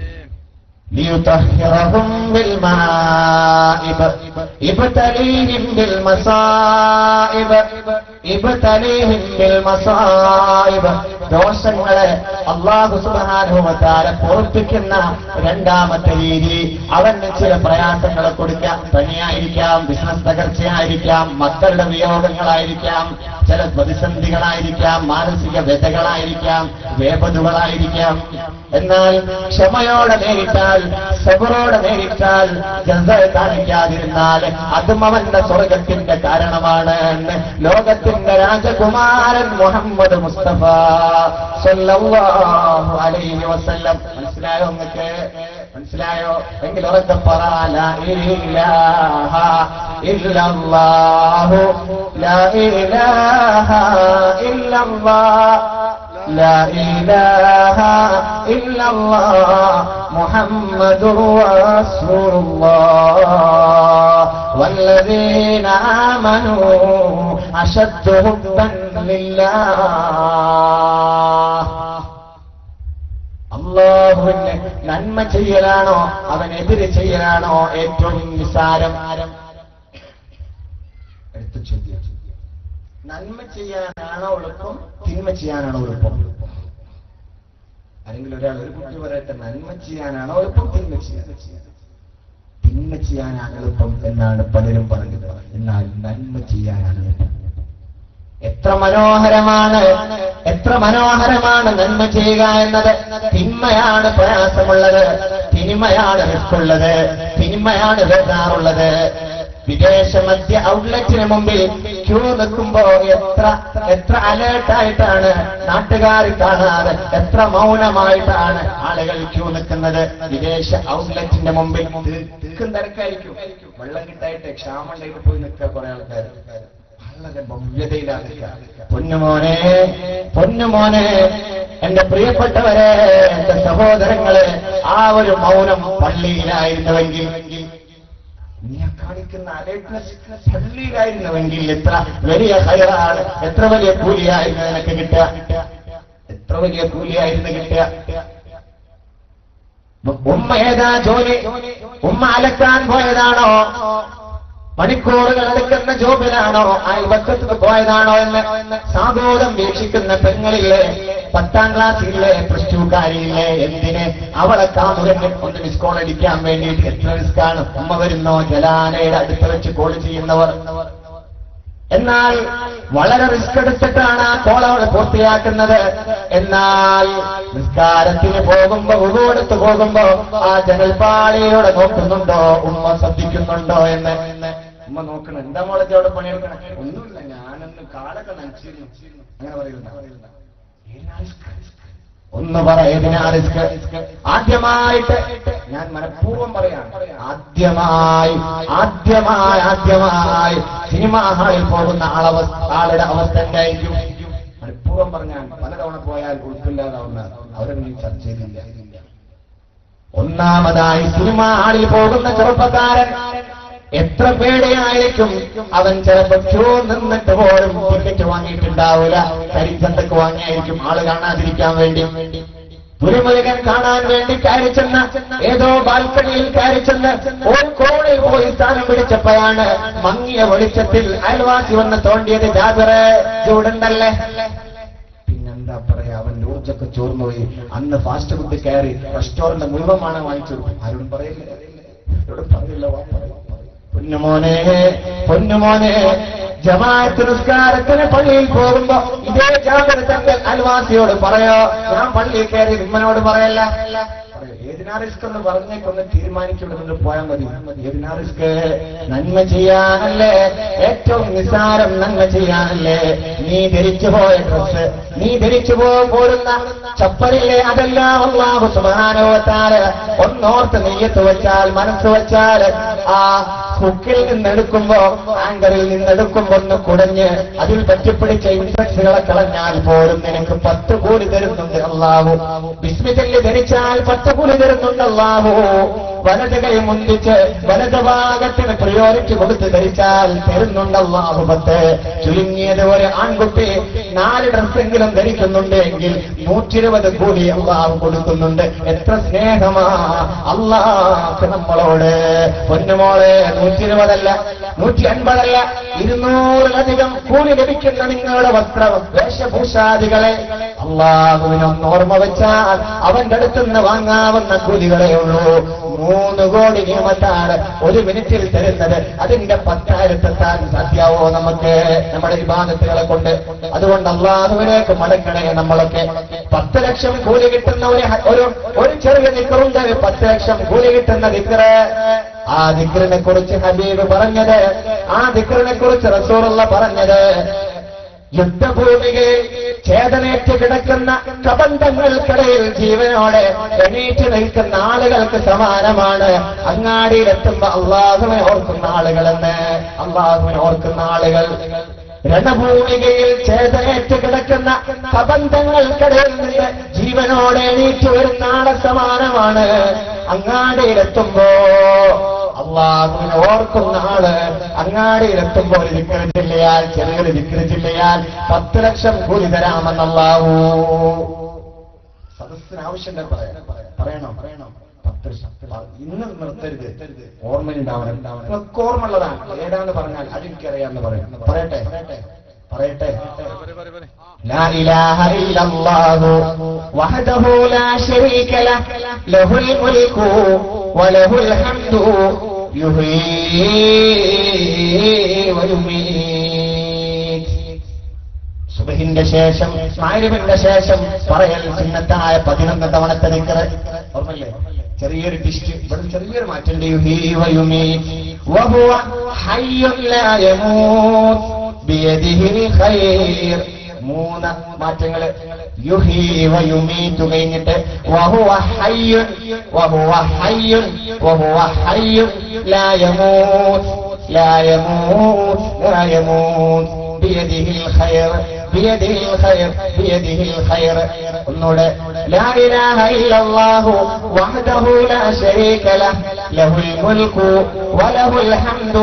ليطهرهم بالمائب ابتليهم بالمصائب ابتليهم بالمصائب ദോഷങ്ങളെ അള്ളാഹു സുബാനുഭവത്താലെ പൊറപ്പിക്കുന്ന രണ്ടാമത്തെ രീതി അവന് ചില പ്രയാസങ്ങളെ കൊടുക്കാം പനിയായിരിക്കാം ബിസിനസ് തകർച്ചയായിരിക്കാം മക്കളുടെ വിയോഗങ്ങളായിരിക്കാം ചില പ്രതിസന്ധികളായിരിക്കാം മാനസിക വ്യതകളായിരിക്കാം വേപതുകളായിരിക്കാം എന്നാൽ ക്ഷമയോടെ നേരിട്ടാൽ സബറോടെ നേരിട്ടാൽ ജസ കാണിക്കാതിരുന്നാൽ അതും അവന്റെ സ്വർഗത്തിന്റെ കാരണമാണ് എന്ന് ലോകത്തിന്റെ രാജകുമാരൻ മുഹമ്മദ് മുസ്തഫ സല്ലല്ലാഹു അലൈഹി വസല്ലം മനസ്സിലായോ നിങ്ങൾക്ക് മനസ്സിലായോ എങ്കിൽ ഉറക്കെ പറ ലാ ഇലാഹ ഇല്ലല്ലാഹു ലാ ഇലാഹ ഇല്ലല്ലാഹ് لا إله إلا الله محمد رسول الله والذين آمنوا أشد حبا لله അള്ളാഹുവിന് നന്മ ചെയ്യലാണോ അവനെതിരെ ചെയ്യലാണോ ഏറ്റവും നിസാരം അടുത്ത ചോദ്യം നന്മ ചെയ്യാനാണോ എളുപ്പം തിന്മ ചെയ്യാനാണോ എളുപ്പം അല്ലെങ്കിൽ ഒരാൾ ഒരു കുട്ടി പറയട്ടെ നന്മ ചെയ്യാനാണോ എളുപ്പം തിന്മ ചെയ്യാൻ തിന്മ ചെയ്യാനാണ് എളുപ്പം എന്നാണ് പലരും പറഞ്ഞത് എന്നാൽ നന്മ ചെയ്യാനാണ് എളുപ്പം എത്ര മനോഹരമാണ് എത്ര മനോഹരമാണ് നന്മ ചെയ്യുക എന്നത് തിന്മയാണ് പ്രയാസമുള്ളത് തിന്മയാണ് റിസ്ക്കുള്ളത് തിന്മയാണ് വേദാറുള്ളത് വിദേശ മധ്യ ഔട്ട്ലെറ്റിന് മുമ്പിൽ ക്യൂ നിൽക്കുമ്പോ എത്ര എത്ര അലേർട്ടായിട്ടാണ് നാട്ടുകാർ കാണാതെ എത്ര മൗനമായിട്ടാണ് ആളുകൾ ക്യൂ നിൽക്കുന്നത് വിദേശ ഔട്ട്ലെറ്റിന്റെ മുമ്പിൽ തിക്കും തിരക്കായിരിക്കും വെള്ളം കിട്ടായിട്ട് ക്ഷാമണ്ടായിട്ട് പോയി നിൽക്കുക കുറെ ആൾക്കാർ വളരെ ഭവ്യതയിലാണ് പൊന്നുമോനെ പൊന്നുമോനെ എന്റെ പ്രിയപ്പെട്ടവരെ എന്റെ സഹോദരങ്ങളെ ആ ഒരു മൗനം പള്ളിയിലായിരുന്നുവെങ്കിൽ നീ ആ കാണിക്കുന്ന അലേറ്റ്നസ് പള്ളിയിലായിരുന്നുവെങ്കിൽ എത്ര വലിയ ഹയറാണ് എത്ര വലിയ കൂലിയായിരുന്നു നിനക്ക് കിട്ടുക എത്ര വലിയ കൂലിയായിരുന്നു കിട്ടുക ഉമ്മ ഏതാ ജോലി ഉമ്മ അലക്കാൻ പോയതാണോ മണിക്കൂറുകൾ എടുക്കുന്ന ജോബിലാണോ അയൽവക്കത്ത് പോയതാണോ എന്ന് സാബോധം വീക്ഷിക്കുന്ന പെങ്ങളില്ലേ പത്താം ക്ലാസ്സിലെ പ്ലസ് ടു കാരിയില്ലേ എന്തിന് അവളെ കാമുകന് ഒന്ന് മിസ് കോൾ അടിക്കാൻ വേണ്ടിയിട്ട് എത്ര റിസ്ക്കാണ് ഉമ്മ വരുന്നോ ജലാനയുടെ അടുത്ത് വെച്ച് കോൾ ചെയ്യുന്നവർ എന്നാൽ വളരെ റിസ്ക് എടുത്തിട്ടാണ് ആ കോൾ അവൾ പൂർത്തിയാക്കുന്നത് എന്നാൽ നിസ്കാരത്തിന് പോകുമ്പോ ഉടുത്ത് പോകുമ്പോ ആ ജനൽപാളിയിലൂടെ നോക്കുന്നുണ്ടോ ഉമ്മ ശ്രദ്ധിക്കുന്നുണ്ടോ എന്ന് ഉമ്മ നോക്കണം എന്താ മോളെ അവിടെ പണിയെടുക്കണം ഒന്നുമില്ല ഞാനൊന്ന് കാലൊക്കെ നനച്ചിരുന്നു അങ്ങനെ പറയുന്ന ഒന്ന് പറ ഏതിനാ റിസ്ക് ആദ്യമായിട്ട് ഞാൻ മനഃപൂർവ്വം പറയാം ആദ്യമായി ആദ്യമായി ആദ്യമായി സിനിമാ ഹാളിൽ പോകുന്ന ആളവസ്ഥ ആളുടെ അവസ്ഥ എന്തായിരിക്കും മനഃപൂർവ്വം പറഞ്ഞാൽ പലതവണ പോയാൽ ഉൾപ്പില്ലാതാവുന്ന അവരൊന്നും ചർച്ച ചെയ്തില്ല ഒന്നാമതായി സിനിമാ ഹാളിൽ പോകുന്ന ചെറുപ്പക്കാരൻ എത്ര പേടിയായിരിക്കും അവൻ ചിലപ്പോ ക്യൂ നിന്നിട്ട് പോലും ടിക്കറ്റ് വാങ്ങിയിട്ടുണ്ടാവില്ല കരിച്ചന്തക്ക് വാങ്ങിയായിരിക്കും ആള് കാണാതിരിക്കാൻ വേണ്ടി പുലിമുരുകൻ കാണാൻ വേണ്ടി കയറി ചെന്ന ഏതോ ബാൽക്കണിയിൽ കയറി ചെന്ന് ഒരു കോണിൽ പോയി സ്ഥാനം പിടിച്ചപ്പോഴാണ് മങ്ങിയ വെളിച്ചത്തിൽ അയൽവാസി വന്ന് തോണ്ടിയത് ജാബിറെ ചൂടുണ്ടല്ലേ പിന്നെന്താ പറയാ അവൻ ഊർജൊക്കെ ചോർന്നുപോയി അന്ന് ഫാസ്റ്റ് ഫുഡ് കയറി റെസ്റ്റോറന്റ് മുഴുവനാണ് വാങ്ങിച്ചു ആരോടും പറയില്ല ആരോടും പറയില്ല വാ, പറ, പറ. പൊന്നുമോനെ പൊന്നുമോനെ ജമാഅത്ത് നിസ്കാരത്തിന് പള്ളിയിൽ പോകുമ്പോ ഇതേ ജാഗ്രത അൽവാസിയോട് പറയോ ഞാൻ പള്ളിയിൽ കയറി ഉമ്മനോട് പറയല്ല പറയോ, ഏതിനാ റിസ്ക് എന്ന് പറഞ്ഞേക്കൊന്ന് തീരുമാനിച്ചുകൊണ്ട് പോയാൽ മതി ഏതിനാ റിസ്ക് നന്മ ചെയ്യാനല്ലേ ഏറ്റവും നിസ്സാരം നന്മ ചെയ്യാനല്ലേ നീ ധരിച്ചു പോയ ഡ്രസ് നീ ധരിച്ചു പോ പോരുന്ന ചപ്പലില്ലേ അതെല്ലാം അള്ളാഹു സുബാനുവത്താല് ഒന്നോർത്ത് നെയ്യത്ത് വെച്ചാൽ മനസ്സ് വെച്ചാൽ ആ ഹുക്കിൽ നിന്നെടുക്കുമ്പോ ആങ്കറിൽ നിന്നെടുക്കുമ്പോ ഒന്ന് കുടഞ്ഞ് അതിൽ പറ്റിപ്പിടിച്ച ഇൻഫെക്ഷനുകളെ കളഞ്ഞാൽ പോലും നിനക്ക് പത്ത് കൂലി തരുന്നുണ്ട് അള്ളാഹു ബിസ്മിതല്ലി ധരിച്ചാൽ പത്ത് കൂലി തരുന്നുണ്ട് അള്ളാഹു വലത് കൈ മുന്തിച്ച് വലത് ഭാഗത്തിന് പ്രയോറിറ്റി കൊടുത്ത് ധരിച്ചാൽ തരുന്നുണ്ട് അള്ളാഹു പത്ത് ചുരുങ്ങിയത് ഒരു ആൺകുട്ടി നാല് ഡ്രസ്സെങ്കിലും ധരിക്കുന്നുണ്ട് എങ്കിൽ നൂറ്റിരുപത് കൂലി അള്ളാഹു കൊടുക്കുന്നുണ്ട് എത്ര സ്നേഹമാ അള്ളാഹ് നമ്മളോട് പൊന്നുമോളെ നൂറ്റിരുപതല്ല നൂറ്റി അൻപതല്ല ഇരുന്നൂറിലധികം കൂലി ലഭിക്കുന്ന നിങ്ങളുടെ വസ്ത്രം വേഷഭൂഷാദികളെ അള്ളാഹുവിനൊന്ന് ഓർമ്മ വെച്ചാൽ അവന്റെ അടുത്തുനിന്ന് വാങ്ങാവുന്ന കൂലികളേ ഉള്ളൂ മൂന്ന് കോടി നിയമത്താണ് ഒരു മിനിറ്റിൽ തരുന്നത് അതിന്റെ പത്തായിരത്തെത്താൻ സാധ്യാവോ നമുക്ക് നമ്മുടെ വിവാദത്തുകളെ കൊണ്ട് അതുകൊണ്ട് അള്ളാഹുവിനേക്ക് മടക്കണേ നമ്മളൊക്കെ പത്ത് ലക്ഷം കൂലി കിട്ടുന്ന ഒരു ഹ- ഒരു ഒരു ചെറിയ നിക്കറുണ്ട് പത്ത് ലക്ഷം കൂലി കിട്ടുന്ന നിക്കറ് ആ ദിക്റിനെ കുറിച്ച് ഹബീബ് പറഞ്ഞത് ആ ദിക്റിനെ കുറിച്ച് റസൂറുള്ള പറഞ്ഞത് യുദ്ധഭൂമികയിൽ ചേതനേറ്റ് കിടക്കുന്ന കബന്ധങ്ങൾക്കിടയിൽ ജീവനോടെ എണീറ്റ് നിൽക്കുന്ന ആളുകൾക്ക് സമാനമാണ് അങ്ങാടിയിലെത്തുമ്പോ അള്ളാഹുവിനെ ഓർക്കുന്ന ആളുകളെന്ന് അള്ളാഹുവിനെ ഓർക്കുന്ന ആളുകൾ രണഭൂമികയിൽ ചേതനേറ്റ് കിടക്കുന്ന കബന്ധങ്ങൾക്കിടയിൽ നിന്ന് ജീവനോടെ എണീറ്റ് വരുന്ന ആളെ സമാനമാണ് അങ്ങാടിയിലെത്തുമ്പോ അള്ളാഹുവിനെ ഓർക്കുന്ന ആള് അങ്ങാടിയിലെത്തുമ്പോൾ വിക്ര ജില്ലയാൽ ചെറിയൊരു വിക്ര ജില്ലയാൽ പത്ത് ലക്ഷം കൂലി തരാമെന്നല്ലാവൂ സദസ് മനസ്സിന് ആവശ്യമുണ്ട് പറയാം പറയണോ പറയണോ പത്ത് ശ- പ- ഇന്ന് നിർത്തരുത് ഓർമ്മയുണ്ടാവണം നിങ്ങൾക്ക് ഓർമ്മയുള്ളതാണ് ഏതാന്ന് പറഞ്ഞാൽ അതെനിക്കറിയാന്ന് പറയാം പറയട്ടെ പറയട്ടെ لا إله إلا الله وحده لا شريك له له الملك وله الحمد يحيي ويميت സുബഹിന്റെ ശേഷം മാരിവിന്റെ ശേഷം പറയൽ സുന്നത്തായ പതിനൊന്ന് തവണത്തെ നിക്കറ് ഓർമ്മല്ലേ ചെറിയൊരു ടിസ്റ്റ് ഇവിടെ ചെറിയൊരു മാറ്റം യുഹീ വയുമീത് വഹുവ ഹയ്യുൻ ലാ യമൂത്ത് ബിയദിഹിൽ ഖൈർ മൂന്ന് മാറ്റങ്ങള് യുഹീ വയുമീതു കഴിഞ്ഞിട്ട് വഹുവ ഹയ്യുൻ വഹുവ ഹയ്യുൻ വഹുവ ഹയ്യുൻ ലാ യമൂത്ത് ലാ യമൂത്ത് ലാ യമൂത്ത് بيده الخير بيده الخير بيده الخير ഒന്നൂടെ لا إله إلا الله وحده لا شريك له له الملك وله الحمد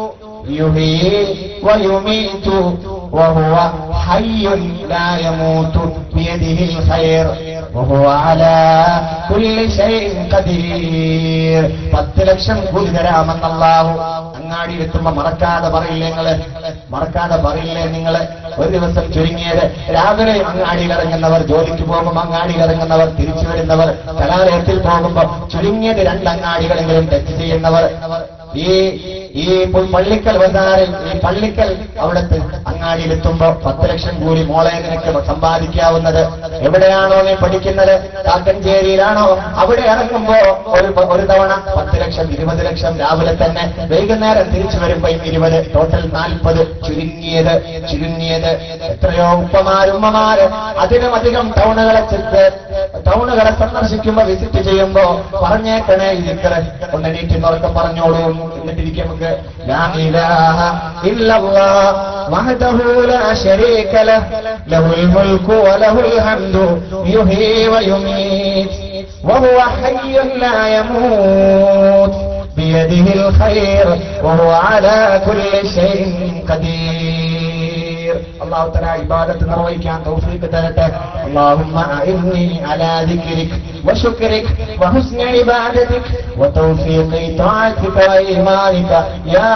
يحيي ويميت وهو حي لا يموت بيده الخير وهو على كل شيء قدير പത്ത് ലക്ഷം കൂലി തരാമെന്നല്ലാഹു അങ്ങാടി എത്തുമ്പോ മറക്കാതെ പറയില്ലേ നിങ്ങള് മറക്കാതെ പറയില്ലേ നിങ്ങള് ഒരു ദിവസം ചുരുങ്ങിയത് രാവിലെ അങ്ങാടിയിൽ ഇറങ്ങുന്നവർ ജോലിക്ക് പോകുമ്പോൾ അങ്ങാടിയിൽ ഇറങ്ങുന്നവർ തിരിച്ചു വരുന്നവർ കലാലയത്തിൽ പോകുമ്പോൾ ചുരുങ്ങിയത് രണ്ട് അങ്ങാടികളെങ്കിലും ടച്ച് ചെയ്യുന്നവർ ഈ ഈ പു- പള്ളിക്കൽ ബസാറിൽ ഈ പള്ളിക്കൽ അവിടുത്തെ അങ്ങാടിയിലെത്തുമ്പോ പത്ത് ലക്ഷം കൂടി മോളെ നിനക്ക് സമ്പാദിക്കാവുന്നത് എവിടെയാണോ നീ പഠിക്കുന്നത് കാക്കഞ്ചേരിയിലാണോ അവിടെ ഇറങ്ങുമ്പോ ഒരു പ- ഒരു തവണ പത്ത് ലക്ഷം ഇരുപത് ലക്ഷം രാവിലെ തന്നെ വൈകുന്നേരം തിരിച്ചു വരുമ്പോ ഇരുപത് ടോട്ടൽ നാൽപ്പത് ചുരുങ്ങിയത് ചുരുങ്ങിയത് എത്രയോ ഉപ്പമാര് ഉമ്മമാര് അതിലും അധികം ടൗണുകളെ ചെന്ന് ടൗണുകളെ സന്ദർശിക്കുമ്പോ വിസിറ്റ് ചെയ്യുമ്പോ പറഞ്ഞേക്കണേ ഇതിക്കറ് ഒന്ന് നീട്ടി തുറക്കം പറഞ്ഞോളൂ എന്നിട്ടിരിക്കും നമുക്ക് ലാ ഇലാഹ ഇല്ലല്ലാഹ് വഹ്ദഹു ലാ ശരീക ലഹ് ലഹുൽ മുൽക്കു വലഹുൽ ഹംദു യുഹീ വയുമീത് وهو حي لا يموت بيده الخير وهو على كل شيء قدير الله تعالى عبادة നിർവഹിക്കാൻ തൗഫീഖ് തരട്ടെ اللهم أعني على ذكرك وشكرك وحسن عبادتك وتوفيق طاعتك وإيمانك يا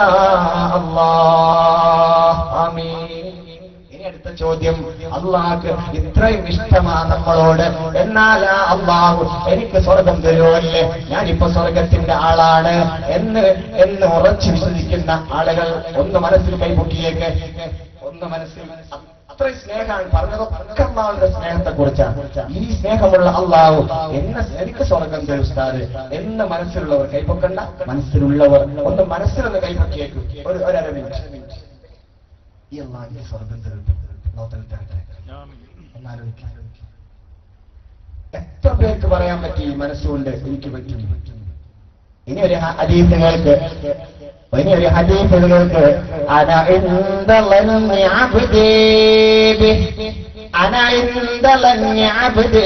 الله آمين ഇനി അടുത്ത ചോദ്യം അള്ളാഹ്ക്ക് ഇത്രയും ഇഷ്ടമാ നമ്മളോട് എന്നാൽ ആ അള്ളാഹു എനിക്ക് സ്വർഗം തരുമല്ലേ ഞാനിപ്പോ സ്വർഗത്തിന്റെ ആളാണ് എന്ന് എന്ന് ഉറച്ചു വിശ്വസിക്കുന്ന ആളുകൾ ഒന്ന് മനസ്സിൽ കൈപൊക്കിയേക്ക് ഒന്ന് മനസ്സിൽ അത്രയും സ്നേഹമാണ് പറഞ്ഞതൊക്കെ അള്ളാഹുടെ സ്നേഹത്തെ കുറിച്ചാണ് ഈ സ്നേഹമുള്ള അള്ളാഹു എന്നെ എനിക്ക് സ്വർഗം തരും ഉസ്താദ് എന്ന് മനസ്സിലുള്ളവർ കൈപ്പൊക്കണ്ട മനസ്സിലുള്ളവർ ഒന്ന് മനസ്സിലൊന്ന് കൈപ്പൊക്കിയേക്കും ഒരു ഒരു അര മിനിറ്റ് ഈ അള്ളാഹിന്റെ സ്വർഗം തരും ലോകത്തിൽ തരട്ടെ ഒന്നാലോചിക്കാം എത്ര പേർക്ക് പറയാൻ പറ്റി ഈ മനസ്സുകൊണ്ട് എനിക്ക് പറ്റും ഇനി ഒരു ഹദീസുകൾക്ക് ഇനി ഒരു ഹദീസുകൾക്ക് അന ഇന്ദളന്നി അബ്ദീ ബിഹ്. അന ഇന്ദളന്നി അബ്ദീ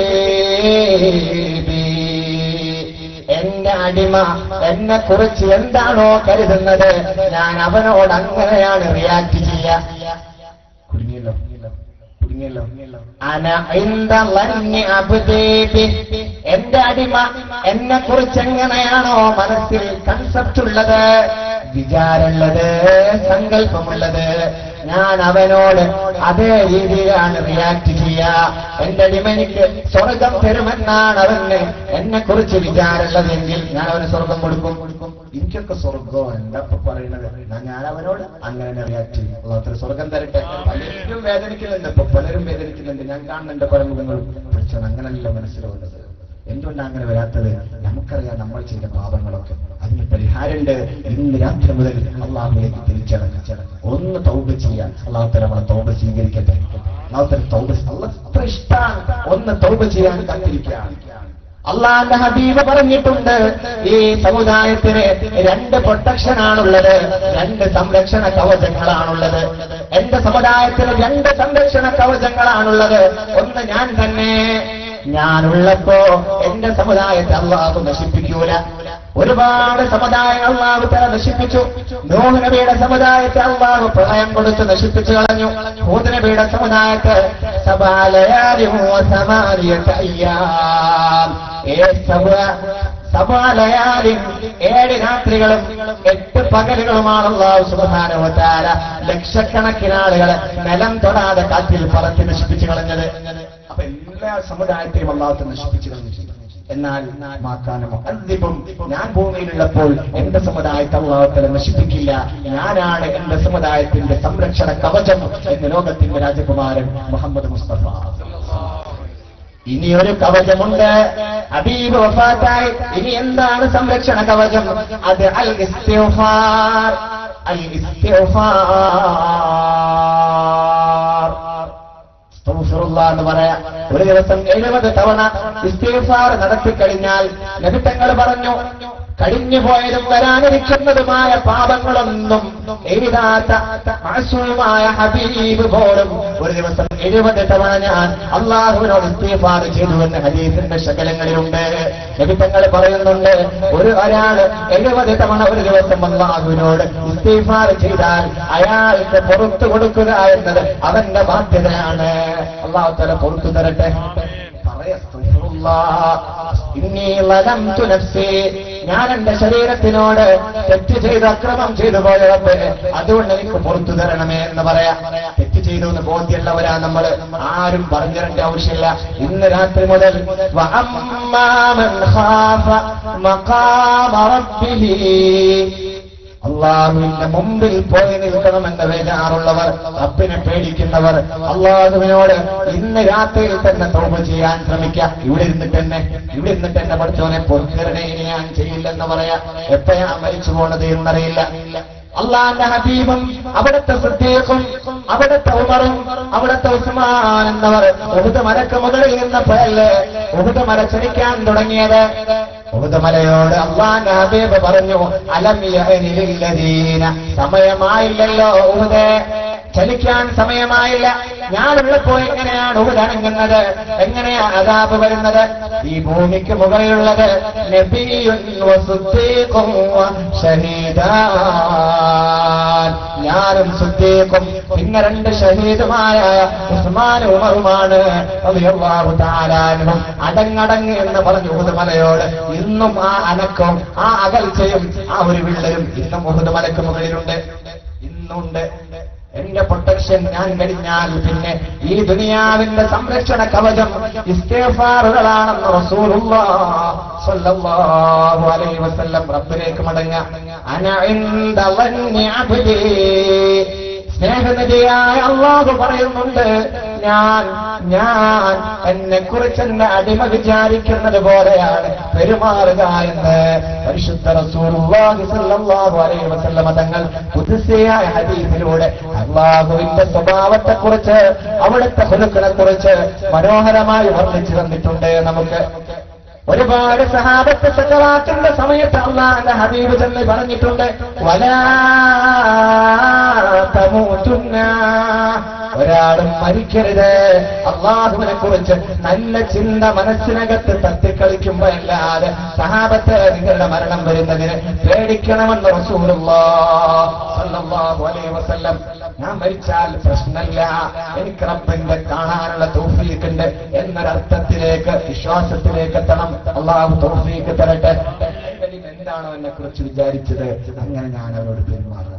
ബിഹ്. എന്റെ അടിമ എന്നെ കുറിച്ച് എന്താണോ കരുതുന്നത് ഞാൻ അവനോട് അങ്ങനെയാണ് റിയാക്ട് ചെയ്യുക കുടുങ്ങിയല്ലോ കുടുങ്ങിയല്ലോ അന ഇന്ദ ലന്നി അബ്ദീ ബിഹ്. എന്റെ അടിമ എന്നെ കുറിച്ച് എങ്ങനെയാണോ മനസ്സിൽ കൺസെപ്റ്റ് ഉള്ളത് വിചാരമുള്ളത് സങ്കല്പമുള്ളത് ഞാൻ അവനോട് അതേ രീതിയിലാണ് റിയാക്ട് ചെയ്യുക എന്റെ അടിമ എനിക്ക് സ്വർഗം തരുമെന്നാണ് അവന് എന്നെ കുറിച്ച് വിചാരമുള്ളതെങ്കിൽ ഞാൻ അവന് സ്വർഗം കൊടുക്കും കൊടുക്കും എനിക്കൊക്കെ സ്വർഗം എന്താ ഇപ്പൊ പറയുന്നത് ഞാൻ ഞാൻ അവനോട് അങ്ങനെ റിയാക്ട് ചെയ്യും അള്ളാഹത്തിന് സ്വർഗം തരട്ടെ പലരും വേദനിക്കുന്നുണ്ട് ഇപ്പൊ പലരും വേദനിക്കുന്നുണ്ട് ഞാൻ കാണുന്നുണ്ട് പല മുഖങ്ങളും പഠിച്ചോ അങ്ങനല്ല മനസ്സിലുള്ളത് എന്തുകൊണ്ടാണ് അങ്ങനെ വരാത്തത് നമുക്കറിയാം നമ്മൾ ചെയ്ത പാപങ്ങളൊക്കെ അതിന് പരിഹാരമുണ്ട് ഇന്ന് രാത്രി മുതൽ അള്ളാഹുലേക്ക് തിരിച്ചടക്ക ഒന്ന് തൗബ ചെയ്യാൻ അള്ളാഹുത്തല നമ്മളെ തൗബ സ്വീകരിക്കട്ടെ അള്ളാഹുത്തല തൗബ അള്ളാഹ് അത്ര ഇഷ്ടമാണ് ഒന്ന് തൗബ ചെയ്യാൻ കാത്തിരിക്കുകയാണ് അള്ളാന്റെ ഹബീബ് പറഞ്ഞിട്ടുണ്ട് ഈ സമുദായത്തിന് രണ്ട് പ്രൊട്ടക്ഷൻ ആണുള്ളത് രണ്ട് സംരക്ഷണ കവചങ്ങളാണുള്ളത് എന്റെ സമുദായത്തിന് രണ്ട് സംരക്ഷണ കവചങ്ങളാണുള്ളത് ഒന്ന് ഞാൻ തന്നെ ഞാനുള്ളപ്പോ എന്റെ സമുദായത്തെ അള്ളാഹു നശിപ്പിക്കൂല ഒരുപാട് സമുദായങ്ങൾ അള്ളാഹു തല നശിപ്പിച്ചു നൂഹ് നബിയുടെ സമുദായത്തെ അള്ളാഹു പ്രളയം കൊടുത്ത് നശിപ്പിച്ചു കളഞ്ഞു ഹൂദ് നബിയുടെ സമുദായത്തെ സബാലയാലും ഏ സബ സബാലയാലും ഏഴ് രാത്രികളും എട്ട് പകലുകളുമാണ് അള്ളാഹു സുബാനുവത്താര ലക്ഷക്കണക്കിന് ആളുകളെ നിലം തൊടാതെ കാറ്റിൽ പറത്തി നശിപ്പിച്ചു കളഞ്ഞത് അപ്പൊ എല്ലാ സമുദായത്തെയും അള്ളാഹു നശിപ്പിച്ചു കളഞ്ഞു എന്നാൽ മാക്കാനമോ അന്തിപ്പം ഞാൻ ഭൂമിയിലുള്ളപ്പോൾ എന്റെ സമുദായത്തെ അള്ളാഹുത്തല നശിപ്പിക്കില്ല ഞാനാണ് എന്റെ സമുദായത്തിന്റെ സംരക്ഷണ കവചം എന്ന് ലോകത്തിന്റെ രാജകുമാരൻ മുഹമ്മദ് മുസ്തഫ ഇനിയൊരു കവചമുണ്ട് അബീബ് വഫാത്തായി ഇനി എന്താണ് സംരക്ഷണ കവചം അത് അൽ ഇസ്തിഗ്ഫാർ അൽ ഇസ്തിഗ്ഫാർ അസ്തഗ്ഫിറുല്ലാ എന്ന് പറയാ ഒരു ദിവസം എഴുപത് തവണ ഇസ്തിഗ്ഫാർ നടത്തിക്കഴിഞ്ഞാൽ നബിത്തങ്ങൾ പറഞ്ഞു കഴിഞ്ഞു പോയതും വരാനിരിക്കുന്നതുമായ പാപങ്ങളൊന്നും എഴുതാത്ത മാസൂമായ ഹബീബ് പോലും ഒരു ദിവസം എഴുപത് തവണ ഞാൻ അള്ളാഹുവിനോട് ഇസ്തിഗ്ഫാർ ചെയ്തുവെന്ന് ഹദീസിന്റെ ശകലങ്ങളിലുണ്ട് നബിത്തങ്ങൾ പറയുന്നുണ്ട് ഒരു ഒരാൾ എഴുപത് തവണ ഒരു ദിവസം അള്ളാഹുവിനോട് ഇസ്തിഗ്ഫാർ ചെയ്താൽ അയാൾക്ക് പുറത്തു കൊടുക്കുക എന്നത് അവന്റെ ബാധ്യതയാണ് അള്ളാഹു തല പുറത്തു തരട്ടെ പറയാ, ഇന്നി വലംതു നഫ്സി. ഞാൻ എന്റെ ശരീരത്തിനോട് തെറ്റ് ചെയ്ത് അക്രമം ചെയ്തു പോയവർക്ക് അതുകൊണ്ട് എനിക്ക് പുറത്തു തരണമേ എന്ന് പറയാ തെറ്റ് ചെയ്തു എന്ന് ബോധ്യമുള്ളവരാ നമ്മൾ ആരും പറഞ്ഞു തരേണ്ട ആവശ്യമില്ല ഇന്ന് രാത്രി മുതൽ വഅമ്മാ മൻ ഖാഫ മഖാമ റബ്ബിഹി അള്ളാഹുവിന്റെ മുമ്പിൽ പോയി നിൽക്കണമെന്ന് വേദാറുള്ളവർ റബ്ബിനെ പേടിക്കുന്നവർ അള്ളാഹുവിനോട് ഇന്ന് രാത്രിയിൽ തന്നെ തോപ ചെയ്യാൻ ശ്രമിക്കുക ഇവിടെ ഇരുന്നിട്ട് തന്നെ ഇവിടെ ഇരുന്നിട്ട് എന്നെ പഠിച്ചവനെ പൊറുക്കരണേ ഇനി ഞാൻ ചെയ്യില്ലെന്ന് പറയാ എപ്പോഴാ മരിച്ചു പോണത് എന്നറിയില്ല അള്ളാന്റെ ഹബീബും അവിടുത്തെ സിദ്ദീഖും അവിടുത്തെ ഉമറും അവിടുത്തെ ഉസ്മാൻ എന്നവർ ഉഹുദ് മലക്ക് മുകളിൽ നിന്നപ്പോഴല്ലേ ഉഹുദ് മല ചലിക്കാൻ തുടങ്ങിയത് ഉഹുദ് മലയോട് അള്ളാന്റെ ഹബീബ് പറഞ്ഞു അലം യഹനിലില്ലദീന സമയമായില്ലല്ലോ ഉഹുദേ ചലിക്കാൻ സമയമായില്ല ഞാനുള്ളപ്പോ എങ്ങനെയാണ് ഉടനങ്ങുന്നത് എങ്ങനെയാ അതാപ് വരുന്നത് ഈ ഭൂമിക്ക് മുകളിലുള്ളത് നബിയുൻ വസുദ്ദീഖും ഷഹീദാൻ ഞാനും സുദ്ദീഖും പിന്നെ രണ്ട് ഷഹീദുമായ ഉസ്മാൻ ഉമറുമാണ് റളിയല്ലാഹു തആല അൻഹും അടങ്ങടങ്ങ് എന്ന് പറഞ്ഞു ഉഹുദ് മലയോട് ഇന്നും ആ അനക്കവും ആ അകൽച്ചയും ആ ഒരു വിള്ളലും ഇന്നും ഉഹുദ് മലക്ക് മുകളിലുണ്ട് ഇന്നുണ്ട് എന്റെ പ്രൊട്ടക്ഷൻ ഞാൻ കഴിഞ്ഞാൽ പിന്നെ ഈ ദുനിയാവിന്റെ സംരക്ഷണ കവചം ഇസ്തേഫാറുകളാണെന്ന് റസൂലുള്ളാഹു അലൈഹി വസല്ലം റബ്ബിലേക്ക് മടങ്ങ അന ഇൻദ വന്നി അബ്ദി സ്നേഹനിധിയായ അള്ളാഹു പറയുന്നുണ്ട് ഞാൻ ഞാൻ എന്നെ കുറിച്ച് എന്റെ അടിമ വിചാരിക്കുന്നത് പോലെയാണ് പെരുമാറുക എന്ന് പരിശുദ്ധ റസൂലുള്ളാഹി സ്വല്ലല്ലാഹു അലൈഹി വസല്ലമ തങ്ങൾ പുതുസിയായ ഹദീസിലൂടെ അള്ളാഹുവിന്റെ സ്വഭാവത്തെക്കുറിച്ച് അവിടുത്തെ ഹുലുക്കളെ കുറിച്ച് മനോഹരമായി വർണ്ണിച്ചു തന്നിട്ടുണ്ട് നമുക്ക് ഒരുപാട് സഹാബത്ത് സക്കറാത്തിന്റെ സമയത്ത് അള്ളാന്റെ ഹബീബ് ചെന്ന് പറഞ്ഞിട്ടുണ്ട് വലാ തമൂതുന്ന ഒരാളും മരിക്കരുത് അള്ളാഹുവിനെ കുറിച്ച് നല്ല ചിന്ത മനസ്സിനകത്ത് തത്തിക്കളിക്കുമ്പോ അല്ലാതെ സഹാബത്ത് നിങ്ങളുടെ മരണം വരുന്നതിന് പേടിക്കണമെന്ന് റസൂലുള്ളാഹു അലൈഹി വസല്ലം ഞാൻ മരിച്ചാൽ പ്രശ്നമില്ല എനിക്ക് റബ്ബിന്റെ കാണാനുള്ള തൗഫീഖുണ്ട് എന്നൊരർത്ഥത്തിലേക്ക് വിശ്വാസത്തിലേക്ക് എത്തണം അള്ളാഹു തൗഫീഖ് തരട്ടെ എന്താണോ എന്നെ കുറിച്ച് വിചാരിച്ചത് അങ്ങനെ ഞാൻ അവരോട് പെരുമാറുന്നത്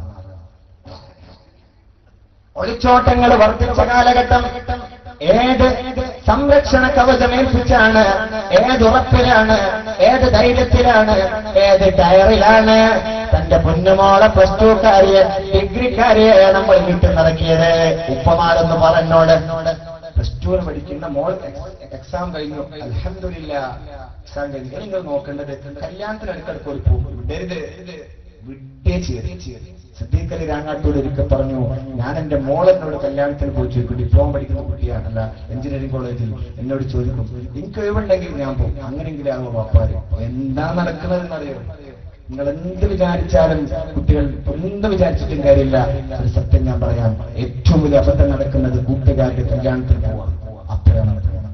ഒളിച്ചോട്ടങ്ങൾ വർദ്ധിച്ച കാലഘട്ടം ഏത് സംരക്ഷണ കവചമേൽപ്പിച്ചാണ് ഏത് ഉറപ്പിലാണ് ഏത് ധൈര്യത്തിലാണ് ഏത് ടയറിലാണ് തന്റെ പൊന്നുമോളെ പ്ലസ് ടുക്കാരിയെ ഡിഗ്രിക്കാരിയെ നമ്മൾ വീട്ടിൽ നടക്കിയത് ഉപ്പമാരെന്ന് പറഞ്ഞോട് പ്ലസ് ടുവിന് പഠിക്കുന്ന മോൾ എക്സാം കഴിഞ്ഞു അലഹമില്ല എക്സാം കഴിഞ്ഞു ഇനി നിങ്ങൾ നോക്കേണ്ടത് കല്യാണത്തിന് അടുക്കടുക്ക് ഒരു പോകും വിടരുത് വിട്ടേ ചെയ്ത് സിദ്ദീഖലി രാങ്ങാട്ടൂട് ഒരിക്കൽ പറഞ്ഞു ഞാൻ എന്റെ മോളെന്നോട് കല്യാണത്തിന് പോയി ചോദിക്കും ഡിപ്ലോമ പഠിക്കുന്ന കുട്ടിയാണല്ല എഞ്ചിനീയറിംഗ് കോളേജിൽ എന്നോട് ചോദിക്കും എനിക്ക് ഒഴിവുണ്ടെങ്കിൽ ഞാൻ പോകും അങ്ങനെയെങ്കിലും ആകും വാപ്പാര് എന്താ നടക്കുന്നതെന്നറിയോ നിങ്ങൾ എന്ത് വിചാരിച്ചാലും കുട്ടികൾ എന്ത് വിചാരിച്ചിട്ടും കാര്യമില്ല ഒരു സത്യം ഞാൻ പറയാം ഏറ്റവും വലിയ അബദ്ധം നടക്കുന്നത് കൂട്ടുകാരുടെ കല്യാണത്തിന് പോവാം അപ്പോഴാണ് നടക്കുന്നത്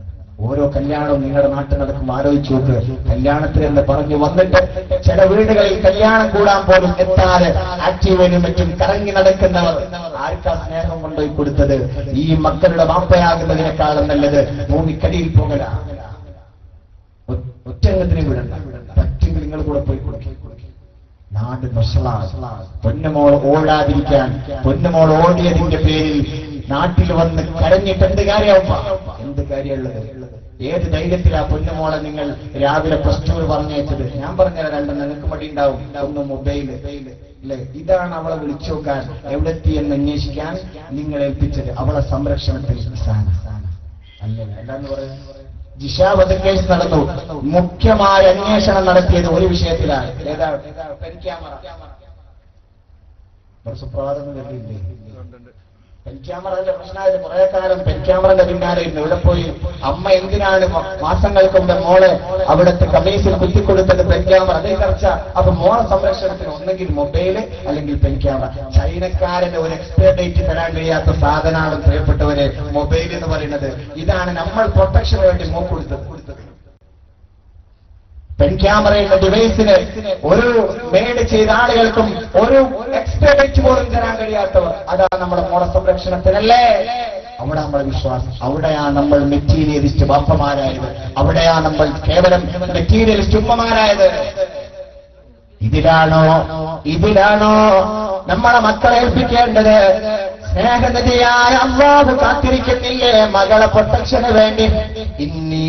ഓരോ കല്യാണവും നിങ്ങളുടെ നാട്ടിൽ നടക്കും ആലോചിച്ച് നോക്ക് കല്യാണത്തിൽ എന്ന് പറഞ്ഞു വന്നിട്ട് ചില വീടുകളിൽ കല്യാണം കൂടാൻ പോലും എത്താതെ ആക്റ്റീവിനും മറ്റും കറങ്ങി നടക്കുന്നവർ ആർക്കാ സ്നേഹം കൊണ്ടുപോയി കൊടുത്തത് ഈ മക്കളുടെ വാപ്പയാകുന്നതിനേക്കാളും നല്ലത് ഭൂമിക്കടിയിൽ പോകലാണ് ഒറ്റംഗത്തിന് വിടണ്ട പറ്റെങ്കിൽ നിങ്ങൾ കൂടെ പോയി കൊടുക്കും നാട് നഷളാണ് പൊന്നുമോൾ ഓടാതിരിക്കാൻ പൊന്നുമോൾ ഓടിയതിന്റെ പേരിൽ നാട്ടിൽ വന്ന് കരഞ്ഞിട്ട് എന്ത് കാര്യമാവുമ്പ എന്ത് കാര്യമുള്ളത് ഏത് ധൈര്യത്തിലാ പൊന്നുമോളെ നിങ്ങൾ രാവിലെ പ്ലസ് ടു പറഞ്ഞയച്ചത് ഞാൻ പറഞ്ഞ രണ്ടും നിങ്ങൾക്ക് മടി ഉണ്ടാവും ഒന്ന് മൊബൈല് അല്ലെ ഇതാണ് അവളെ വിളിച്ചു നോക്കാൻ എവിടെത്തി എന്ന് അന്വേഷിക്കാൻ നിങ്ങൾ ഏൽപ്പിച്ചത് അവളെ സംരക്ഷണത്തിൽ സാന അല്ലേ എന്താന്ന് പറയുന്നത് ജിഷ വധക്കേസ് നടന്നു മുഖ്യമായ അന്വേഷണം നടത്തിയത് ഒരു വിഷയത്തിലാണ് ഏതാ പെൻക്യാമറ ഇവിടെ സുപ്രഭാതം കണ്ടില്ലേ പെൻക്യാമറയുടെ പ്രശ്നമായത് കുറെ കാലം പെൻക്യാമറയുടെ പിന്നാലെ ഇരുന്നു ഇവിടെ പോയി അമ്മ എന്തിനാണ് മ- മാസങ്ങൾക്ക് മുമ്പ് മോളെ അവിടുത്തെ കമ്മീസിൽ കുത്തിക്കൊടുത്തത് പെൻക്യാമറ അതേ ചർച്ച അപ്പൊ മോളെ സംരക്ഷണത്തിന് ഒന്നെങ്കിൽ മൊബൈല് അല്ലെങ്കിൽ പെൻക്യാമറ ചൈനക്കാരന് ഒരു എക്സ്പയർ ഡേറ്റ് തരാൻ കഴിയാത്ത സാധനമാണ് പ്രിയപ്പെട്ടവരെ മൊബൈൽ എന്ന് പറയുന്നത് ഇതാണ് നമ്മൾ പ്രൊട്ടക്ഷന് വേണ്ടി മോക്ക് കൊടുത്തത് കൊടുത്തത് പെൻക്യാമറയുടെ ഡിവൈസിന് ഒരു മേഡ് ചെയ്ത ആളുകൾക്കും ഒരു എക്സ്പയർ ഡേറ്റ് പോലും തരാൻ കഴിയാത്തവർ അതാണ് നമ്മുടെ മോള സംരക്ഷണത്തിനല്ലേ അവിടെ നമ്മുടെ വിശ്വാസം അവിടെയാണ് നമ്മൾ മെറ്റീരിയലിസ്റ്റ് ബാപ്പമാരായത് അവിടെയാണ് നമ്മൾ കേവലം മെറ്റീരിയലിസ്റ്റ് ഉമ്മമാരായത് ഇതിലാണോ ഇതിലാണോ നമ്മളെ മക്കളെ ഏൽപ്പിക്കേണ്ടത് സ്നേഹനദിയായ അള്ളാഹു കാത്തിരിക്കുന്നില്ലേ മകളെ പ്രൊട്ടക്ഷന് വേണ്ടി ഇന്നീ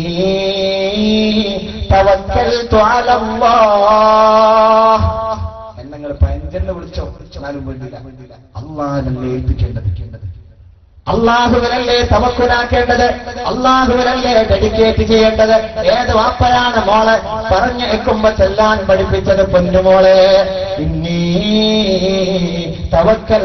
തവക്കൽതു അലല്ലാഹ് എന്നങ്ങൾ പഞ്ചെന്ന് വിളിച്ചോ എന്നാലും വേണ്ടില്ല അള്ളാഹനല്ലേ ഏൽപ്പിക്കേണ്ടത് അള്ളാഹുവിനല്ലേ തവക്കുലാക്കേണ്ടത് അള്ളാഹുവിനല്ലേ ഡെഡിക്കേറ്റ് ചെയ്യേണ്ടത് ഏത് വാപ്പയാണ് മോളെ പറഞ്ഞു വെക്കുമ്പോ ചെല്ലാൻ പഠിപ്പിച്ചത് പൊന്നുമോളെ ഇന്നീ തവക്കൽ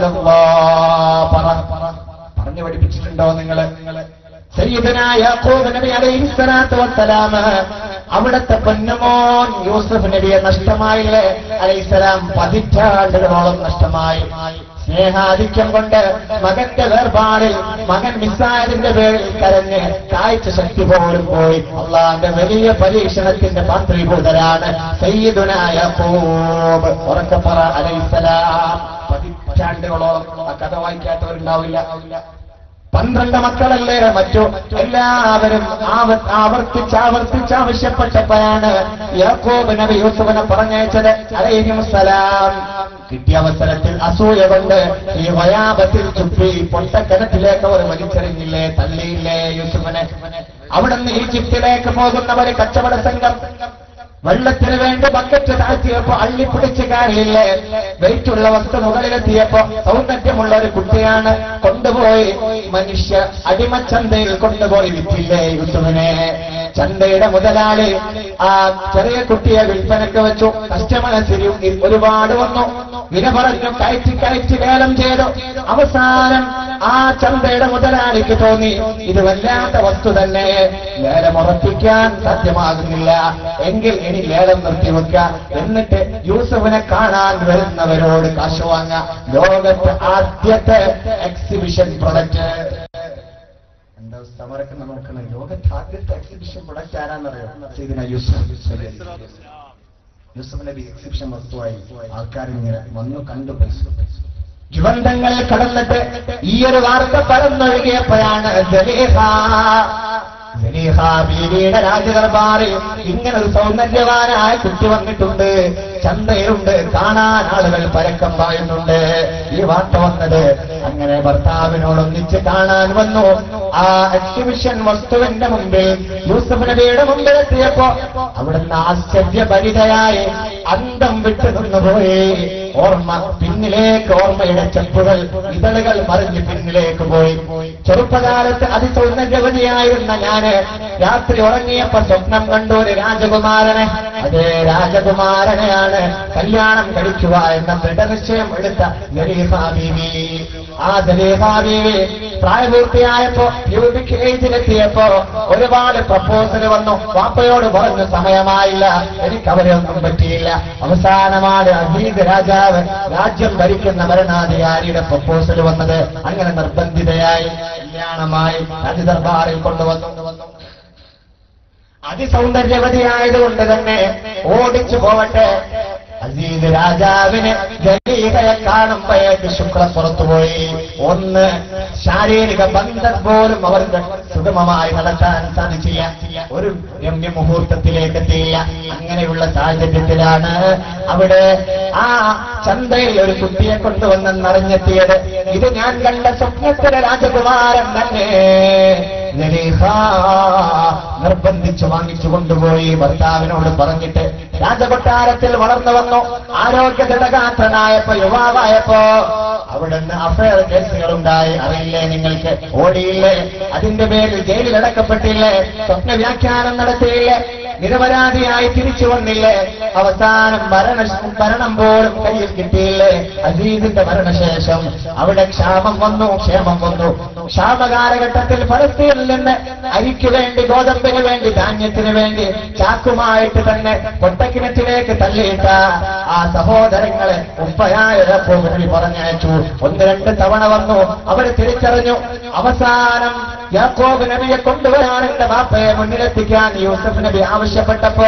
പറ പറഞ്ഞു പഠിപ്പിച്ചിട്ടുണ്ടോ നിങ്ങള് സയ്യിദനായ യാക്കൂബ് നബി അലൈഹി സ്വലാത്തു വസ്സലാം അവിടുത്തെ പൊന്നുമോൻ യൂസഫ് നബിയെ നഷ്ടമായില്ലേ അലൈഹിസ്സലാം പതിറ്റാണ്ടുകളോളം നഷ്ടമായി സ്നേഹാധിക്യം കൊണ്ട് മകന്റെ വേർപാടിൽ മകൻ മിസ്സായതിന്റെ പേരിൽ കരഞ്ഞ് കാഴ്ച ശക്തി പോലും പോയി അള്ളാന്റെ വലിയ പരീക്ഷണത്തിന്റെ പാത്രീഭൂതരാണ് സയ്യിദുനായ യാക്കൂബ് ഉറക്കപ്പറ അലൈഹിസ്സലാം പതിറ്റാണ്ടുകളോളം ആ കഥ വായിക്കാത്തവരുണ്ടാവില്ല പന്ത്രണ്ട് മക്കളല്ലേ മറ്റു എല്ലാവരും ആവ- ആവർത്തിച്ച് ആവർത്തിച്ച് ആവശ്യപ്പെട്ടപ്പോഴാണ് യാക്കോബ് നബി യൂസുഫിനെ പറഞ്ഞയച്ചത് അലൈഹിമുസ്സലാം കിട്ടിയ അവസരത്തിൽ അസൂയ കൊണ്ട് ഈ വയാപത്തിൽ ചുപ്പി പൊട്ടക്കിണറ്റിലേക്ക് അവർ വലിച്ചെറിഞ്ഞില്ലേ തള്ളിയില്ലേ യൂസുഫിനെ അവിടുന്ന് ഈജിപ്തിലേക്ക് പോകുന്നവര് കച്ചവട സംഘം വെള്ളത്തിന് വേണ്ടി ബക്കറ്റ് താഴ്ത്തിയപ്പോ അള്ളിപ്പിടിച്ച് കാര്യമില്ലേ വെയിറ്റുള്ള വസ്തു മുകളിലെത്തിയപ്പോ സൗന്ദര്യമുള്ള ഒരു കുട്ടിയാണ് കൊണ്ടുപോയി മനുഷ്യ അടിമച്ചന്തയിൽ കൊണ്ടുപോയി വിറ്റില്ലേ യൂസുഫിനെ ചന്തയുടെ മുതലാളി ആ ചെറിയ കുട്ടിയെ വിൽപ്പനക്ക് വെച്ചു കസ്റ്റമേഴ്സിൽ ഒരുപാട് വന്നു വില പറഞ്ഞു കയറ്റി കയറ്റി ലേലം ചെയ്തു അവസാനം ആ ചന്തയുടെ മുതലാളിക്ക് തോന്നി ഇത് വല്ലാത്ത വസ്തു തന്നെ ലേലം ഉറപ്പിക്കാൻ സാധ്യമാകുന്നില്ല എങ്കിൽ ഇനി ലേലം നിർത്തിവെക്കുക എന്നിട്ട് യൂസഫിനെ കാണാൻ വരുന്നവരോട് കാശ് വാങ്ങാം ലോകത്തെ ആദ്യത്തെ എക്സിബിഷൻ പ്രൊഡക്റ്റ് എന്താ സമരക്കം നോക്കണം ലോകത്തെ ആദ്യത്തെ എക്സിബിഷൻ പ്രൊഡക്റ്റ് ആരാന്നറിയോ സീദിന യൂസഫ് യൂസഫ് നബി എക്സിബിഷൻ വസ്തുവായി ആൾക്കാർ ഇങ്ങനെ വന്നു കണ്ടു പൈസ ജ്വന്തങ്ങൾ കടന്നിട്ട് ഈ ഒരു വാർത്ത പരന്നൊഴുകിയപ്പോഴാണ് ജലീഹ ജലീഹ ബീവിയുടെ രാജദർബാറിൽ ഇങ്ങനെ ഒരു സൗന്ദര്യവാനായ കുട്ടി വന്നിട്ടുണ്ട് ചന്തയിലുണ്ട് കാണാൻ ആളുകൾ പരക്കം പായുന്നുണ്ട് ഈ വാർത്ത വന്നത് അങ്ങനെ ഭർത്താവിനോടൊന്നിച്ച് കാണാൻ വന്നു ആ എക്സിബിഷൻ വസ്തുവിന്റെ മുമ്പിൽ യൂസഫ് നബിയുടെ മുമ്പിൽ എത്തിയപ്പോ അവിടുന്ന് ആശ്ചര്യഭരിതയായി അന്തം വിട്ടു നിന്നുപോയി ഓർമ്മ പിന്നിലേക്ക് ഓർമ്മയുടെ ചെപ്പുകൾ ഇതളുകൾ മറിഞ്ഞ് പിന്നിലേക്ക് പോയി ചെറുപ്പകാലത്ത് അതിസൗന്ദര്യവതിയായിരുന്ന ഞാന് രാത്രി ഉറങ്ങിയപ്പോ സ്വപ്നം കണ്ടു ഒരു രാജകുമാരനെ അതേ രാജകുമാരനെയാണ് കല്യാണം കഴിക്കുക എന്ന ദൃഢനിശ്ചയം എടുത്ത ദലീഫാ ബീവി ആ ദലീഫാ ബീവി പ്രായപൂർത്തിയായപ്പോ പ്യൂബിക് ഏജിലെത്തിയപ്പോ ഒരുപാട് പ്രപ്പോസൽ വന്നു വാപ്പയോട് പറഞ്ഞു സമയമായില്ല എനിക്ക് അവരെ ഒന്നും പറ്റിയില്ല അവസാനമാണ് അസീദ് രാജാവ് രാജ്യം ഭരിക്കുന്ന ഭരണാധികാരിയുടെ പ്രപ്പോസൽ വന്നത് അങ്ങനെ നിർബന്ധിതയായി കല്യാണമായി രാജദർബാറിൽ കൊണ്ടുവന്നു അതിസൗന്ദര്യവതിയായതുകൊണ്ട് തന്നെ ഓടിച്ചു പോവട്ടെ അസീദ് രാജാവിന് ജലീലയെ കാണുമ്പോഴേക്ക് ശുക്ര പുറത്തുപോയി ഒന്ന് ശാരീരിക ബന്ധം പോലും അവർക്ക് സുഗമമായി നടത്താൻ സാധിച്ചില്ല ഒരു രമ്യ മുഹൂർത്തത്തിലേക്ക് എത്തിയില്ല അങ്ങനെയുള്ള സാഹചര്യത്തിലാണ് അവിടെ ആ ചന്തയിൽ ഒരു കുട്ടിയെ കൊണ്ടുവന്നെന്നറിഞ്ഞെത്തിയത് ഇത് ഞാൻ കണ്ട സ്വപ്നത്തിലെ രാജകുമാരൻ തന്നെ ജലീഹ നിർബന്ധിച്ചു വാങ്ങിച്ചു കൊണ്ടുപോയി ഭർത്താവിനോട് പറഞ്ഞിട്ട് രാജകൊട്ടാരത്തിൽ വളർന്നു വന്നു ആരോഗ്യ ദൃഢഗാത്രനായപ്പോ യുവാവായപ്പോ അവിടുന്ന് അഫയർ കേസുകളുണ്ടായി അറിയില്ലേ നിങ്ങൾക്ക് ഓടിയില്ലേ അതിന്റെ പേരിൽ ജയിലിൽ അടക്കപ്പെട്ടില്ലേ സ്വപ്ന വ്യാഖ്യാനം നടത്തിയില്ലേ നിരപരാധിയായി തിരിച്ചു വന്നില്ലേ അവസാനം മരണ മരണം പോലും കയ്യിൽ കിട്ടിയില്ലേ അസീസിന്റെ മരണശേഷം അവിടെ ക്ഷാമം വന്നു ക്ഷേമം വന്നു ക്ഷാമകാലഘട്ടത്തിൽ ഫലസ്തീനിൽ നിന്ന് അരിക്ക് വേണ്ടി ഗോതമ്പിന് വേണ്ടി ധാന്യത്തിന് വേണ്ടി ചാക്കുമായിട്ട് തന്നെ പൊട്ടക്കിണറ്റിലേക്ക് തള്ളിയിട്ട ആ സഹോദരങ്ങളെ ഉപ്പയായ യാക്കോബ് പറഞ്ഞയച്ചു ഒന്ന് രണ്ട് തവണ വന്നു അവരെ തിരിച്ചറിഞ്ഞു അവസാനം യാക്കോബ് നബിയെ കൊണ്ടുവരാൻ എന്റെ ബാപ്പയെ മുന്നിലെത്തിക്കാൻ യൂസഫ് നബി ആവശ്യപ്പെട്ടപ്പോ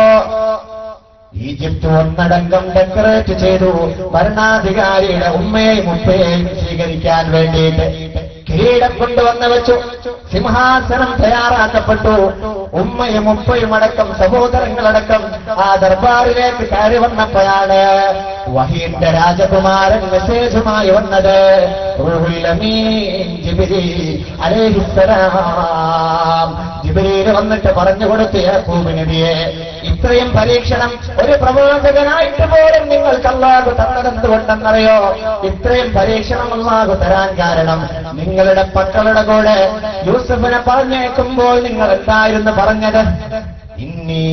ഈജിപ്ത് ഒന്നടങ്കം ഡെക്കറേറ്റ് ചെയ്തു ഭരണാധികാരിയുടെ ഉമ്മയെയും ഉപ്പയെയും സ്വീകരിക്കാൻ വേണ്ടിയിട്ട് കിരീടം കൊണ്ടുവന്ന് വെച്ചു സിംഹാസനം തയ്യാറാക്കപ്പെട്ടു ഉമ്മയും ഉപ്പയും അടക്കം സഹോദരങ്ങളടക്കം ആ ദർബാറിലേക്ക് കയറി വന്നപ്പോഴാണ് വഹീന്റെ രാജകുമാരൻ മെസ്സേജുമായി വന്നത് റൂഹുൽ അമീൻ ജിബ്രീൽ അലൈഹിസ്സലാം ജിബ്രീൽ വന്നിട്ട് പറഞ്ഞു കൊടുത്തു യാക്കൂബ് നബിയെ ഇത്രയും പരീക്ഷണം ഒരു പ്രവാചകനായിട്ട് പോലും നിങ്ങൾക്ക് അള്ളാഹു തന്നതെന്തുകൊണ്ടെന്നറിയോ ഇത്രയും പരീക്ഷണം അള്ളാഹു തരാൻ കാരണം നിങ്ങളുടെ മക്കളുടെ കൂടെ യൂസഫിനെ പറഞ്ഞേക്കുമ്പോൾ നിങ്ങൾ എന്തായിരുന്നു പറഞ്ഞത് ഇന്നീ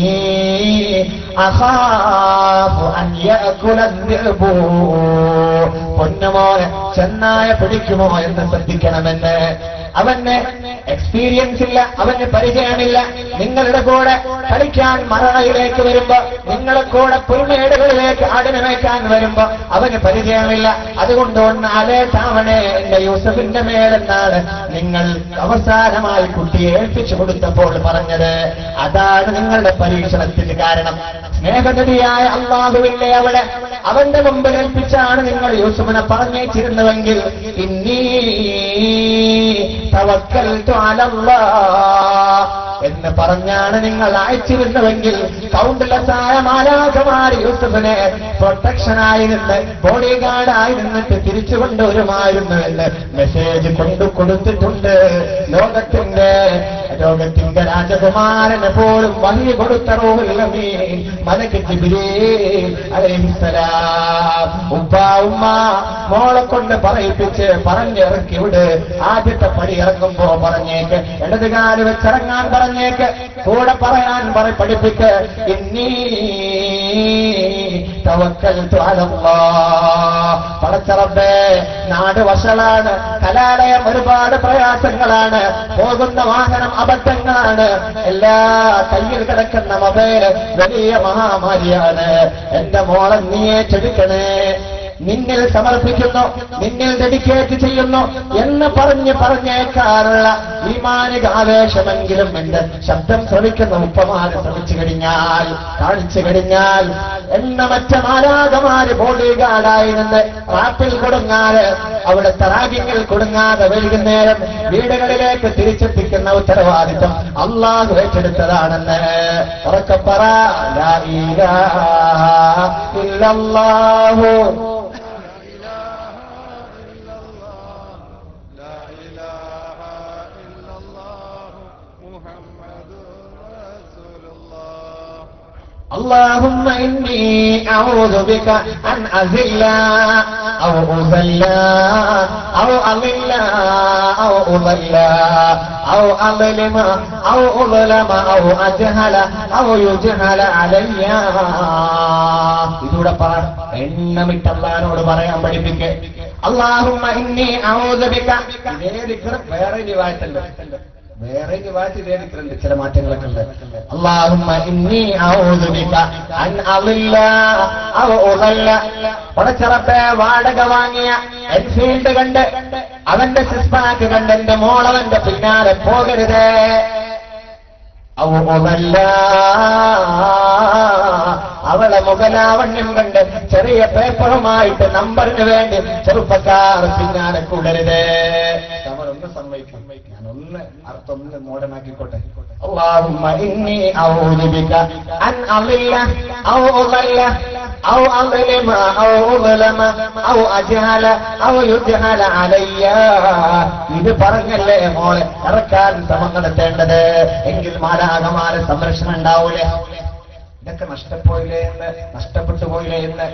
അഖാഫു അൻ യഅകുല الذئب. പൊന്നുമോനെ ചെന്നായ പിടിക്കുമോ എന്ന് ശ്രദ്ധിക്കണമെന്ന് അവന് എക്സ്പീരിയൻസ് ഇല്ല അവന് പരിചയമില്ല നിങ്ങളുടെ കൂടെ കളിക്കാൻ മറയിലേക്ക് വരുമ്പോ നിങ്ങളെ കൂടെ പുൽമേടുകളിലേക്ക് ആടിനെ മേയ്ക്കാൻ വരുമ്പോ അവന് പരിചയമില്ല അതുകൊണ്ട് ഒന്ന് അലേട്ടാവണേ എന്റെ യൂസഫിന്റെ മേലെന്നാണ് നിങ്ങൾ അവസാനമായി കുട്ടിയെ ഏൽപ്പിച്ചു കൊടുത്തപ്പോൾ പറഞ്ഞത് അതാണ് നിങ്ങളുടെ പരീക്ഷണത്തിന് കാരണം സ്നേഹനദിയായ അള്ളാഹുവില്ലേ അവിടെ അവന്റെ മുമ്പിൽ ഏൽപ്പിച്ചാണ് നിങ്ങൾ യൂസുഫിനെ പറഞ്ഞേച്ചിരുന്നുവെങ്കിൽ ഇന്നീ തവക്കൽതു അലല്ലാഹ് എന്ന് പറഞ്ഞാണ് നിങ്ങൾ അയച്ചിരുന്നുവെങ്കിൽ കൗണ്ട്ലെസ്സായ മാലാഖമാര് യൂസഫിനെ പ്രൊട്ടക്ഷനായി നിന്ന് ബോഡി ഗാർഡായി നിന്നിട്ട് തിരിച്ചു കൊണ്ടുവരുമായിരുന്നു എന്ന് മെസ്സേജ് കൊണ്ടു കൊടുത്തിട്ടുണ്ട് ലോകത്തിന്റെ ലോകത്തിന്റെ രാജകുമാരന് പോലും വഴി കൊടുത്ത റൂഹുൽ അമീൻ മലക്ക് ജിബ്രീൽ അലൈഹിസ്സലാം ഉപ്പ ഉമ്മ മോളെ കൊണ്ട് പറയിപ്പിച്ച് പറഞ്ഞിറക്കി വിട് ആദ്യത്തെ പടി ഇറങ്ങുമ്പോ പറഞ്ഞേക്ക് ഇടത് കാല് വെച്ചിറങ്ങാൻ പറഞ്ഞേക്ക് കൂടെ പറയാൻ പറ പഠിപ്പിക്ക് ഇന്നീ തവക്കൽതു അലല്ലാഹ് പടച്ചറബേ നാട് വഷളാണ് കലാലയം ഒരുപാട് പ്രയാസങ്ങളാണ് പോകുന്ന വാഹനം അബദ്ധങ്ങളാണ് എല്ലാ കയ്യിൽ കിടക്കുന്ന മൊബൈൽ വലിയ മഹാമാരിയാണ് എന്റെ മോളെ നീ ഏറ്റെടുക്കണേ നിന്നിൽ സമർപ്പിക്കുന്നു നിന്നിൽ ഡെഡിക്കേറ്റ് ചെയ്യുന്നു എന്ന് പറഞ്ഞ് പറഞ്ഞേക്കാനുള്ള ഈമാനിക ആവേശമെങ്കിലും എന്റെ ശബ്ദം ശ്രമിക്കുന്ന ഉപ്പമാര് ശ്രമിച്ചു കഴിഞ്ഞാൽ കാണിച്ചു കഴിഞ്ഞാൽ എണ്ണമറ്റ മാലാകമാര് ബോഡി ഗാർഡായി നിന്ന് റാപ്പിൽ കൊടുങ്ങാതെ അവിടെ തറാഗിങ്ങിൽ കൊടുങ്ങാതെ വൈകുന്നേരം വീടുകളിലേക്ക് തിരിച്ചെത്തിക്കുന്ന ഉത്തരവാദിത്വം അള്ളാഹു ഏറ്റെടുത്തതാണെന്ന് ഉറക്കപ്പറ ലാ ഇലാഹ ഇല്ലല്ലാഹു لا إله إلا الله محمد رسول الله اللهم إني أعوذ بك أن أذل أو أذل أو أضل أو أضل أو أظلم أو أظلم أو أجهل أو يجهل علي ഇതൂടെ പറ എണ്ണമിട്ട് അള്ളഹാനോട് പറയാൻ പഠിപ്പിക്ക് അള്ളാഹുമ്മ ഇന്നി ഔദബിക ഇതേ ദിക്ർ വേറെ റിവായത്തുണ്ട് വേറെ റിവായത്ത് ഇതേ ദിക്റുണ്ട് ചില മാറ്റങ്ങളൊക്കെ ഉണ്ട് അള്ളാഹുമ്മ ഇന്നി ഔദബിക അൻ അളില്ല അവ ഉളല്ല പടച്ചറപ്പെ വാടക വാങ്ങിയ എൻഫീൽഡ് കണ്ട് അവന്റെ സിസ്പാക്ക് കണ്ട് എന്റെ മോളവന്റെ പിന്നാലെ പോകരുതേ ഔ ഉദല്ല. അവളെ മുഖലാവണ്യം കണ്ട് ചെറിയ പേപ്പറുമായിട്ട് നമ്പറിന് വേണ്ടി ചെറുപ്പക്കാർ പിന്നാലെ കൂടരുത് അവർ ഒന്ന് സമ്മതിക്കും ഞാൻ ഒന്ന് അർത്ഥം ഒന്ന് മോഡനാക്കിക്കോട്ടെ اللهم إني أعوذ بك أن أضل أو أضل أو أظلم أو أظلم أو أجهل أو يجهل علي ഇത് പറഞ്ഞല്ലേ മോളെ ഇറക്കാൻ ശ്രമം നടത്തേണ്ടത് എങ്കിൽ മാലാകമാല സംരക്ഷണം ഉണ്ടാവൂലേ ഇതൊക്കെ നഷ്ടപ്പോയില്ലേ എന്ന് നഷ്ടപ്പെട്ടു പോയില്ലേ എന്ന്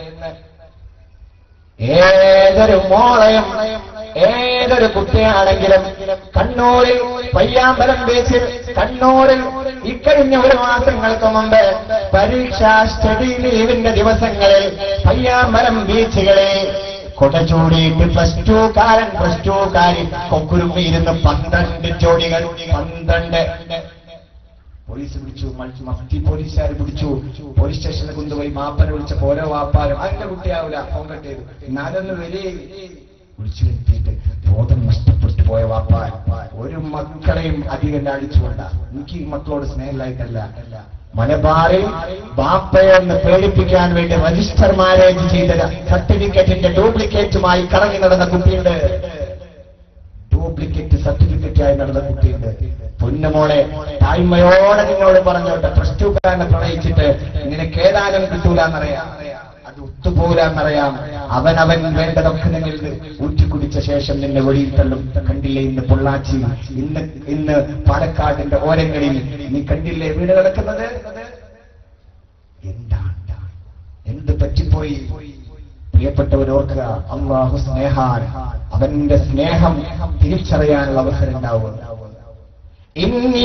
ഏതൊരു മോളയും ഏതൊരു കുട്ടിയാണെങ്കിലും കണ്ണൂരിൽ പയ്യാമ്പലം ബീച്ചിൽ കണ്ണൂരിൽ ഇക്കഴിഞ്ഞ ഒരു മാസങ്ങൾക്ക് മുമ്പ് പരീക്ഷാ സ്റ്റഡി ലീവിന്റെ ദിവസങ്ങളിൽ പയ്യാമ്പലം ബീച്ചുകളിൽ കൊടചൂടിയിട്ട് പ്ലസ് ടു കാരൻ പ്ലസ് ടു കാരി കൊക്കുരുമ്മിയിരുന്ന് പന്ത്രണ്ട് ജോഡികൾ പന്ത്രണ്ട് പോലീസ് പിടിച്ചു മ- മഫ്തി പോലീസുകാർ പിടിച്ചു പോലീസ് സ്റ്റേഷനിൽ കൊണ്ടുപോയി മാപ്പനെ വിളിച്ചപ്പോ ഓരോ വാപ്പാരും അതിന്റെ കുട്ടിയാവില്ല ഫോൺ കട്ട് ചെയ്തു ഞാനൊന്ന് വലിയ വിളിച്ചു വരുത്തിയിട്ട് ബോധം നഷ്ടപ്പെട്ടു പോയ വാപ്പാൻ ഒരു മക്കളെയും അധികം അടിച്ചുകൊണ്ട എനിക്ക് ഈ മക്കളോട് സ്നേഹമായിട്ടല്ല മലബാറിൽ ബാപ്പയെ ഒന്ന് പേടിപ്പിക്കാൻ വേണ്ടി രജിസ്റ്റർ മാരേജ് ചെയ്ത സർട്ടിഫിക്കറ്റിന്റെ ഡ്യൂപ്ലിക്കേറ്റുമായി കറങ്ങി നടന്ന കുട്ടിയുണ്ട് ഡ്യൂപ്ലിക്കേറ്റ് സർട്ടിഫിക്കറ്റ് ആയി നടന്ന കുട്ടിയുണ്ട് പൊന്നുമോളെ തായ്മയോടെ നിങ്ങളോട് പറഞ്ഞോട്ടെ പ്ലസ് ടു കാരനെ പ്രണയിച്ചിട്ട് നിനക്ക് ഏതാനും കിട്ടൂലെന്നറിയാം അത് ഒത്തുപോലാന്നറിയാം അവൻ അവൻ വേണ്ടതൊക്കെ നിന്നിൽ ഊറ്റിക്കുടിച്ച ശേഷം നിന്നെ വെളിയിൽ തള്ളും കണ്ടില്ലേ ഇന്ന് പൊള്ളാച്ചി ഇന്ന് ഇന്ന് പാലക്കാടിന്റെ ഓരങ്ങളിൽ നീ കണ്ടില്ലേ വീട് കിടക്കുന്നത് എന്താണ് എന്ത് പറ്റിപ്പോയി പ്രിയപ്പെട്ടവർ ഓർക്കുക അള്ളാഹു സ്നേഹാൻ അവന്റെ സ്നേഹം തിരിച്ചറിയാനുള്ള അവസരം ഉണ്ടാവും ഇന്നി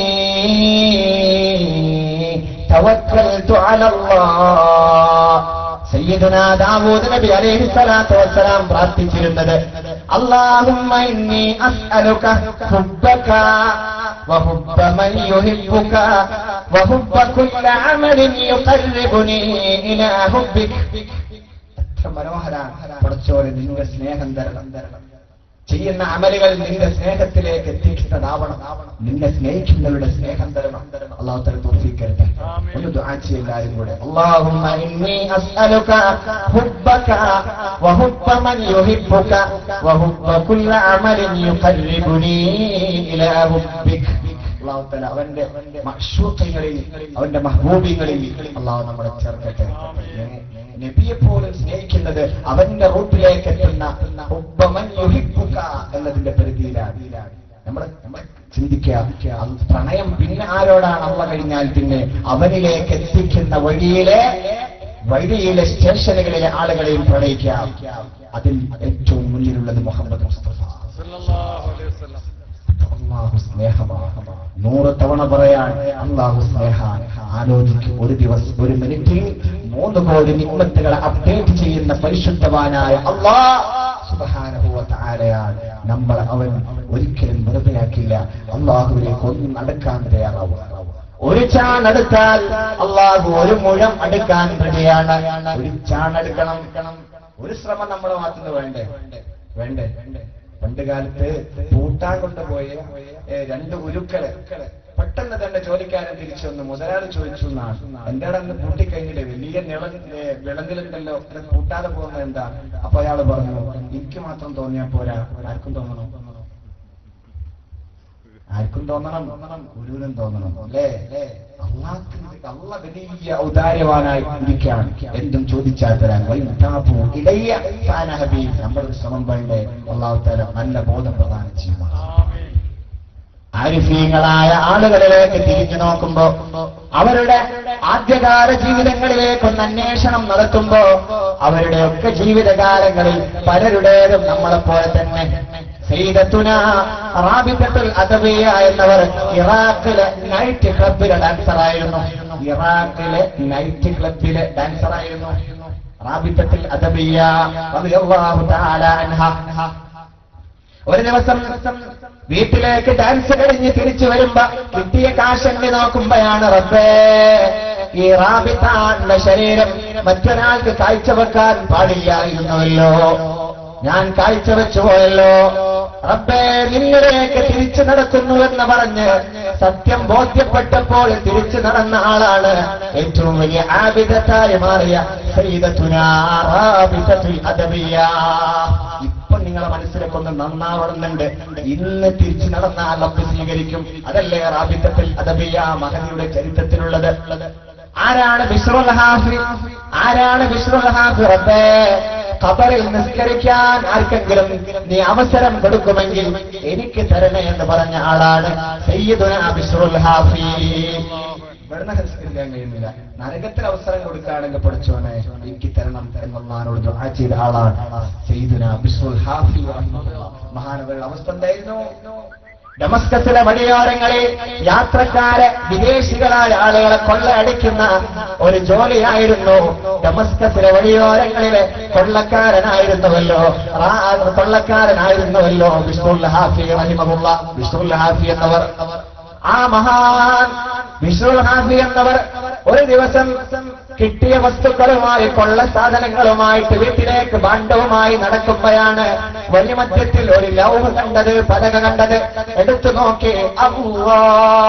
توكلت على الله സയ്യിദുനാ ദാവൂദ് നബി അലൈഹി സ്വലാത്തു വസ്സലാം പ്രാർത്ഥിച്ചിരുന്നത് അല്ലാഹുമ്മ ഇന്നി അസ്അലുക ഹുബ്ബക وحب من يحبك وحب كل عمل يقربني إلى حبك എത്ര മനോഹരാണ് പടച്ചോരെ നിന്റെ സ്നേഹം തരണം ചെയ്യുന്ന അമലുകൾ നിന്റെ സ്നേഹത്തിലേക്ക് എത്തിക്കുന്നതാവണം നിന്നെ സ്നേഹിക്കുന്നവരുടെ സ്നേഹം തരണം അള്ളാഹു തല തോൽപ്പിക്കരുത് ഒന്ന് ദുആ ചെയ്യ് എല്ലാവരും കൂടെ اللهم إني أسألك حبك وحب من يحبك وحب كل عمل يقربني إلى حبك അള്ളാഹു തല അവന്റെ മഷൂക്കങ്ങളിൽ അവന്റെ മഹബൂബിങ്ങളിൽ അള്ളാഹു നമ്മളെ ചേർക്കട്ടെ നബിയെ പോലും സ്നേഹിക്കുന്നത് അവന്റെ റൂട്ടിലേക്ക് എത്തുന്ന ഉബ്ബമൻ യുഹിബ്ബുക എന്നതിന്റെ പരിധിയിലാണ് നമ്മൾ നമ്മൾ ചിന്തിക്കുക അത് പ്രണയം പിന്നെ ആരോടാണ് അള്ള കഴിഞ്ഞാൽ പിന്നെ അവനിലേക്ക് എത്തിക്കുന്ന വഴിയിലെ വഴിയിലെ സ്റ്റേഷനുകളിലെ ആളുകളെയും പ്രണയിക്കാം അതിൽ ഏറ്റവും മുന്നിലുള്ളത് മുഹമ്മദ് മുസ്തഫ സല്ലല്ലാഹു അലൈഹി വസല്ലം അള്ളാഹു സ്നേഹമാണ് നൂറ് തവണ പറയാൻ അള്ളാഹു സ്നേഹാൻ ആലോചിക്കും ഒരു ദിവസം ഒരു മിനിറ്റിൽ മൂന്ന് കോടി നിമ്മത്തുകളെ അപ്ഡേറ്റ് ചെയ്യുന്ന പരിശുദ്ധവാനായ അള്ളാഹുയാണ് നമ്മൾ അവൻ ഒരിക്കലും വെറുതെയാക്കില്ല അള്ളാഹുവിലേക്ക് ഒന്നും നടക്കാൻ തയ്യാറാവും ഒരു ചാൺ എടുത്താൽ അള്ളാഹു ഒരു മുഴം അടുക്കാൻ റെഡിയാണ് ഒരു ചാൺ എടുക്കണം ഒരു ശ്രമം നമ്മുടെ ഭാഗത്തുനിന്ന് വേണ്ടേ വേണ്ടേ പണ്ട് കാലത്ത് പൂട്ടാൻ കൊണ്ടുപോയ ഏ, രണ്ട് ഉരുക്കള് പെട്ടെന്ന് തന്നെ ജോലിക്കാരൻ തിരിച്ചു വന്നു മുതലാളി ചോദിച്ചു എന്നാണ് എന്റെ അന്ന് പൂട്ടിക്കഴിഞ്ഞില്ലേ വലിയ നിള ഏ, വിളങ്ങിലുണ്ടല്ലോ അത് പൂട്ടാതെ പോകുന്നത് എന്താ അപ്പൊ അയാൾ പറഞ്ഞു എനിക്ക് മാത്രം തോന്നിയാ പോരാ ആർക്കും തോന്നണം ആർക്കും തോന്നണം ഗുരുവിനും തോന്നണം അല്ലേ അള്ളാഹ് അള്ള വലിയ ഔദാര്യവാനായി ഇരിക്കുകയാണ് എന്തും ചോദിച്ചാൽ തരാൻ വൈകും താപൂ ഇടയ്യ താനഹബി നമ്മുടെ ശ്രമം വേണ്ടേ അള്ളാഹു തല നല്ല ബോധം പ്രദാനം ചെയ്യുന്നു ആമീൻ ആരിഫീങ്ങളായ ആളുകളിലേക്ക് തിരിഞ്ഞു നോക്കുമ്പോ അവരുടെ ആദ്യകാല ജീവിതങ്ങളിലേക്കൊന്ന് അന്വേഷണം നടത്തുമ്പോ അവരുടെയൊക്കെ ജീവിതകാലങ്ങളിൽ പലരുടേതും നമ്മളെപ്പോലെ തന്നെ സൈദത്തുന റാബിത്തത്തുൽ അദബിയ എന്നവർ ഇറാഖിലെ നൈറ്റ് ക്ലബിലെ ഡാൻസറായിരുന്നു ഇറാഖിലെ നൈറ്റ് ക്ലബിലെ ഡാൻസറായിരുന്നു റാബിത്തത്തുൽ അദബിയ റളിയല്ലാഹു തആല അൻഹ ഒരു ദിവസം വീട്ടിലേക്ക് ഡാൻസ് കഴിഞ്ഞ് തിരിച്ചു വരുമ്പോ കിട്ടിയ കാശെണ്ണി നോക്കുമ്പോഴാണ് റബ്ബേ ഈ റാബിത്താന്റെ ശരീരം മറ്റൊരാൾക്ക് കാഴ്ചവെക്കാൻ പാടില്ലായിരുന്നുവല്ലോ ഞാൻ കാഴ്ചവെച്ചു പോയല്ലോ റബ്ബേ നിന്നിലേക്ക് തിരിച്ചു നടക്കുന്നുവെന്ന് പറഞ്ഞ് സത്യം ബോധ്യപ്പെട്ടപ്പോൾ തിരിച്ചു നടന്ന ആളാണ് ഏറ്റവും വലിയ ആബിദത്തായി മാറിയ സയ്യിദത്തുനാ റാബിതത്തുൽ അദബിയ്യ. ഇപ്പൊ നിങ്ങളെ മനസ്സിലൊക്കെ ഒന്ന് നന്നാവണമെന്നുണ്ട് ഇന്ന് തിരിച്ചു നടന്നാൽ റബ്ബ് സ്വീകരിക്കും അതല്ലേ റാബിത്തത്തിൽ അദബിയ മഹദിയുടെ ചരിത്രത്തിലുള്ളത് ആരാണ് ബിഷ്റുൽ ഹാഫി ആരാണ് ബിഷ്റുൽ ഹാഫി റബ്ബേ ഖബറിൽ നിസ്കരിക്കാൻ ആർക്കെങ്കിലും നീ അവസരം കൊടുക്കുമെങ്കിൽ എനിക്ക് തരണേ എന്ന് പറഞ്ഞ ആളാണ് സയ്യിദുന ബിഷ്റുൽ ഹാഫി ഇവിടുന്ന് നിസ്കരിക്കാൻ കഴിയുന്നില്ല നരകത്തിൽ അവസരം കൊടുക്കുകയാണെങ്കിൽ പഠിച്ചോനെ എനിക്ക് തരണം എന്നൊന്നാനോട് ദുആ ചെയ്ത ആളാണ് സയ്യിദുന ബിഷ്റുൽ ഹാഫി റഹിമഹുല്ലാഹ്. മഹാനവരുടെ അവസ്ഥ എന്തായിരുന്നു ഡമസ്കസിലെ വഴിയോരങ്ങളിൽ യാത്രക്കാരെ വിദേശികളായ ആളുകളെ കൊള്ളയടിക്കുന്ന ഒരു ജോലിയായിരുന്നു ഡമസ്കസിലെ വഴിയോരങ്ങളിലെ കൊള്ളക്കാരനായിരുന്നുവല്ലോ റാ- കൊള്ളക്കാരനായിരുന്നുവല്ലോ വിഷ്ണുൽ ഹാഫി റഹിമഹുള്ള വിഷ്ണുൽ ഹാഫി എന്നവർ ആ മഹാൻ വിഷ്ണുൽ ഹാഫി എന്നവർ ഒരു ദിവസം കിട്ടിയ വസ്തുക്കളുമായി കൊള്ള സാധനങ്ങളുമായിട്ട് വീട്ടിലേക്ക് ഭാണ്ഡവുമായി നടക്കുമ്പോഴാണ് വഴിമധ്യത്തിൽ ഒരു ലൗഹ് കണ്ടത് പലക കണ്ടത് എടുത്തു നോക്കി അല്ലാ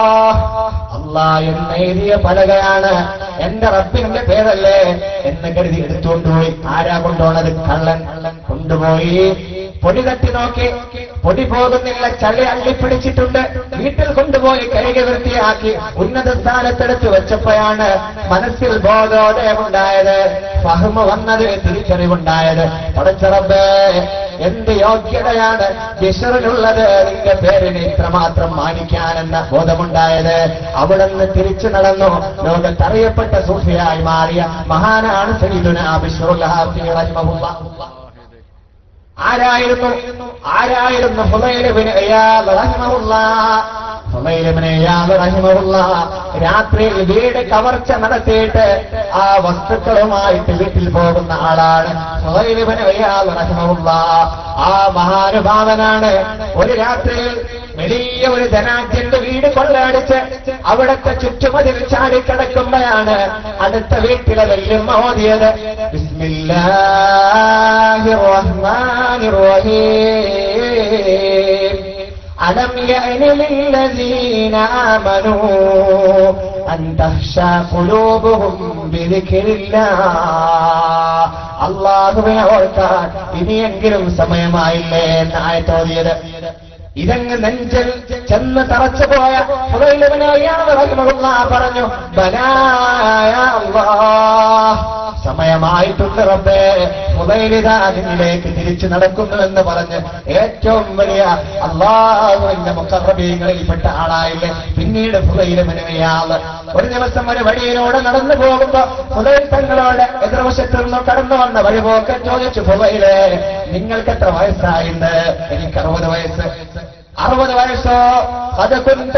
അല്ലാ എന്ന് എഴുതിയ പലകയാണ് എന്റെ റബ്ബിന്റെ പേരല്ലേ എന്ന് കരുതി എടുത്തുകൊണ്ടുപോയി ആരാ കൊണ്ടുപോണത് കള്ളൻ കൊണ്ടുപോയി പൊടി തട്ടി നോക്കി പൊടി പോകുന്നില്ല ചളി അള്ളിപ്പിടിച്ചിട്ടുണ്ട് വീട്ടിൽ കൊണ്ടുപോയി കഴുകി വൃത്തിയാക്കി ഉന്നത സ്ഥാനത്തെടുത്ത് വെച്ചപ്പോഴാണ് മനസ്സിൽ ബോധോദയമുണ്ടായത് ഫഹ്മ വന്നത് തിരിച്ചറിവുണ്ടായത് പടച്ചറബേ എന്ത് യോഗ്യതയാണ് ബിഷറിനുള്ളത് നിന്റെ പേരിനെ ഇത്രമാത്രം മാനിക്കാനെന്ന ബോധമുണ്ടായത് അവിടെ നിന്ന് തിരിച്ചു നടന്നു ലോകത്തറിയപ്പെട്ട സൂഫിയായി മാറിയ മഹാനാണ് സയ്യിദുന ബിഷറുൽ ഹാഫി റഹിമഹുല്ലാഹ് ആരായിരുന്നു ആരായിരുന്നു ഹുമൈലിബിന് രാത്രിയിൽ വീട് കവർച്ച നടത്തിയിട്ട് ആ വസ്തുക്കളുമായിട്ട് വീട്ടിൽ പോകുന്ന ആളാണ് ഹുമൈലിബിന് റഹിമഹുല്ല ആ മഹാനുഭാവനാണ് ഒരു രാത്രിയിൽ വലിയ ഒരു ധനാജ്യന്റെ വീട് കൊള്ളയടിച്ച് അവിടത്തെ ചുറ്റുമതിൽ ചാടിക്കിടക്കുമ്പോഴാണ് അടുത്ത വീട്ടിലെ വല്യമ്മ ഓതിയത് ബിസ്മില്ലാഹിർ റഹ്മാനിർ റഹീം ألم يأن للذين آمنوا أن تخشى قلوبهم بذكر الله അള്ളാഹുവിനെ ഓർക്കാൻ ഇനിയെങ്കിലും സമയമായില്ലേ എന്ന് ആയത്തോതിയത് ഇതങ്ങ് നെഞ്ചിൽ ചെന്ന് തറച്ചു പോയ പറഞ്ഞു ബനായ അല്ലാഹ് സമയമായിട്ടുണ്ട് റബ്ബേ മുതലിതാ നിന്നിലേക്ക് തിരിച്ചു നടക്കുന്നു എന്ന് പറഞ്ഞ് ഏറ്റവും വലിയ അള്ളാഹുവിന്റെ മുഖറബീങ്ങളിൽപ്പെട്ട ആളായില്ലേ പിന്നീട് ഫുലയിലുമനയാള് ഒരു ദിവസം ഒരു വഴിയിലൂടെ നടന്നു പോകുമ്പോ ഫുലയിൽ തങ്ങളോട് എതിർവശത്ത് നിന്ന് കടന്നു വന്ന വഴിപോക്കൻ ചോദിച്ചു ഫുലയിലെ നിങ്ങൾക്ക് എത്ര വയസ്സായിണ്ട് എനിക്ക് അറുപത് വയസ്സ് അറുപത് വയസ്സോ അത് കുന്ത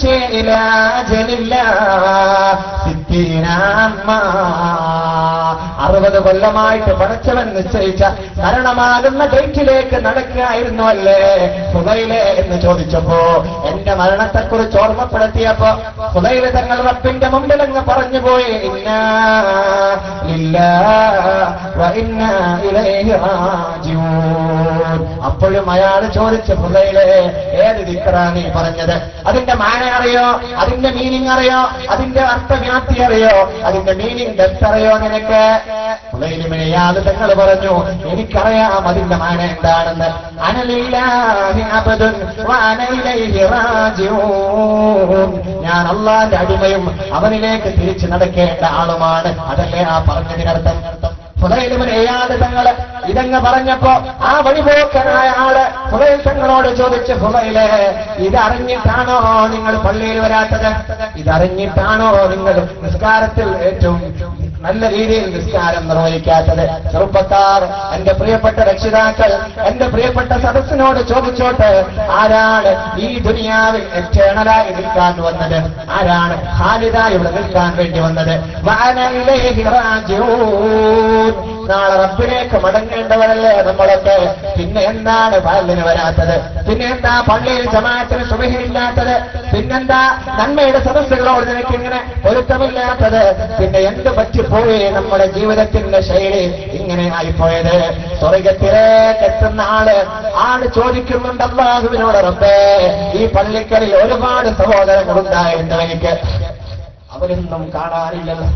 അറുപത് കൊല്ലമായിട്ട് പടച്ചവൻ നിശ്ചയിച്ച മരണമാകുന്ന ഡേറ്റിലേക്ക് നടക്കുകയായിരുന്നു അല്ലേ ഹുബൈലെ എന്ന് ചോദിച്ചപ്പോ എന്റെ മരണത്തെക്കുറിച്ച് ഓർമ്മപ്പെടുത്തിയപ്പോ ഹുബൈല് തങ്ങൾ റബ്ബിന്റെ മുമ്പിൽ അങ്ങ് പറഞ്ഞുപോയി ഇന്നാ ലില്ലാഹ് വ ഇന്നാ ഇലൈഹി റാജിഊൻ അപ്പോഴും അയാൾ ചോദിച്ച ഹുബൈലെ ഏത് ദിക്കറാ നീ പറഞ്ഞത് അതിന്റെ മാന അറിയോ അതിന്റെ മീനിങ് അറിയോ അതിന്റെ അർത്ഥവ്യാപ്തി അറിയോ അതിന്റെ മീനിങ് ഡെപ്ത് അറിയോ നിനക്ക് ഹുബൈലിമിനെയാത് തങ്ങൾ പറഞ്ഞു എനിക്കറിയാം അതിന്റെ മാന എന്താണെന്ന് അനലില്ലാഹി അബദുൻ വ അന ഇലൈഹി റാജിഊൻ ഞാൻ അള്ളാന്റെ അടിമയും അവനിലേക്ക് തിരിച്ചു നടക്കേണ്ട ആളുമാണ് അതല്ലേ ആ പറഞ്ഞതിനർത്ഥം ഹുദൈലിമിനെയാത് തങ്ങള് ഇതങ്ങ് പറഞ്ഞപ്പോ ആ വഴിപോക്കനായ ആള് ഹുദൈൽ തങ്ങളോട് ചോദിച്ചു ഹുദൈലെ ഇതറിഞ്ഞിട്ടാണോ നിങ്ങൾ പള്ളിയിൽ വരാത്തത് ഇതറിഞ്ഞിട്ടാണോ നിങ്ങൾ നിസ്കാരത്തിൽ ഏറ്റവും നല്ല രീതിയിൽ നിസ്കാരം നിർവഹിക്കാത്തത് ചെറുപ്പക്കാർ എന്റെ പ്രിയപ്പെട്ട രക്ഷിതാക്കൾ എന്റെ പ്രിയപ്പെട്ട സദസ്സിനോട് ചോദിച്ചോട്ട് ആരാണ് ഈ ദുനിയാവിൽ എറ്റേണലായി നിൽക്കാൻ വന്നത് ആരാണ് ഹാലിദായി ഇവിടെ നിൽക്കാൻ വേണ്ടി വന്നത് വാന ഇലൈഹി റാജിഊൻ നാളെ റബ്ബിലേക്ക് മടങ്ങേണ്ടവരല്ലേ നമ്മളൊക്കെ പിന്നെ എന്താണ് പള്ളിന് വരാത്തത് പിന്നെ എന്താ പള്ളിയിൽ ജമാഅത്തിന് സുബഹില്ലാത്തത് പിന്നെന്താ നന്മയുടെ സദസ്സുകളോട് നിനക്ക് ഇങ്ങനെ പൊരുത്തമില്ലാത്തത് പിന്നെ എന്ത് പറ്റിപ്പോയി നമ്മുടെ ജീവിതത്തിന്റെ ശൈലി ഇങ്ങനെ ആയിപ്പോയത് സ്വർഗത്തിലേക്ക് എത്തുന്ന ആള് ആള് ചോദിക്കുന്നുണ്ട് അള്ളാഹുവിനോട് റബ്ബേ ഈ പള്ളിക്കലിൽ ഒരുപാട് സഹോദരങ്ങളുണ്ടായിരുന്നു എനിക്ക് അവരൊന്നും കാണാനില്ലല്ലോ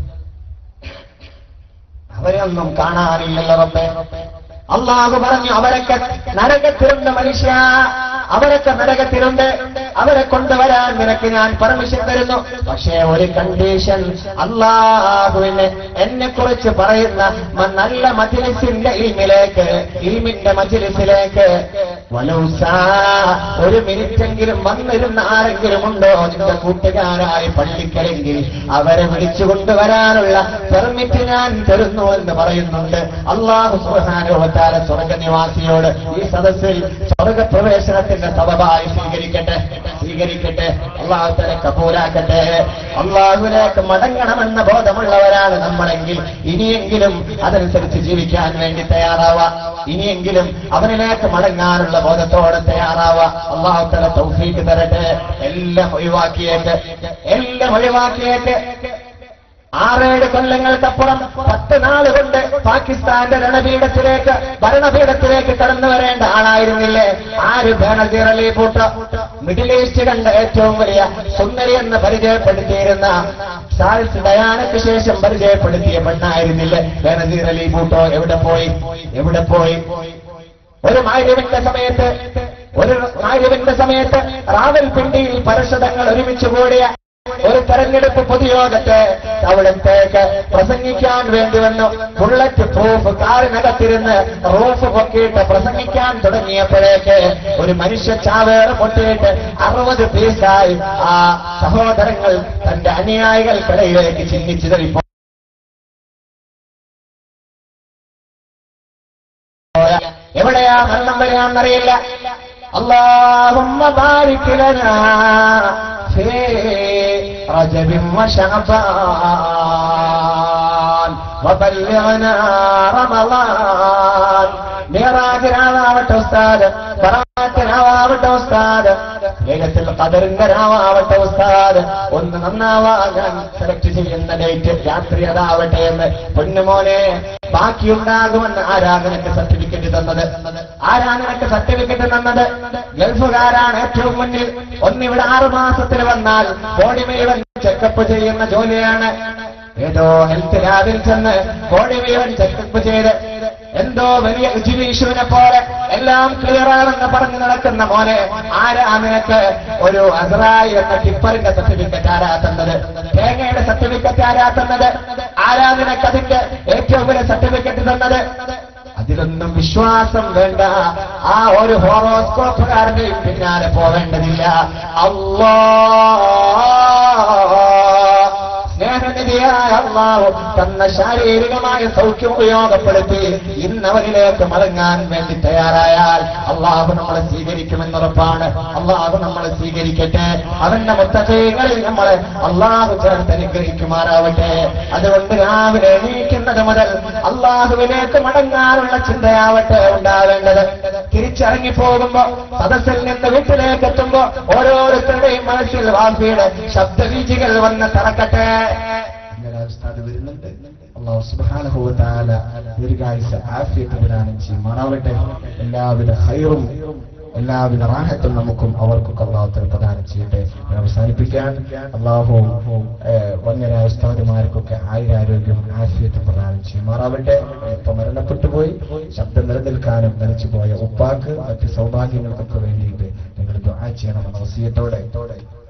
അവരൊന്നും കാണാനില്ലല്ലോ റബ്ബേ അള്ളാഹു പറഞ്ഞു അവരൊക്കെ നരകത്തിലുണ്ട് മനുഷ്യ അവരൊക്കെ നരകത്തിലുണ്ട് അവരെ കൊണ്ടുവരാൻ നിനക്ക് ഞാൻ പെർമിഷൻ തരുന്നു പക്ഷേ ഒരു കണ്ടീഷൻ അള്ളാഹുവിന് എന്നെ കുറിച്ച് പറയുന്ന മ- നല്ല മജിലിസിന്റെ ഇൽമിലേക്ക് ഇൽമിന്റെ മജിലിസിലേക്ക് വലൗസാ ഒരു മിനിറ്റെങ്കിലും വന്നിരുന്ന ആരെങ്കിലും ഉണ്ടോ നിന്റെ കൂട്ടുകാരായി പള്ളിക്കലെങ്കിൽ അവരെ വിളിച്ചു കൊണ്ടുവരാനുള്ള പെർമിറ്റ് ഞാൻ തരുന്നു എന്ന് പറയുന്നുണ്ട് അള്ളാഹു സുഹാനുഭവത്താല സ്വർഗനിവാസിയോട് ഈ സദസ്സിൽ സ്വർഗപ്രവേശനത്തിന്റെ സബബായി സ്വീകരിക്കട്ടെ സ്വീകരിക്കട്ടെ അള്ളാഹുത്തല കപൂരാക്കട്ടെ അള്ളാഹുലേക്ക് മടങ്ങണമെന്ന ബോധമുള്ളവരാണ് നമ്മളെങ്കിൽ ഇനിയെങ്കിലും അതനുസരിച്ച് ജീവിക്കാൻ വേണ്ടി തയ്യാറാവാ ഇനിയെങ്കിലും അവനിലേക്ക് മടങ്ങാനുള്ള ബോധത്തോടെ തയ്യാറാവാ അള്ളാഹുത്തല തൗഫീക്ക് തരട്ടെ എല്ലാം ഒഴിവാക്കിയേക്ക് എല്ലാം ഒഴിവാക്കിയേക്ക് ആറേഴ് കൊല്ലങ്ങൾക്കപ്പുറം പത്ത് നാൾ കൊണ്ട് പാകിസ്ഥാന്റെ രണപീഠത്തിലേക്ക് ഭരണപീഠത്തിലേക്ക് കടന്നു വരേണ്ട ആളായിരുന്നില്ലേ ആര് ബേനസീർ അലി ഭൂട്ടോ മിഡിൽ ഈസ്റ്റ് കണ്ട ഏറ്റവും വലിയ സുന്ദരി എന്ന് പരിചയപ്പെടുത്തിയിരുന്ന ചാൾസ് ഡയാനയ്ക്ക് ശേഷം പരിചയപ്പെടുത്തിയ പെണ്ണായിരുന്നില്ലേ ബേനസീർ അലി ഭൂട്ടോ എവിടെ പോയി എവിടെ പോയി ഒരു മാര്യവിന്റെ സമയത്ത് ഒരു മാര്യവിന്റെ സമയത്ത് റാവൽപിണ്ടിയിൽ പരശതങ്ങൾ ഒരുമിച്ച് കൂടിയ ഒരു തെരഞ്ഞെടുപ്പ് പൊതുയോഗത്തെ അവിടത്തേക്ക് പ്രസംഗിക്കാൻ വേണ്ടി വന്നു ബുള്ളറ്റ് പ്രൂഫ് കാറിനകത്തിരുന്ന് റൂഫ് പൊക്കിയിട്ട് പ്രസംഗിക്കാൻ തുടങ്ങിയപ്പോഴേക്ക് ഒരു മനുഷ്യ ചാവേറ് പൊട്ടിയിട്ട് അറുപത് പീസായി ആ സഹോദരങ്ങൾ തന്റെ അനുയായികൾക്കിടയിലേക്ക് ചിഹ്നിച്ചു തരിപ്പോ എവിടെയാ മരണം വരികയെന്നറിയില്ല اللهم بارك لنا في رجب وشعبان وبلغنا رمضان മീറാജിനാവാവട്ടെ ഉസ്താദ് ബറാത്തിനാവാവട്ടെ ഉസ്താദ് ലൈലത്തുൽ ഖദറിന്റെ രാവാവട്ടെ ഉസ്താദ് ഒന്ന് നന്നാവാ ഞാൻ സെലക്ട് ചെയ്യുന്ന ഡേറ്റ് രാത്രി അതാവട്ടെ എന്ന് പൊന്നുമോനെ ബാക്കിയുണ്ടാകുമെന്ന് ആരാ നിനക്ക് സർട്ടിഫിക്കറ്റ് തന്നത് ആരാ നിനക്ക് സർട്ടിഫിക്കറ്റ് തന്നത് ഗൾഫുകാരാണ് ഏറ്റവും മുന്നിൽ ഒന്നിവിടെ ആറു മാസത്തിൽ വന്നാൽ ബോഡി മുഴുവൻ ചെക്കപ്പ് ചെയ്യുന്ന ജോലിയാണ് ഏതോ ഹെൽത്ത് ലാബിൽ ചെന്ന് ബോഡി മുഴുവൻ ചെക്കപ്പ് ചെയ്ത് എന്തോ വലിയ എക്സിബിഷനെ പോലെ എല്ലാം ക്ലിയർ ആണെന്ന് പറഞ്ഞു നടക്കുന്ന മോനെ ആരാ നിനക്ക് ഒരു അസറായി എന്ന ടിപ്പറിന്റെ സർട്ടിഫിക്കറ്റ് ആരാ തന്നത് തേങ്ങയുടെ സർട്ടിഫിക്കറ്റ് ആരാ തന്നത് ആരാ നിനക്ക് അതിന്റെ ഏറ്റവും വലിയ സർട്ടിഫിക്കറ്റ് തന്നത് അതിലൊന്നും വിശ്വാസം വേണ്ട ആ ഒരു ഹോറോസ്കോപ്പുകാരന്റെയും പിന്നാലെ പോവേണ്ടതില്ല അള്ളാ സ്നേഹനിധിയായ അള്ളാഹു തന്ന ശാരീരികമായ സൗഖ്യം ഉപയോഗപ്പെടുത്തി ഇന്നവരിലേക്ക് മടങ്ങാൻ വേണ്ടി തയ്യാറായാൽ അള്ളാഹു നമ്മളെ സ്വീകരിക്കുമെന്നുറപ്പാണ് അള്ളാഹു നമ്മളെ സ്വീകരിക്കട്ടെ അവന്റെ മുത്തകങ്ങളിൽ നമ്മളെ അള്ളാഹു ചേർത്ത് അനുഗ്രഹിക്കുമാറാവട്ടെ അതുകൊണ്ട് രാവിലെ എണീക്കുന്നത് മുതൽ അള്ളാഹുവിലേക്ക് മടങ്ങാനുള്ള ചിന്തയാവട്ടെ ഉണ്ടാവേണ്ടത് തിരിച്ചിറങ്ങി പോകുമ്പോ സദസ്സിൽ നിന്ന് വീട്ടിലേക്ക് എത്തുമ്പോ ഓരോരുത്തരുടെയും മനസ്സിൽ വാഫിയുടെ ശബ്ദവീചികൾ വന്ന് തറക്കട്ടെ അങ്ങനെ ഉസ്താദ് വരുന്നുണ്ട് അള്ളാഹു സുബ്ഹാനഹു വ തആല ദീർഘായുസ് ആഫിയത്ത് പ്രദാനം ചെയ്യുമാറാവട്ടെ എല്ലാവിധ ഹൈറും എല്ലാവിധ റാഹത്തും നമുക്കും അവർക്കൊക്കെ അള്ളാഹുത്തൽ പ്രദാനം ചെയ്യട്ടെ ഞാൻ അവസാനിപ്പിക്കാൻ അള്ളാഹു ഏഹ്, വന്യരായ ഉസ്താദുമാർക്കൊക്കെ ആയുരാരോഗ്യം ആഫിയത്തും പ്രദാനം ചെയ്യുമാറാവട്ടെ ഇപ്പൊ മരണപ്പെട്ടു പോയി ശബ്ദം നിലനിൽക്കാനും മരിച്ചുപോയ ഉപ്പാക്ക് മറ്റ് സൗഭാഗ്യങ്ങൾക്കൊക്കെ വേണ്ടിയിട്ട് നിങ്ങൾ ദുആ ചെയ്യണമെന്ന വസിയത്തോടെ